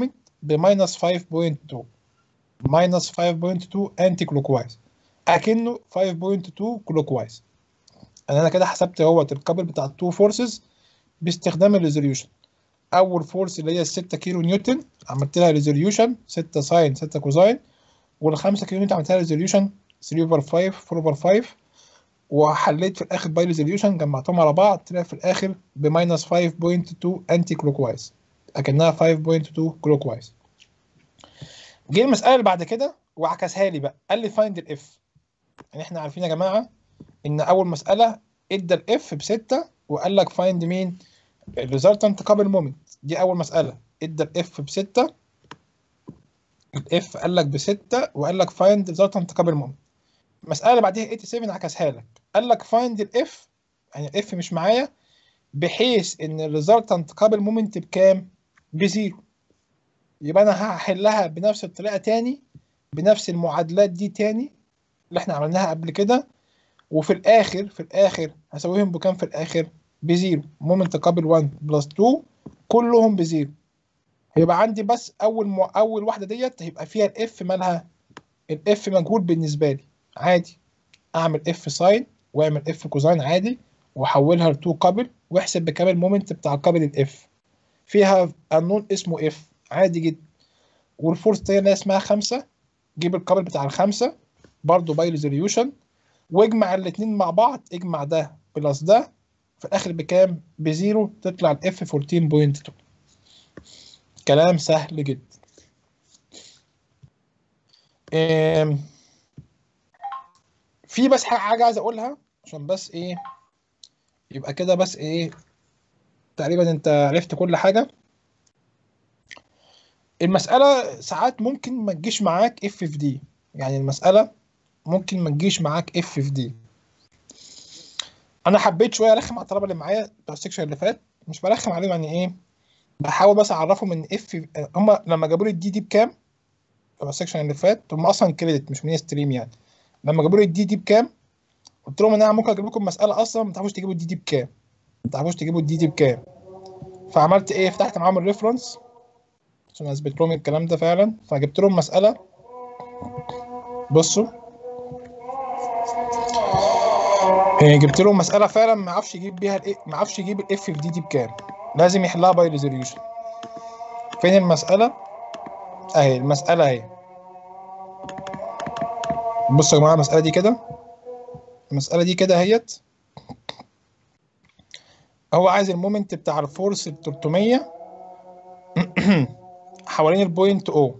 بماينس 5.2 ماينس 5.2 انتي كلوك وايز اكنه 5.2 كلوك وايز انا كده حسبت اهوت الكابل بتاع التو فورسز باستخدام الريزوليوشن اول فورس اللي هي 6 كيلو نيوتن عملت لها ريزوليوشن 6 ساين 6 كوزاين وال5 كيلو نيوتن عملت لها ريزوليوشن 3 اوفر 5 4 اوفر 5 وحليت في الاخر باي ريزوليوشن جمعتهم على بعض طلع في الاخر بماينس 5.2 انتي كلوك وايز اكنها 5.2 كلوك وايز جه المساله اللي بعد كده وعكسها لي بقى قال لي فايند الاف يعني احنا عارفين يا جماعه ان اول مساله ادى الاف بستة وقال لك فايند مين الريزلتنت قبل مومنت دي اول مساله ادى الاف بستة الاف قال لك بستة وقال لك فايند ريزلتنت قبل مومنت المساله اللي بعديها 87 عكسها لك قال لك فايند الاف يعني الاف مش معايا بحيث ان الريزلتنت قبل مومنت بكام بزيرو يبقى انا هحلها بنفس الطريقه تاني بنفس المعادلات دي تاني اللي احنا عملناها قبل كده وفي الاخر في الاخر هسويهم بكام في الاخر بزيرو مومنت قابل 1 بلس 2 كلهم بزيرو هيبقى عندي بس اول مو... اول واحده ديت هيبقى فيها الاف مالها الاف مجهول بالنسبه لي عادي اعمل اف ساين واعمل اف كوزاين عادي واحولها لتو قابل واحسب بكام المومنت بتاع قابل الاف فيها قانون اسمه اف عادي جدا والفورس التانية اللي اسمها خمسة جيب القابل بتاع الخمسة برضو باي ريزوليوشن واجمع الاتنين مع بعض اجمع ده بلس ده في الاخر بكام بزيرو تطلع الاف 14.2 كلام سهل جدا إيه في بس حاجة عايز اقولها عشان بس ايه يبقى كده بس ايه تقريبا انت عرفت كل حاجة المسألة ساعات ممكن ما تجيش معاك اف في دي يعني المسألة ممكن ما تجيش معاك اف في دي انا حبيت شويه ارخم على الطلبه اللي معايا بتوع السكشن اللي فات مش برخم عليهم يعني ايه بحاول بس اعرفهم ان اف هم لما جابوا لي الدي دي بكام بتوع السكشن اللي فات هم اصلا كريدت مش من ستريم يعني لما جابوا لي الدي دي بكام قلت لهم ان انا ممكن اجيب لكم مساله اصلا ما تعرفوش تجيبوا الدي دي بكام ما تعرفوش تجيبوا الدي دي بكام فعملت ايه فتحت معاهم الريفرنس عشان اثبت لهم الكلام ده فعلا فجبت لهم مساله بصوا إيه جبت له مساله فعلا ما اعرفش يجيب بيها الايه ما اعرفش يجيب الاف في دي دي بكام لازم يحلها باي ريزوليوشن فين المساله اهي المساله اهي بصوا يا جماعه المساله دي كده المساله دي كده اهيت هو عايز المومنت بتاع الفورس ب 300 حوالين البوينت او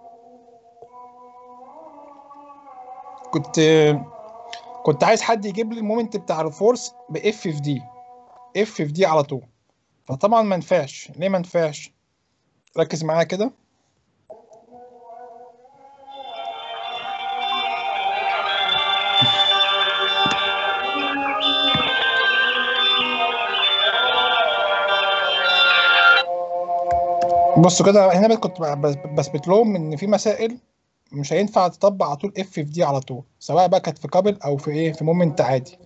كنت كنت عايز حد يجيب لي المومنت بتاع الفورس باف في دي اف في دي على طول فطبعا ما ينفعش ليه ما ينفعش ركز معايا كده بصوا كده هنا بقى كنت بثبت لهم ان في مسائل مش هينفع تطبق على طول اف في دي على طول سواء بقى كانت في قابل او في ايه في مومنت عادي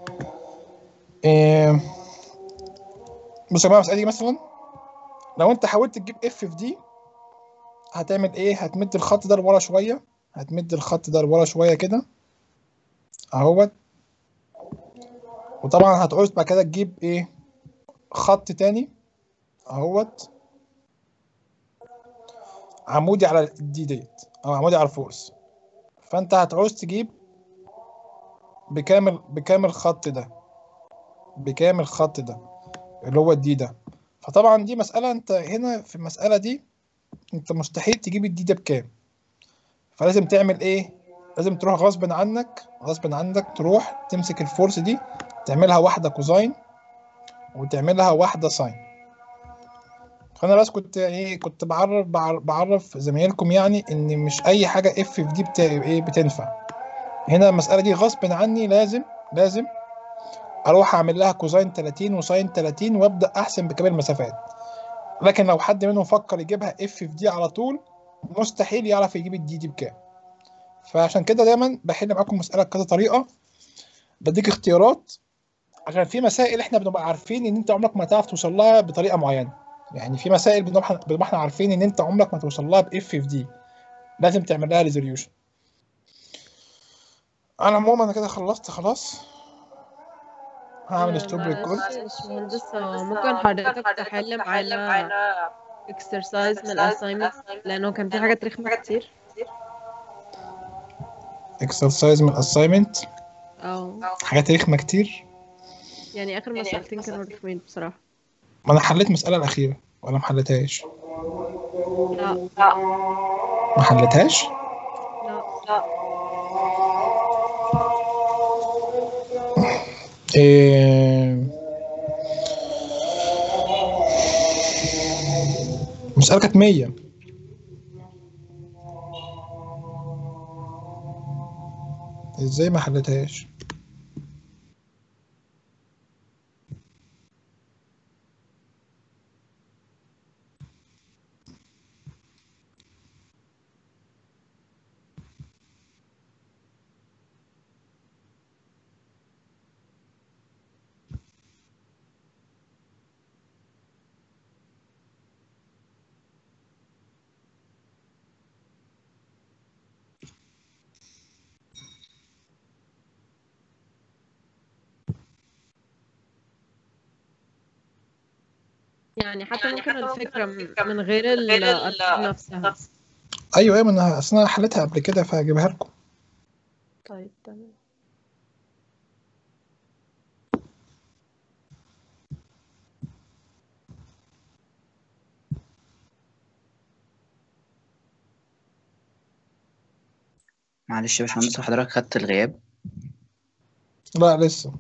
إيه بصوا يا جماعه المساله دي مثلا لو انت حاولت تجيب اف في دي هتعمل ايه هتمد الخط ده لورا شويه هتمد الخط ده لورا شويه كده اهوت وطبعا هتعوز بعد كده تجيب ايه خط تاني اهوت عمودي على الدي ديت او عمودي على الفورس فانت هتعوز تجيب بكامل بكامل الخط ده بكامل الخط ده اللي هو الدي ده فطبعا دي مسألة انت هنا في المسألة دي انت مستحيل تجيب الدي ده بكام فلازم تعمل ايه لازم تروح غصب عنك غصب عنك تروح تمسك الفورس دي تعملها واحدة كوزاين وتعملها واحدة ساين فانا بس كنت ايه كنت بعرف بعرف زمايلكم يعني ان مش اي حاجه اف في دي بت... ايه بتنفع هنا المساله دي غصب عني لازم لازم اروح اعمل لها كوزاين 30 وساين 30 وابدا احسن بكامل المسافات لكن لو حد منهم فكر يجيبها اف في دي على طول مستحيل يعرف يجيب الدي دي بكام فعشان كده دايما بحل معاكم مساله بكذا طريقه بديك اختيارات عشان في مسائل احنا بنبقى عارفين ان انت عمرك ما هتعرف توصل لها بطريقه معينه يعني في مسائل بنبقى احنا بنبقى احنا عارفين ان انت عمرك ما توصل لها باف في دي لازم تعمل لها ريزوليوشن انا عموما انا كده خلصت خلاص هعمل آه، ستوب معلش ريكورد يا باشمهندس هو ممكن حضرتك تحل معانا اكسرسايز من الاساينمنت لانه كان في حاجات رخمه كتير اكسرسايز من الاساينمنت اه حاجات رخمه كتير يعني اخر مسألتين كانوا رخمين بصراحه ما انا حليت المساله الاخيره ولا ما حليتهاش لا ما حليتهاش لا إيه... المسألة كانت 100 ازاي ما حلتهاش يعني حتى ممكن الفكره من من غير الارقام نفسها ايوه ايوه ما انا اصل انا حليتها قبل كده فهجيبها لكم طيب تمام معلش يا باشمهندس هو حضرتك خدت الغياب لا لسه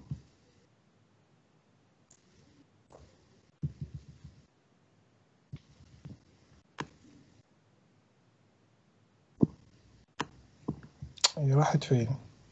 هي راحت فين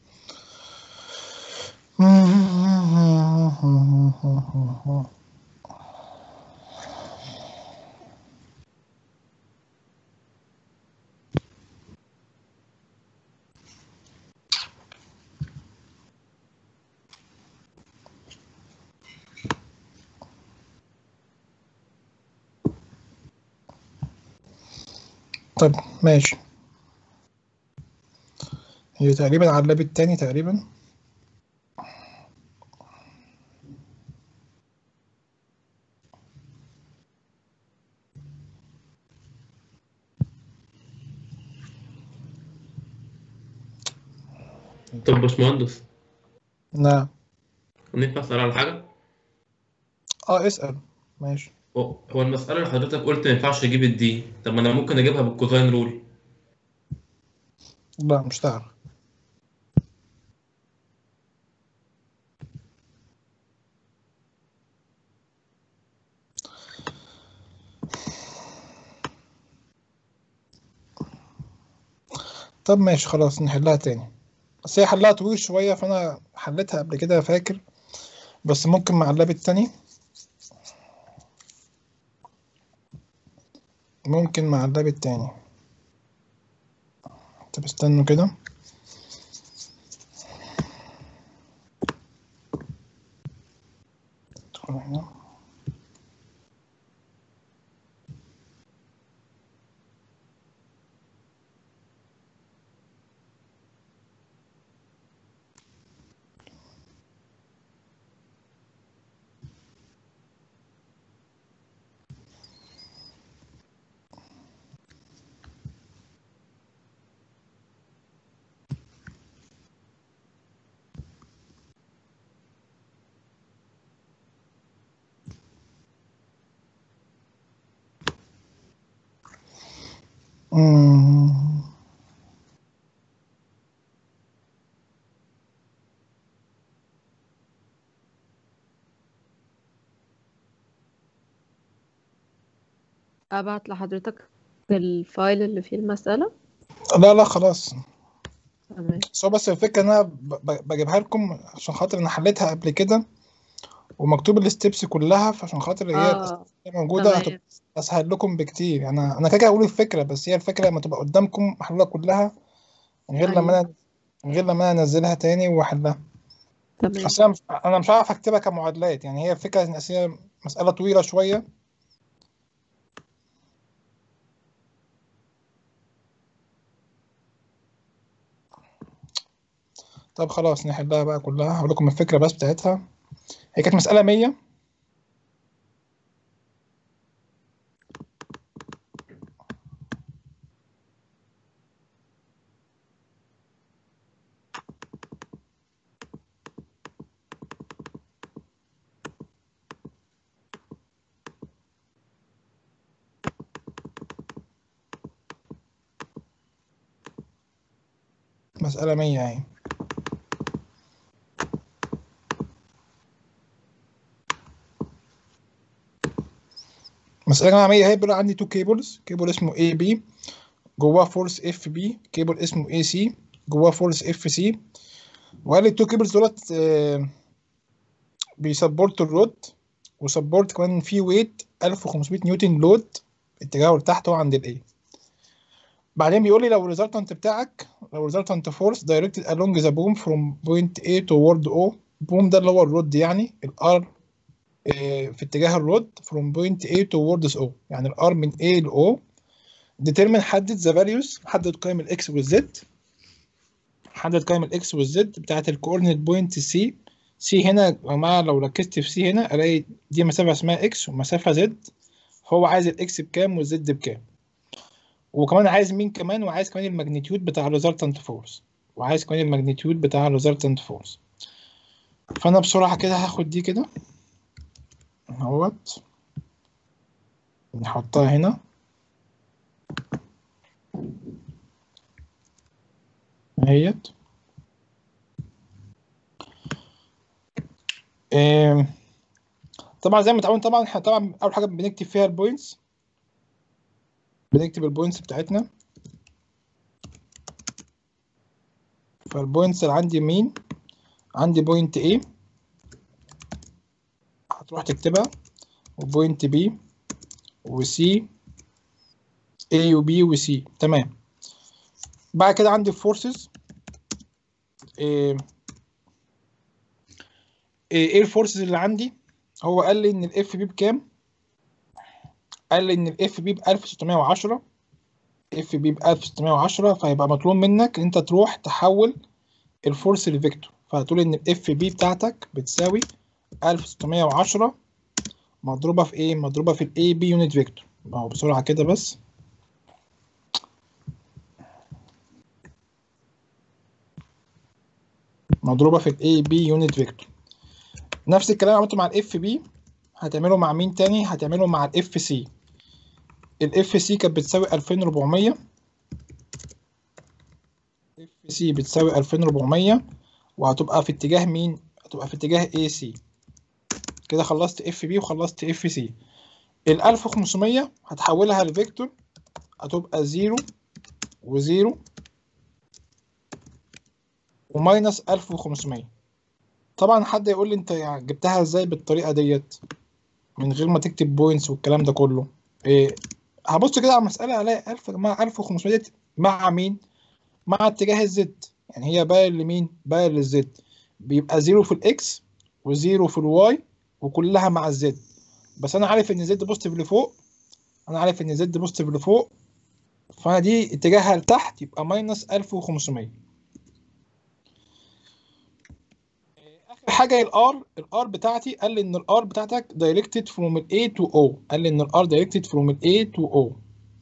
طيب ماشي هي تقريبا على اللاب التاني تقريبا طب باشمهندس نعم ينفع اسال على حاجه اه اسأل ماشي هو هو المساله اللي حضرتك قلت ما ينفعش اجيب الدي طب ما انا ممكن اجيبها بالكوزاين رول لا مش تعرف طب ماشي خلاص نحلها تاني بس هي حلها طويل شوية فأنا حليتها قبل كده فاكر بس ممكن مع اللاب التاني ممكن مع اللاب التاني طب استنوا كده ادخل هنا مم. ابعت لحضرتك الفايل اللي فيه المسألة لا لا خلاص تمام بس هو بس الفكرة إن أنا ب- ب- بجيبها لكم عشان خاطر أنا حليتها قبل كده ومكتوب الستبس كلها فعشان خاطر هي اه الأسئلة موجودة هتبقى تمام أسهل لكم بكتير يعني أنا أنا كده كده هقول الفكرة بس هي الفكرة لما تبقى قدامكم محلولة كلها من غير لما ايوه أنا من غير لما أنا أنزلها تاني وأحلها تمام أصل أنا مش أنا مش عارف أكتبها كمعادلات يعني هي الفكرة إن أصل هي مسألة طويلة شوية طب خلاص نحلها بقى كلها هقول لكم الفكرة بس بتاعتها هي كانت مسألة 100 مسألة 100 اهي مسألة جماعية اهي بيقول عندي تو كيبلز كيبل اسمه اي بي جواه فورس اف بي كيبل اسمه اي سي جواه فورس اف سي وقال لي التو كيبلز دولت آه، بيسبورت الرود وسبورت كمان في ويت 1500 نيوتن لود اتجاهه لتحت هو عند الاي بعدين بيقول لي لو الريزلتنت بتاعك لو الريزلتنت فورس directed along the boom from point A toward O boom ده اللي هو الرود يعني الار في اتجاه الرود from point A towards O يعني الار من A ل O determine حدد the values حدد قيم الاكس والزد حدد قيم الاكس والزد بتاعت الكوردينيت بوينت سي سي هنا يا جماعه لو ركزت في سي هنا الاقي دي مسافه اسمها اكس ومسافه زد فهو عايز الاكس بكام والزد بكام وكمان عايز مين كمان وعايز كمان الماجنتيود بتاع الريزلتنت فورس وعايز كمان الماجنتيود بتاع الريزلتنت فورس فانا بسرعه كده هاخد دي كده اهوت نحطها هنا اهيت إيه طبعا زي ما متعودين طبعا احنا طبعا اول حاجه بنكتب فيها البوينتس بنكتب البوينتس بتاعتنا فالبوينتس اللي عندي مين عندي بوينت A هتروح تكتبها وبوينت B وC A و B و C تمام بعد كده عندي الفورسز ايه ايه الفورسز اللي عندي هو قال لي ان الاف بي بكام قال لي ان الاف بي ب 1610 اف بي ب 1610 فهيبقى مطلوب منك ان انت تروح تحول الفورس لفيكتور فهتقول ان الاف بي بتاعتك بتساوي 1610 مضروبه في ايه مضروبه في الاي بي يونت فيكتور اهو بسرعه كده بس مضروبه في الاي بي يونت فيكتور نفس الكلام عملته مع الاف بي هتعمله مع مين تاني هتعمله مع الاف سي الاف سي كانت بتساوي 2400 اف سي بتساوي 2400 وهتبقى في اتجاه مين هتبقى في اتجاه اي سي كده خلصت اف بي وخلصت اف سي ال 1500 هتحولها لفيكتور هتبقى 0 و0 وماينس 1500 طبعا حد يقول لي انت يعني جبتها ازاي بالطريقه ديت من غير ما تكتب بوينتس والكلام ده كله إيه هبص كده على المساله الاقي 1000 مع 1500 ديت مع مين مع اتجاه الزد يعني هي باين لمين باين للزد بيبقى زيرو في الاكس وزيرو في الواي وكلها مع الزد بس انا عارف ان زد بوزيتيف لفوق انا عارف ان زد بوزيتيف لفوق فانا دي اتجاهها لتحت يبقى ماينس 1500 اخر حاجه الار الار بتاعتي قال لي ان الار بتاعتك دايركتد فروم ال A to O قال لي ان الار دايركتد فروم ال A to O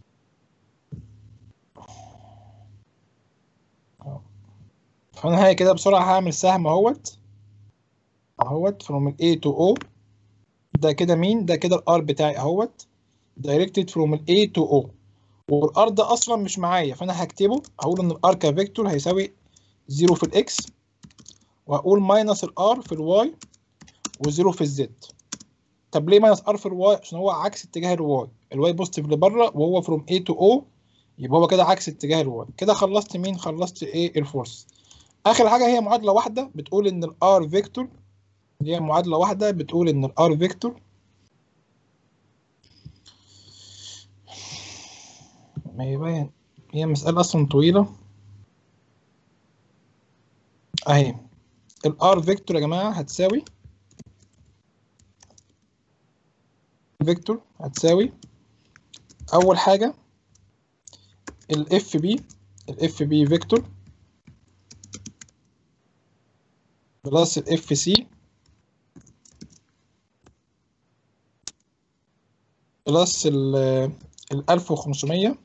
فانا هاي كده بسرعه هعمل سهم اهوت اهوت فروم ال A to O ده كده مين ده كده الار بتاعي اهوت دايركتد فروم ال A to O والار ده اصلا مش معايا فانا هكتبه هقول ان الار كفيكتور هيساوي 0 في الاكس وهقول ماينس الار في الواي وزيرو في الزد طب ليه ماينس ار في الواي عشان هو عكس اتجاه الواي الواي بوزيتيف لبره وهو فروم A to O يبقى هو كده عكس اتجاه الواي كده خلصت مين خلصت ايه الفورس اخر حاجه هي معادله واحده بتقول ان الار فيكتور هي معادله واحده بتقول ان الار فيكتور ما يبين هي مسألة أصلا طويلة أهي الار فيكتور يا جماعة هتساوي فيكتور هتساوي أول حاجة الاف بي الاف بي فيكتور بلس الاف سي بلس ال ال 1500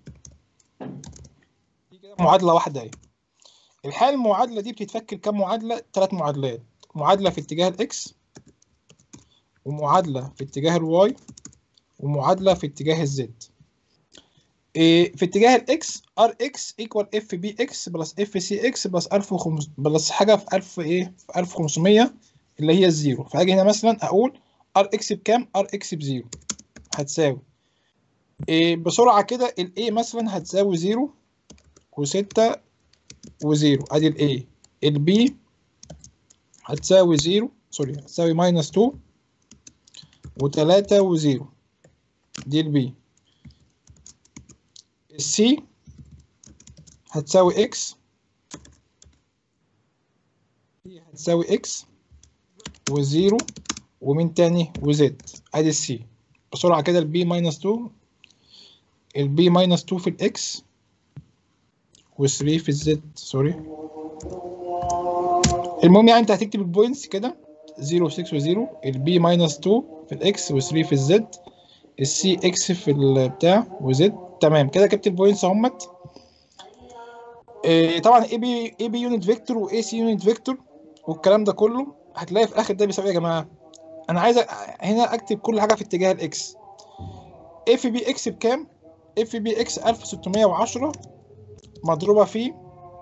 دي كده معادلة واحدة اهي الحال المعادلة دي بتتفك لكام معادلة؟ ثلاث معادلات معادلة في اتجاه الاكس ومعادلة في اتجاه الواي ومعادلة في اتجاه الزد إيه في اتجاه الاكس ار اكس ايكوال اف بي اكس بلس اف سي اكس بلس 1500 بلس حاجه في 1000 ايه في 1500 اللي هي الزيرو فاجي هنا مثلا اقول ار اكس بكام ار اكس بزيرو هتساوي إيه بسرعه كده الاي مثلا هتساوي زيرو و6 وزيرو ادي الاي البي هتساوي زيرو سوري هتساوي ماينس 2 و3 وزيرو دي البي السي هتساوي اكس هي هتساوي اكس وزيرو ومين تاني وزد ادي السي بسرعة كده البي ماينس 2 البي ماينس 2 في الاكس و3 في الزد سوري المهم يعني انت هتكتب البوينتس كده 0 و6 و0 البي ماينس 2 في الاكس و3 في الزد السي اكس في البتاع وزد تمام كده جبت البوينتس اهمت إيه طبعا اي بي اي بي يونت فيكتور واي سي يونت فيكتور والكلام ده كله هتلاقي في الاخر ده بيساوي ايه يا جماعه انا عايز هنا اكتب كل حاجه في اتجاه الاكس اف بي اكس بكام اف بي اكس 1610 مضروبه في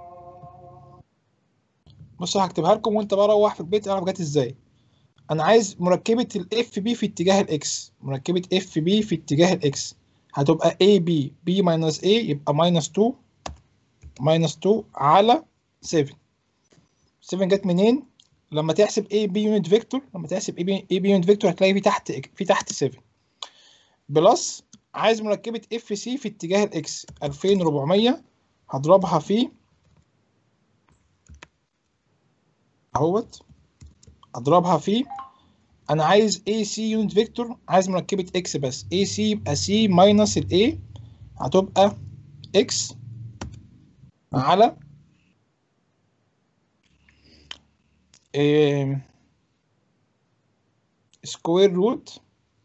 بصوا هكتبها لكم وانت بقى روح في البيت اعرف جت ازاي انا عايز مركبه الاف بي في اتجاه الاكس مركبه اف بي في اتجاه الاكس هتبقى a b b minus a يبقى minus 2 minus 2 على 7 7 جت منين لما تحسب a b unit vector لما تحسب a b, a b unit vector هتلاقي في تحت في تحت 7 بلس عايز مركبة اف سي في اتجاه الاكس 2400 هضربها في اهوت اضربها في انا عايز اي سي يونت فيكتور عايز مركبة اكس بس اي سي يبقى سي ماينس الاي هتبقى اكس على سكوير روت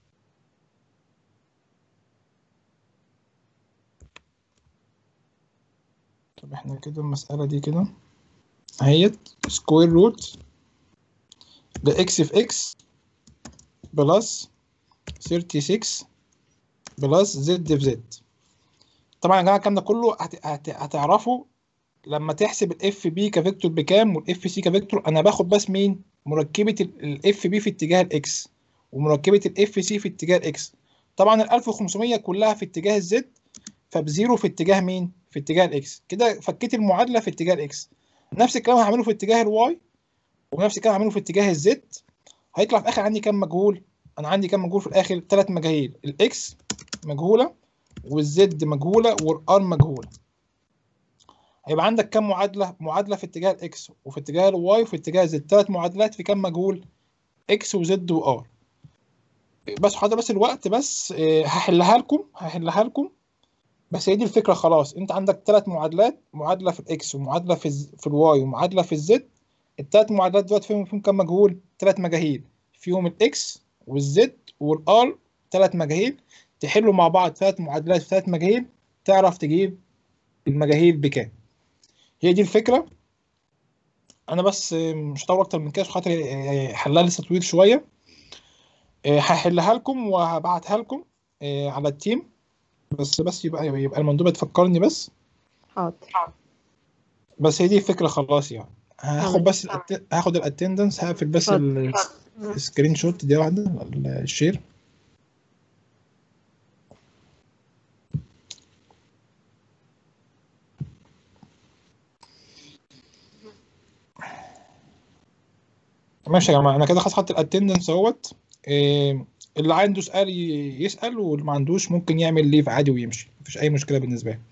طب احنا كده المسألة دي كده اهيت سكوير روت لإكس في إكس بلس 36 بلس زد في زد طبعا يا جماعة الكلام ده كله هت... هت... هتعرفوا لما تحسب الاف بي كفيكتور بكام والاف سي كفيكتور انا باخد بس مين مركبة الاف بي في اتجاه الاكس ومركبة الاف سي في اتجاه الاكس طبعا ال 1500 كلها في اتجاه الزد فبزيرو في اتجاه مين في اتجاه الاكس كده فكيت المعادلة في اتجاه الاكس نفس الكلام هعمله في اتجاه الواي ونفس الكلام هعمله في اتجاه الزد هيطلع في الاخر عندي كام مجهول انا عندي كام مجهول في الاخر ثلاث مجاهيل الاكس مجهوله والزد مجهوله والار مجهوله هيبقى عندك كام معادله معادله في اتجاه الاكس وفي اتجاه الواي وفي اتجاه الزد ثلاث معادلات في كام مجهول اكس وزد وار بس حاضر بس الوقت بس آه، هحلها لكم هحلها لكم بس هي دي الفكره خلاص انت عندك ثلاث معادلات معادله في الاكس ومعادله في الز- في الواي ومعادله في الزد الثلاث معادلات دلوقتي فيهم فيهم كام مجهول ثلاث مجاهيل فيهم الاكس والزد والار ثلاث مجاهيل تحلوا مع بعض ثلاث معادلات في ثلاث مجاهيل تعرف تجيب المجاهيل بكام هي دي الفكره انا بس آه، مش هطول اكتر من كده عشان خاطر آه، حلها لسه طويل شويه آه، هحلها لكم وهبعتها لكم آه، على التيم بس بس يبقى يبقى المندوبة تفكرني بس حاضر بس هي دي الفكرة خلاص يعني هاخد تمام. بس الأت- هاخد الاتندنس هقفل بس اتفضل. ال- السكرين شوت دي واحدة ال- الشير ماشي يا جماعة أنا كده خلاص خدت الاتندنس اهوت إيه، اللي عنده سؤال ي- يسأل واللي ما عندوش ممكن يعمل ليف عادي ويمشي مفيش أي مشكلة بالنسبة لي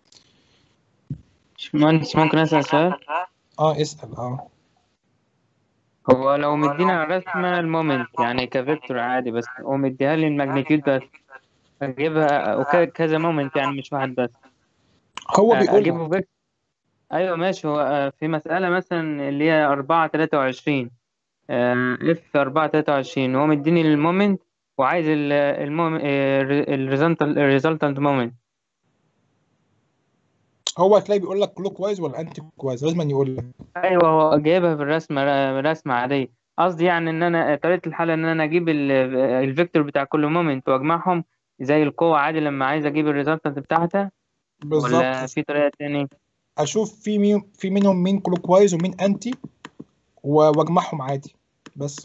باشمهندس ممكن أسأل سؤال اه اسأل اه هو لو مدينا رسمة المومنت يعني كفيكتور عادي بس هو مديها لي الماجنتيود بس أجيبها وكذا مومنت يعني مش واحد بس هو بيقول أجيبه فيكتور ايوه ماشي هو آه، في مسألة مثلا اللي هي أربعة تلاتة وعشرين اف أربعة تلاتة وعشرين هو مديني المومنت وعايز المومنت الريزلتنت مومنت هو هتلاقي بيقول لك كلوك وايز ولا انتي كلوك وايز لازم يقول لك ايوه هو جايبها في الرسمة رسمة عادية قصدي يعني ان انا طريقة الحل ان انا اجيب ال- الفيكتور بتاع كل مومنت واجمعهم زي القوة عادي لما عايز اجيب الريزلتنت بتاعتها ولا بالظبط في طريقة تانية اشوف في مين في منهم مين كلوك وايز ومين انتي و- واجمعهم عادي بس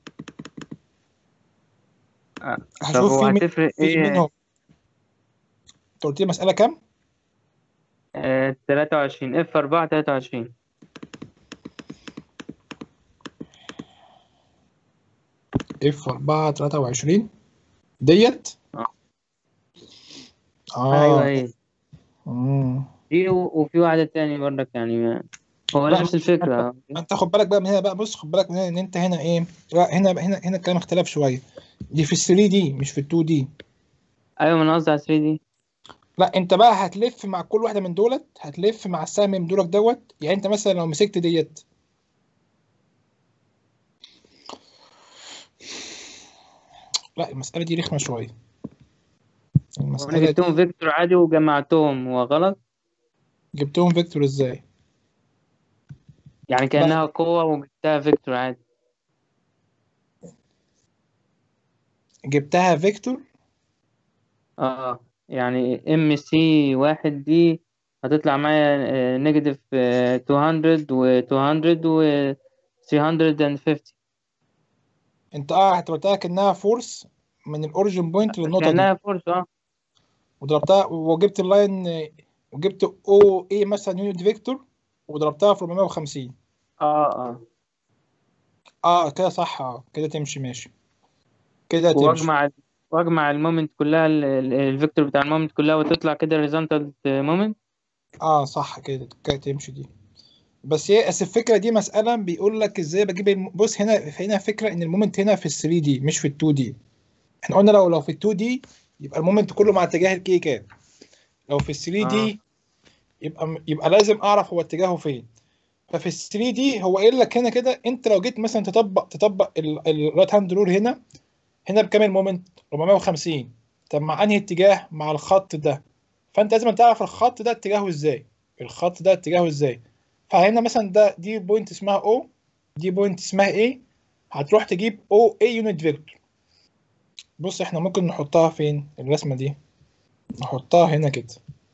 آه، طب هشوف هو في مين هتفرق في ايه منهم انت قلت لي مسألة كام؟ آه، تلاتة وعشرين اف أربعة تلاتة وعشرين اف 4 23 ديت آه. ايوه اه هي مم. دي و- وفي واحدة تاني برضك يعني ما هو لا نفس ما الفكرة ما انت خد بالك بقى من هنا بقى بص خد بالك من هنا ان انت هنا ايه لا هنا هنا هنا الكلام اختلف شويه دي في ال 3 دي مش في ال 2 دي ايوه من قصدي على 3 دي لا انت بقى هتلف مع كل واحده من دولت هتلف مع السهم من دولك دوت يعني انت مثلا لو مسكت ديت لا المساله دي رخمه شويه وانا المساله جبتهم دي فيكتور عادي وجمعتهم هو غلط جبتهم فيكتور ازاي يعني لا كأنها قوة وجبتها فيكتور عادي جبتها فيكتور اه يعني ام سي واحد دي هتطلع معايا نيجاتيف 200 و 200 و 350 انت اه اعتبرتها كانها فورس من الاوريجن بوينت للنقطه دي كأنها فورس اه وضربتها وجبت اللاين آه، وجبت او اي مثلا يونت فيكتور وضربتها في 450 اه اه اه كده صح اه كده تمشي ماشي كده تمشي واجمع واجمع المومنت كلها ال- ال- الفيكتور بتاع المومنت كلها وتطلع كده ريزلتنت مومنت اه صح كده كده تمشي دي بس هي بس الفكره دي مساله بيقول لك ازاي بجيب الم... بص هنا هنا فكره ان المومنت هنا في ال 3 دي مش في ال 2 دي احنا قلنا لو لو في ال 2 دي يبقى المومنت كله مع اتجاه الكي كام لو في ال 3 اه دي يبقى يبقى لازم اعرف هو اتجاهه فين ففي ال 3 دي هو قايل لك هنا كده انت لو جيت مثلا تطبق تطبق الرايت هاند رول هنا هنا بكام المومنت 450 طب مع انهي اتجاه مع الخط ده فانت لازم تعرف الخط ده اتجاهه ازاي الخط ده اتجاهه ازاي فهنا مثلا ده دي بوينت اسمها او دي بوينت اسمها ايه هتروح تجيب او اي يونت فيكتور بص احنا ممكن نحطها فين الرسمه دي نحطها هنا كده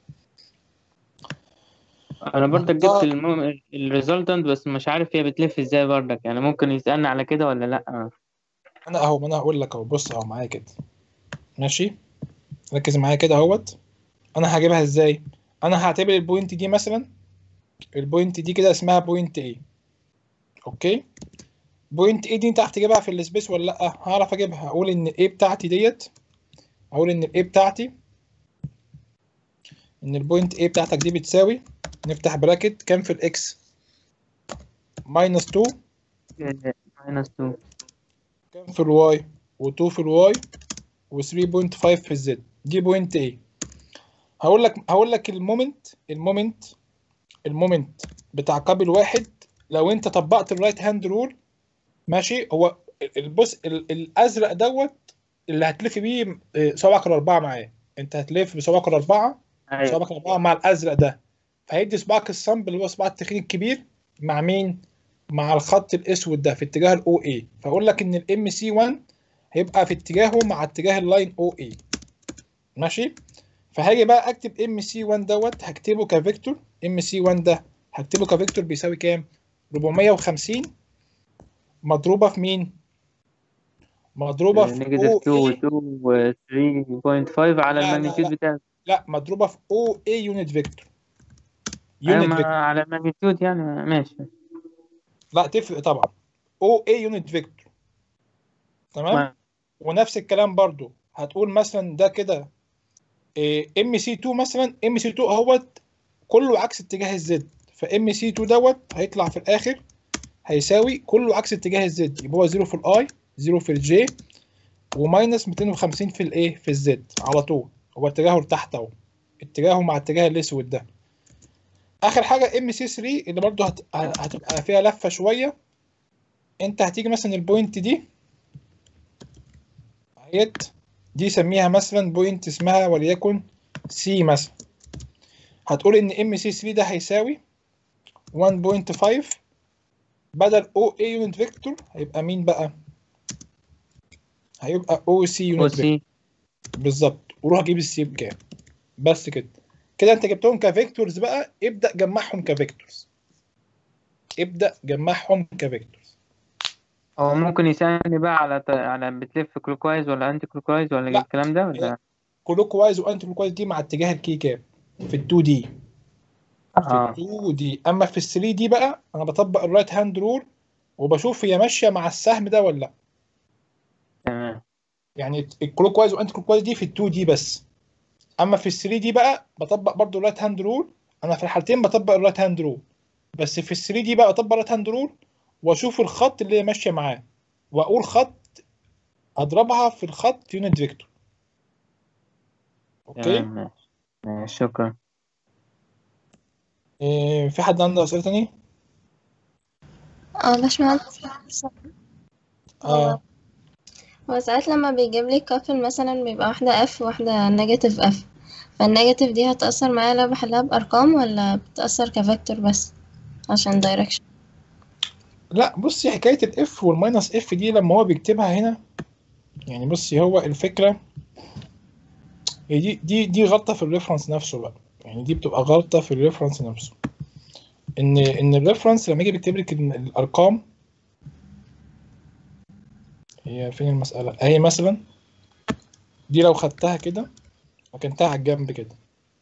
انا برضك جبت نحطها الموم... الريزلتنت بس مش عارف هي بتلف ازاي برضك يعني ممكن يسألني على كده ولا لا انا اهو ما انا هقول لك اهو بص اهو معايا كده ماشي ركز معايا كده اهوت انا هجيبها ازاي انا هعتبر البوينت دي مثلا البوينت دي كده اسمها بوينت ايه اوكي بوينت ايه دي انت هتعرف تجيبها في السبيس ولا لا هعرف اجيبها اقول ان الايه بتاعتي ديت اقول ان الايه بتاعتي ان البوينت ايه بتاعتك دي بتساوي نفتح براكت كام في الاكس ماينس 2 ماينس 2 كام في الواي و2 في الواي و3.5 في الزد دي بوينت ايه هقول لك هقول لك المومنت المومنت المومنت بتاع قابل واحد لو انت طبقت الرايت هاند رول ماشي هو البص ال- الازرق دوت اللي هتلف بيه آه، صوابعك الاربعه معاه انت هتلف بصوابعك الاربعه ايوه صوابعك الاربعه مع الازرق ده فهيدي صباعك الصنب اللي هو صباع التخين الكبير مع مين؟ مع الخط الاسود ده في اتجاه الاو اي فاقول لك ان الام سي 1 هيبقى في اتجاهه مع اتجاه اللاين او اي ماشي فهاجي بقى اكتب ام سي 1 دوت هكتبه كفيكتور ام سي 1 ده هكتبه كفيكتور بيساوي كام 450 مضروبه في مين مضروبه في نيجاتيف او 2 و اي 2 و 3.5 على لا لا الماجنتيود لا بتاعه لا مضروبه في او اي يونت فيكتور ايوه يونت ما فيكتور على الماجنتيود يعني ماشي لا تفرق طبعا او اي يونت فيكتور تمام ما- ونفس الكلام برضو هتقول مثلا ده كده ام سي 2 مثلا ام سي 2 اهوت كله عكس اتجاه الزد فام سي 2 دوت هيطلع في الاخر هيساوي كله عكس اتجاه الزد يبقى هو 0 في الاي 0 في الجي وماينس 250 في الايه في الزد على طول هو اتجاهه لتحت اهو اتجاهه مع اتجاه الاسود ده اخر حاجه ام سي 3 اللي برضو هت... هتبقى فيها لفه شويه انت هتيجي مثلا البوينت دي اهيت دي سميها مثلا بوينت اسمها وليكن سي مثلا هتقول ان ام سي 3 ده هيساوي 1.5 بدل او اي يونت فيكتور هيبقى مين بقى هيبقى او سي او يونت فيكتور سي بالظبط وروح اجيب السي بكام بس كده كده انت جبتهم كفيكتورز بقى ابدا جمعهم كفيكتورز ابدا جمعهم كفيكتورز هو ممكن يسألني بقى على ط- على بتلف كلوكوايز ولا انتي كلوكوايز ولا لا. الكلام ده ولا كلوك وايز وانتي كلوك وايز دي مع اتجاه الكي كام في ال 2 دي اه 2 دي اما في ال 3 دي بقى انا بطبق الرايت هاند رول وبشوف هي ماشيه مع السهم ده ولا لا تمام يعني الكلوك وايز وانتي كلوك وايز دي في ال 2 دي بس اما في ال 3 دي بقى بطبق برضو الرايت هاند رول انا في الحالتين بطبق الرايت هاند رول بس في ال 3 دي بقى بطبق الرايت هاند رول واشوف الخط اللي هي ماشيه معاه واقول خط اضربها في الخط يونت فيكتور اوكي تمام ماشي ماشي شكرا إيه في حد عنده اسئله تانية اه باشمهندس اه هو ساعات لما بيجيب لي كابل مثلا بيبقى واحدة اف وواحدة نيجاتيف اف فالنيجاتيف دي هتأثر معايا لو بحلها بأرقام ولا بتأثر كفيكتور بس عشان دايركشن لا بصي حكايه الاف والماينس اف دي لما هو بيكتبها هنا يعني بصي هو الفكره هي دي دي دي غلطه في الريفرنس نفسه بقى يعني دي بتبقى غلطه في الريفرنس نفسه ان ان الريفرنس لما يجي بيكتب لك إن الارقام هي فين المساله اهي مثلا دي لو خدتها كده وكنتها على الجنب كده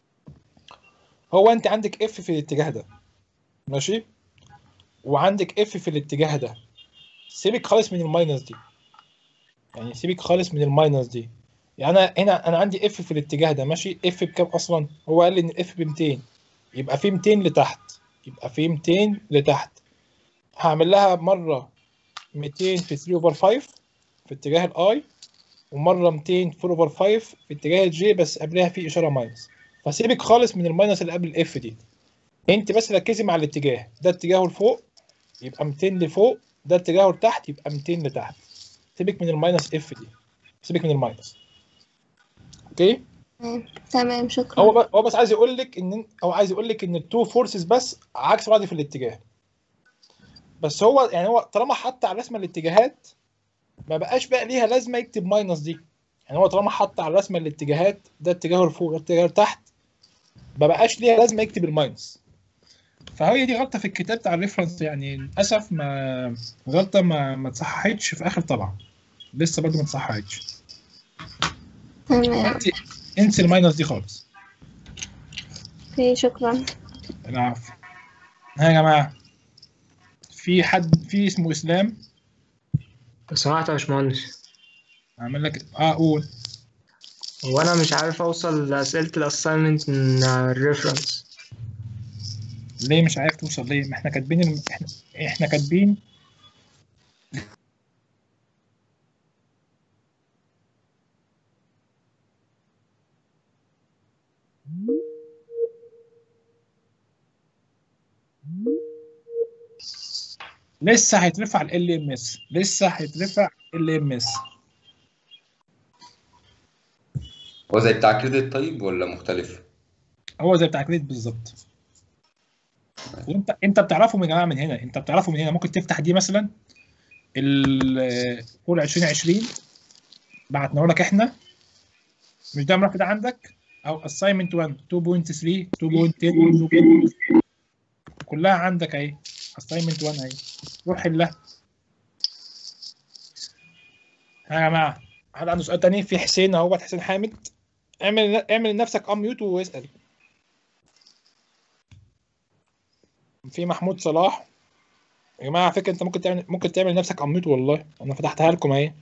هو انت عندك اف في الاتجاه ده ماشي وعندك اف في الاتجاه ده سيبك خالص من الماينس دي يعني سيبك خالص من الماينس دي يعني انا هنا انا عندي اف في الاتجاه ده ماشي اف بكام اصلا هو قال لي ان الاف ب 200 يبقى في 200 لتحت يبقى في 200 لتحت هعمل لها مره 200 في 3 اوفر 5 في اتجاه الاي ومره 200 في 4 اوفر 5 في اتجاه الجي بس قبلها في اشاره ماينس فسيبك خالص من الماينس اللي قبل الاف دي انت بس ركزي مع الاتجاه ده اتجاهه لفوق يبقى 200 لفوق ده اتجاهه لتحت يبقى 200 لتحت سيبك من الماينس اف دي سيبك من الماينس اوكي تمام تمام شكرا هو ب- هو بس عايز يقول لك ان هو عايز يقول لك ان التو فورسز بس عكس بعض في الاتجاه بس هو يعني هو طالما حط على الرسمه الاتجاهات ما بقاش بقى ليها لازمه يكتب ماينس دي يعني هو طالما حط على الرسمه الاتجاهات ده اتجاهه لفوق ده اتجاهه لتحت ما بقاش ليها لازمه يكتب الماينس فهي دي غلطه في الكتاب بتاع الريفرنس يعني للاسف ما غلطه ما ما اتصححتش في اخر طبعه لسه برضه ما اتصححتش تمام انت انسي الماينس دي خالص اوكي شكرا العفو ها يا جماعه في حد في اسمه اسلام لو سمحت يا باشمهندس اعمل لك اه قول هو انا مش عارف اوصل لاسئله الاساينمنت من الريفرنس ليه مش عارف توصل ليه ما احنا كاتبين الم... احنا احنا كاتبين لسه هيترفع ال ام اس لسه هيترفع ال ام اس هو زي بتاع كريدت طيب ولا مختلف؟ هو زي بتاع كريدت بالظبط وانت انت بتعرفه يا جماعه من هنا انت بتعرفه من هنا ممكن تفتح دي مثلا الفول 2020 بعتناه لك احنا مش ده الملف ده عندك او assignment 1 2.3 2.10 كلها عندك اهي assignment 1 اهي روح حلها ها يا جماعه حد عنده سؤال تاني في حسين اهوت حسين حامد اعمل اعمل لنفسك اميوت واسال في محمود صلاح يا جماعه على فكره انت ممكن تعمل ممكن تعمل لنفسك اميوت والله انا فتحتها لكم اهي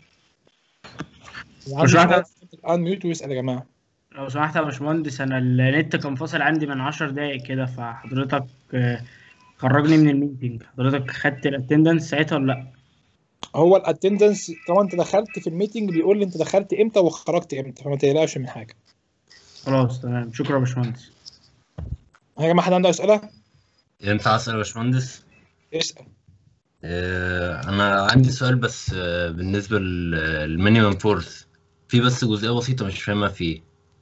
مش واحدة. انميوت واسال يا جماعه لو سمحت يا باشمهندس انا النت كان فاصل عندي من عشر دقايق كده فحضرتك آه، خرجني من الميتنج حضرتك خدت الاتندنس ساعتها ولا لا هو الاتندنس طالما انت دخلت في الميتنج بيقول لي انت دخلت امتى وخرجت امتى فما تقلقش من حاجه خلاص تمام شكرا يا باشمهندس يا جماعه حد عنده اسئله ينفع أسأل يا باشمهندس؟ اسال آه، أنا عندي سؤال بس آه، بالنسبة للمينيمم فورس في بس جزئية بسيطة مش فاهمها فيه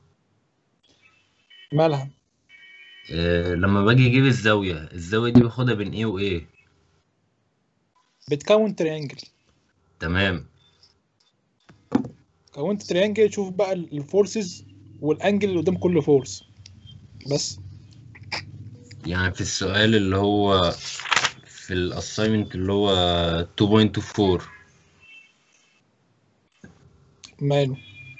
مالها آه، لما باجي أجيب الزاوية الزاوية دي باخدها بين إيه وإيه؟ بتكون تريانجل تمام كونت تريانجل تشوف بقى الفورسز والانجل اللي قدام كل فورس بس يعني في السؤال اللي هو في الأسايمنت اللي هو 2.24 ماله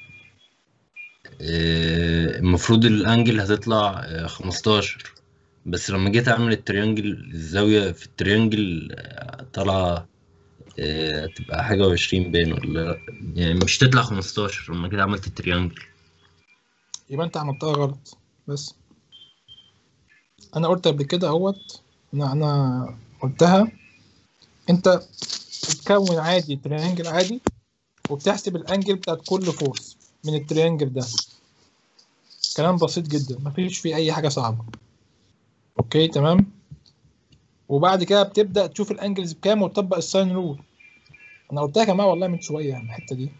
آه، المفروض الانجل هتطلع آه، 15 بس لما جيت اعمل التريانجل الزاوية في التريانجل آه، طالعة آه، تبقى حاجة وعشرين باين ولا لأ؟ يعني مش تطلع 15 لما كده عملت التريانجل يبقى انت عملتها غلط بس انا قلت قبل كده اهوت انا انا قلتها انت بتكون عادي تريانجل عادي وبتحسب الانجل بتاعت كل فورس من التريانجل ده كلام بسيط جدا مفيش فيه اي حاجه صعبه اوكي تمام وبعد كده بتبدا تشوف الانجلز بكام وتطبق الساين رول انا قلتها يا جماعه والله من شويه يعني الحته دي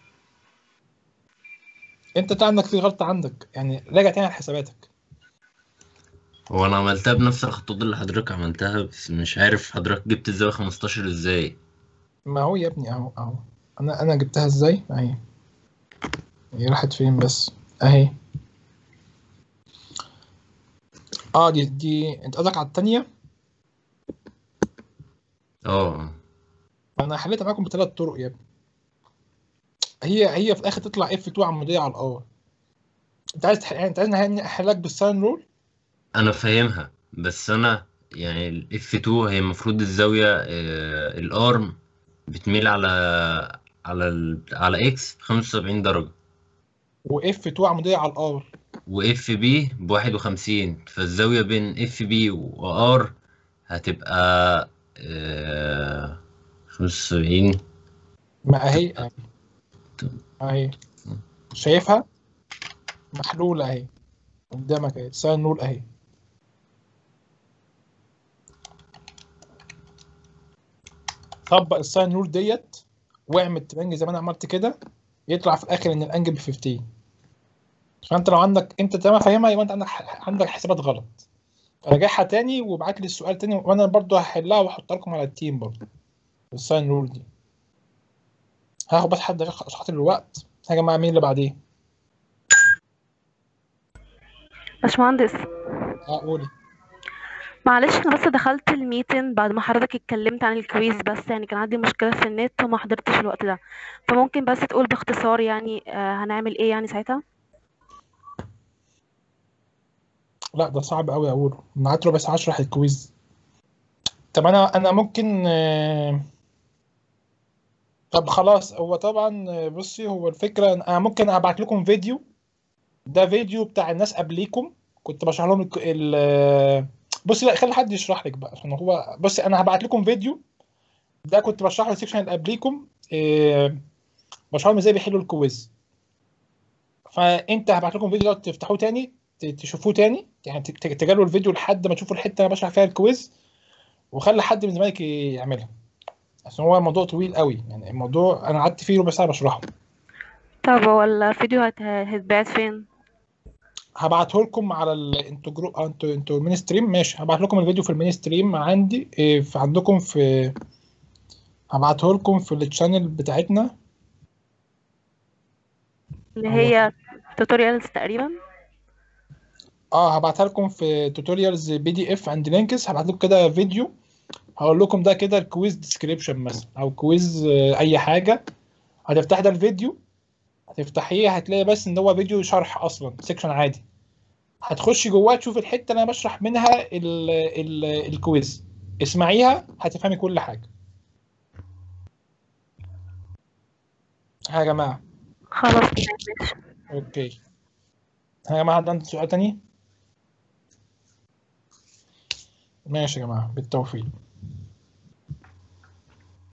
انت طلع عندك في غلطه عندك يعني راجع تاني على حساباتك هو انا عملتها بنفس الخطوط اللي حضرتك عملتها بس مش عارف حضرتك جبت الزاوية 15 ازاي ما هو يا ابني اهو اهو انا انا جبتها ازاي اهي هي راحت فين بس اهي اه دي دي انت قصدك على التانية اه انا حليتها معاكم بثلاث طرق يا ابني هي هي في الاخر تطلع اف 2 عمودية على الار انت عايز تح... يعني انت عايزني احلك بالساين رول انا فاهمها بس انا يعني ال F2 هي المفروض الزاوية آه، الارم بتميل على على ال... على اكس 75 درجة واف 2 عمودية على الار واف بي بواحد وخمسين فالزاوية بين اف بي وار هتبقى آه، خمسة وسبعين ما اهي اهي اهي شايفها محلولة اهي قدامك اهي ساين رول اهي طبق الساين رول ديت واعمل ترينج زي ما انا عملت كده يطلع في الاخر ان الانجل ب 15 فانت لو عندك انت تمام فاهمها يبقى انت عندك عندك حسابات غلط راجعها تاني وابعت لي السؤال تاني وانا برضو هحلها واحطها لكم على التيم برضو الساين رول دي هاخد بس حد عشان خاطر الوقت يا جماعه مين اللي بعديه؟ باشمهندس اه قولي معلش انا بس دخلت الميتن بعد ما حضرتك اتكلمت عن الكويز بس يعني كان عندي مشكلة في النت وما حضرتش الوقت ده فممكن بس تقول باختصار يعني آه هنعمل ايه يعني ساعتها لا ده صعب قوي اقوله انا قعدت ربع ساعه اشرح الكويز طب انا انا ممكن آه، طب خلاص هو طبعا آه، بصي هو الفكره انا ممكن ابعت لكم فيديو ده فيديو بتاع الناس قبليكم كنت بشرح لهم الك- ال آه، بصي لا خلي حد يشرح لك بقى عشان هو بصي انا هبعت لكم فيديو ده كنت بشرحه السكشن اللي قبليكم آه، بشرح لهم ازاي بيحلوا الكويز فانت هبعت لكم فيديو ده تفتحوه تاني ت- تشوفوه تاني يعني ت- ت- تجاروا الفيديو لحد ما تشوفوا الحته اللي انا بشرح فيها الكويز وخلي حد من زمايلك يعملها عشان هو موضوع طويل قوي يعني الموضوع انا قعدت فيه ربع ساعه بشرحه طب هو الفيديو هت- هيتبعت فين هبعته لكم على ال... انتوا جروب آه، انتوا انتوا مين ستريم ماشي هبعت لكم الفيديو في المين ستريم عندي إيه في عندكم في هبعته لكم في التشانل بتاعتنا اللي هي توتوريالز تقريبا اه هبعتها لكم في توتوريالز بي دي اف عند لينكس هبعت لكم كده فيديو هقول لكم ده كده الكويز ديسكريبشن مثلا او كويز آه، اي حاجه هتفتح ده الفيديو هتفتحيه هتلاقي بس ان هو فيديو شرح اصلا سيكشن عادي هتخش جواه تشوف الحته اللي انا بشرح منها ال ال الكويز اسمعيها هتفهمي كل حاجه ها يا جماعه خلاص ماشي اوكي ها يا جماعه حد عنده سؤال تاني ماشي يا جماعه بالتوفيق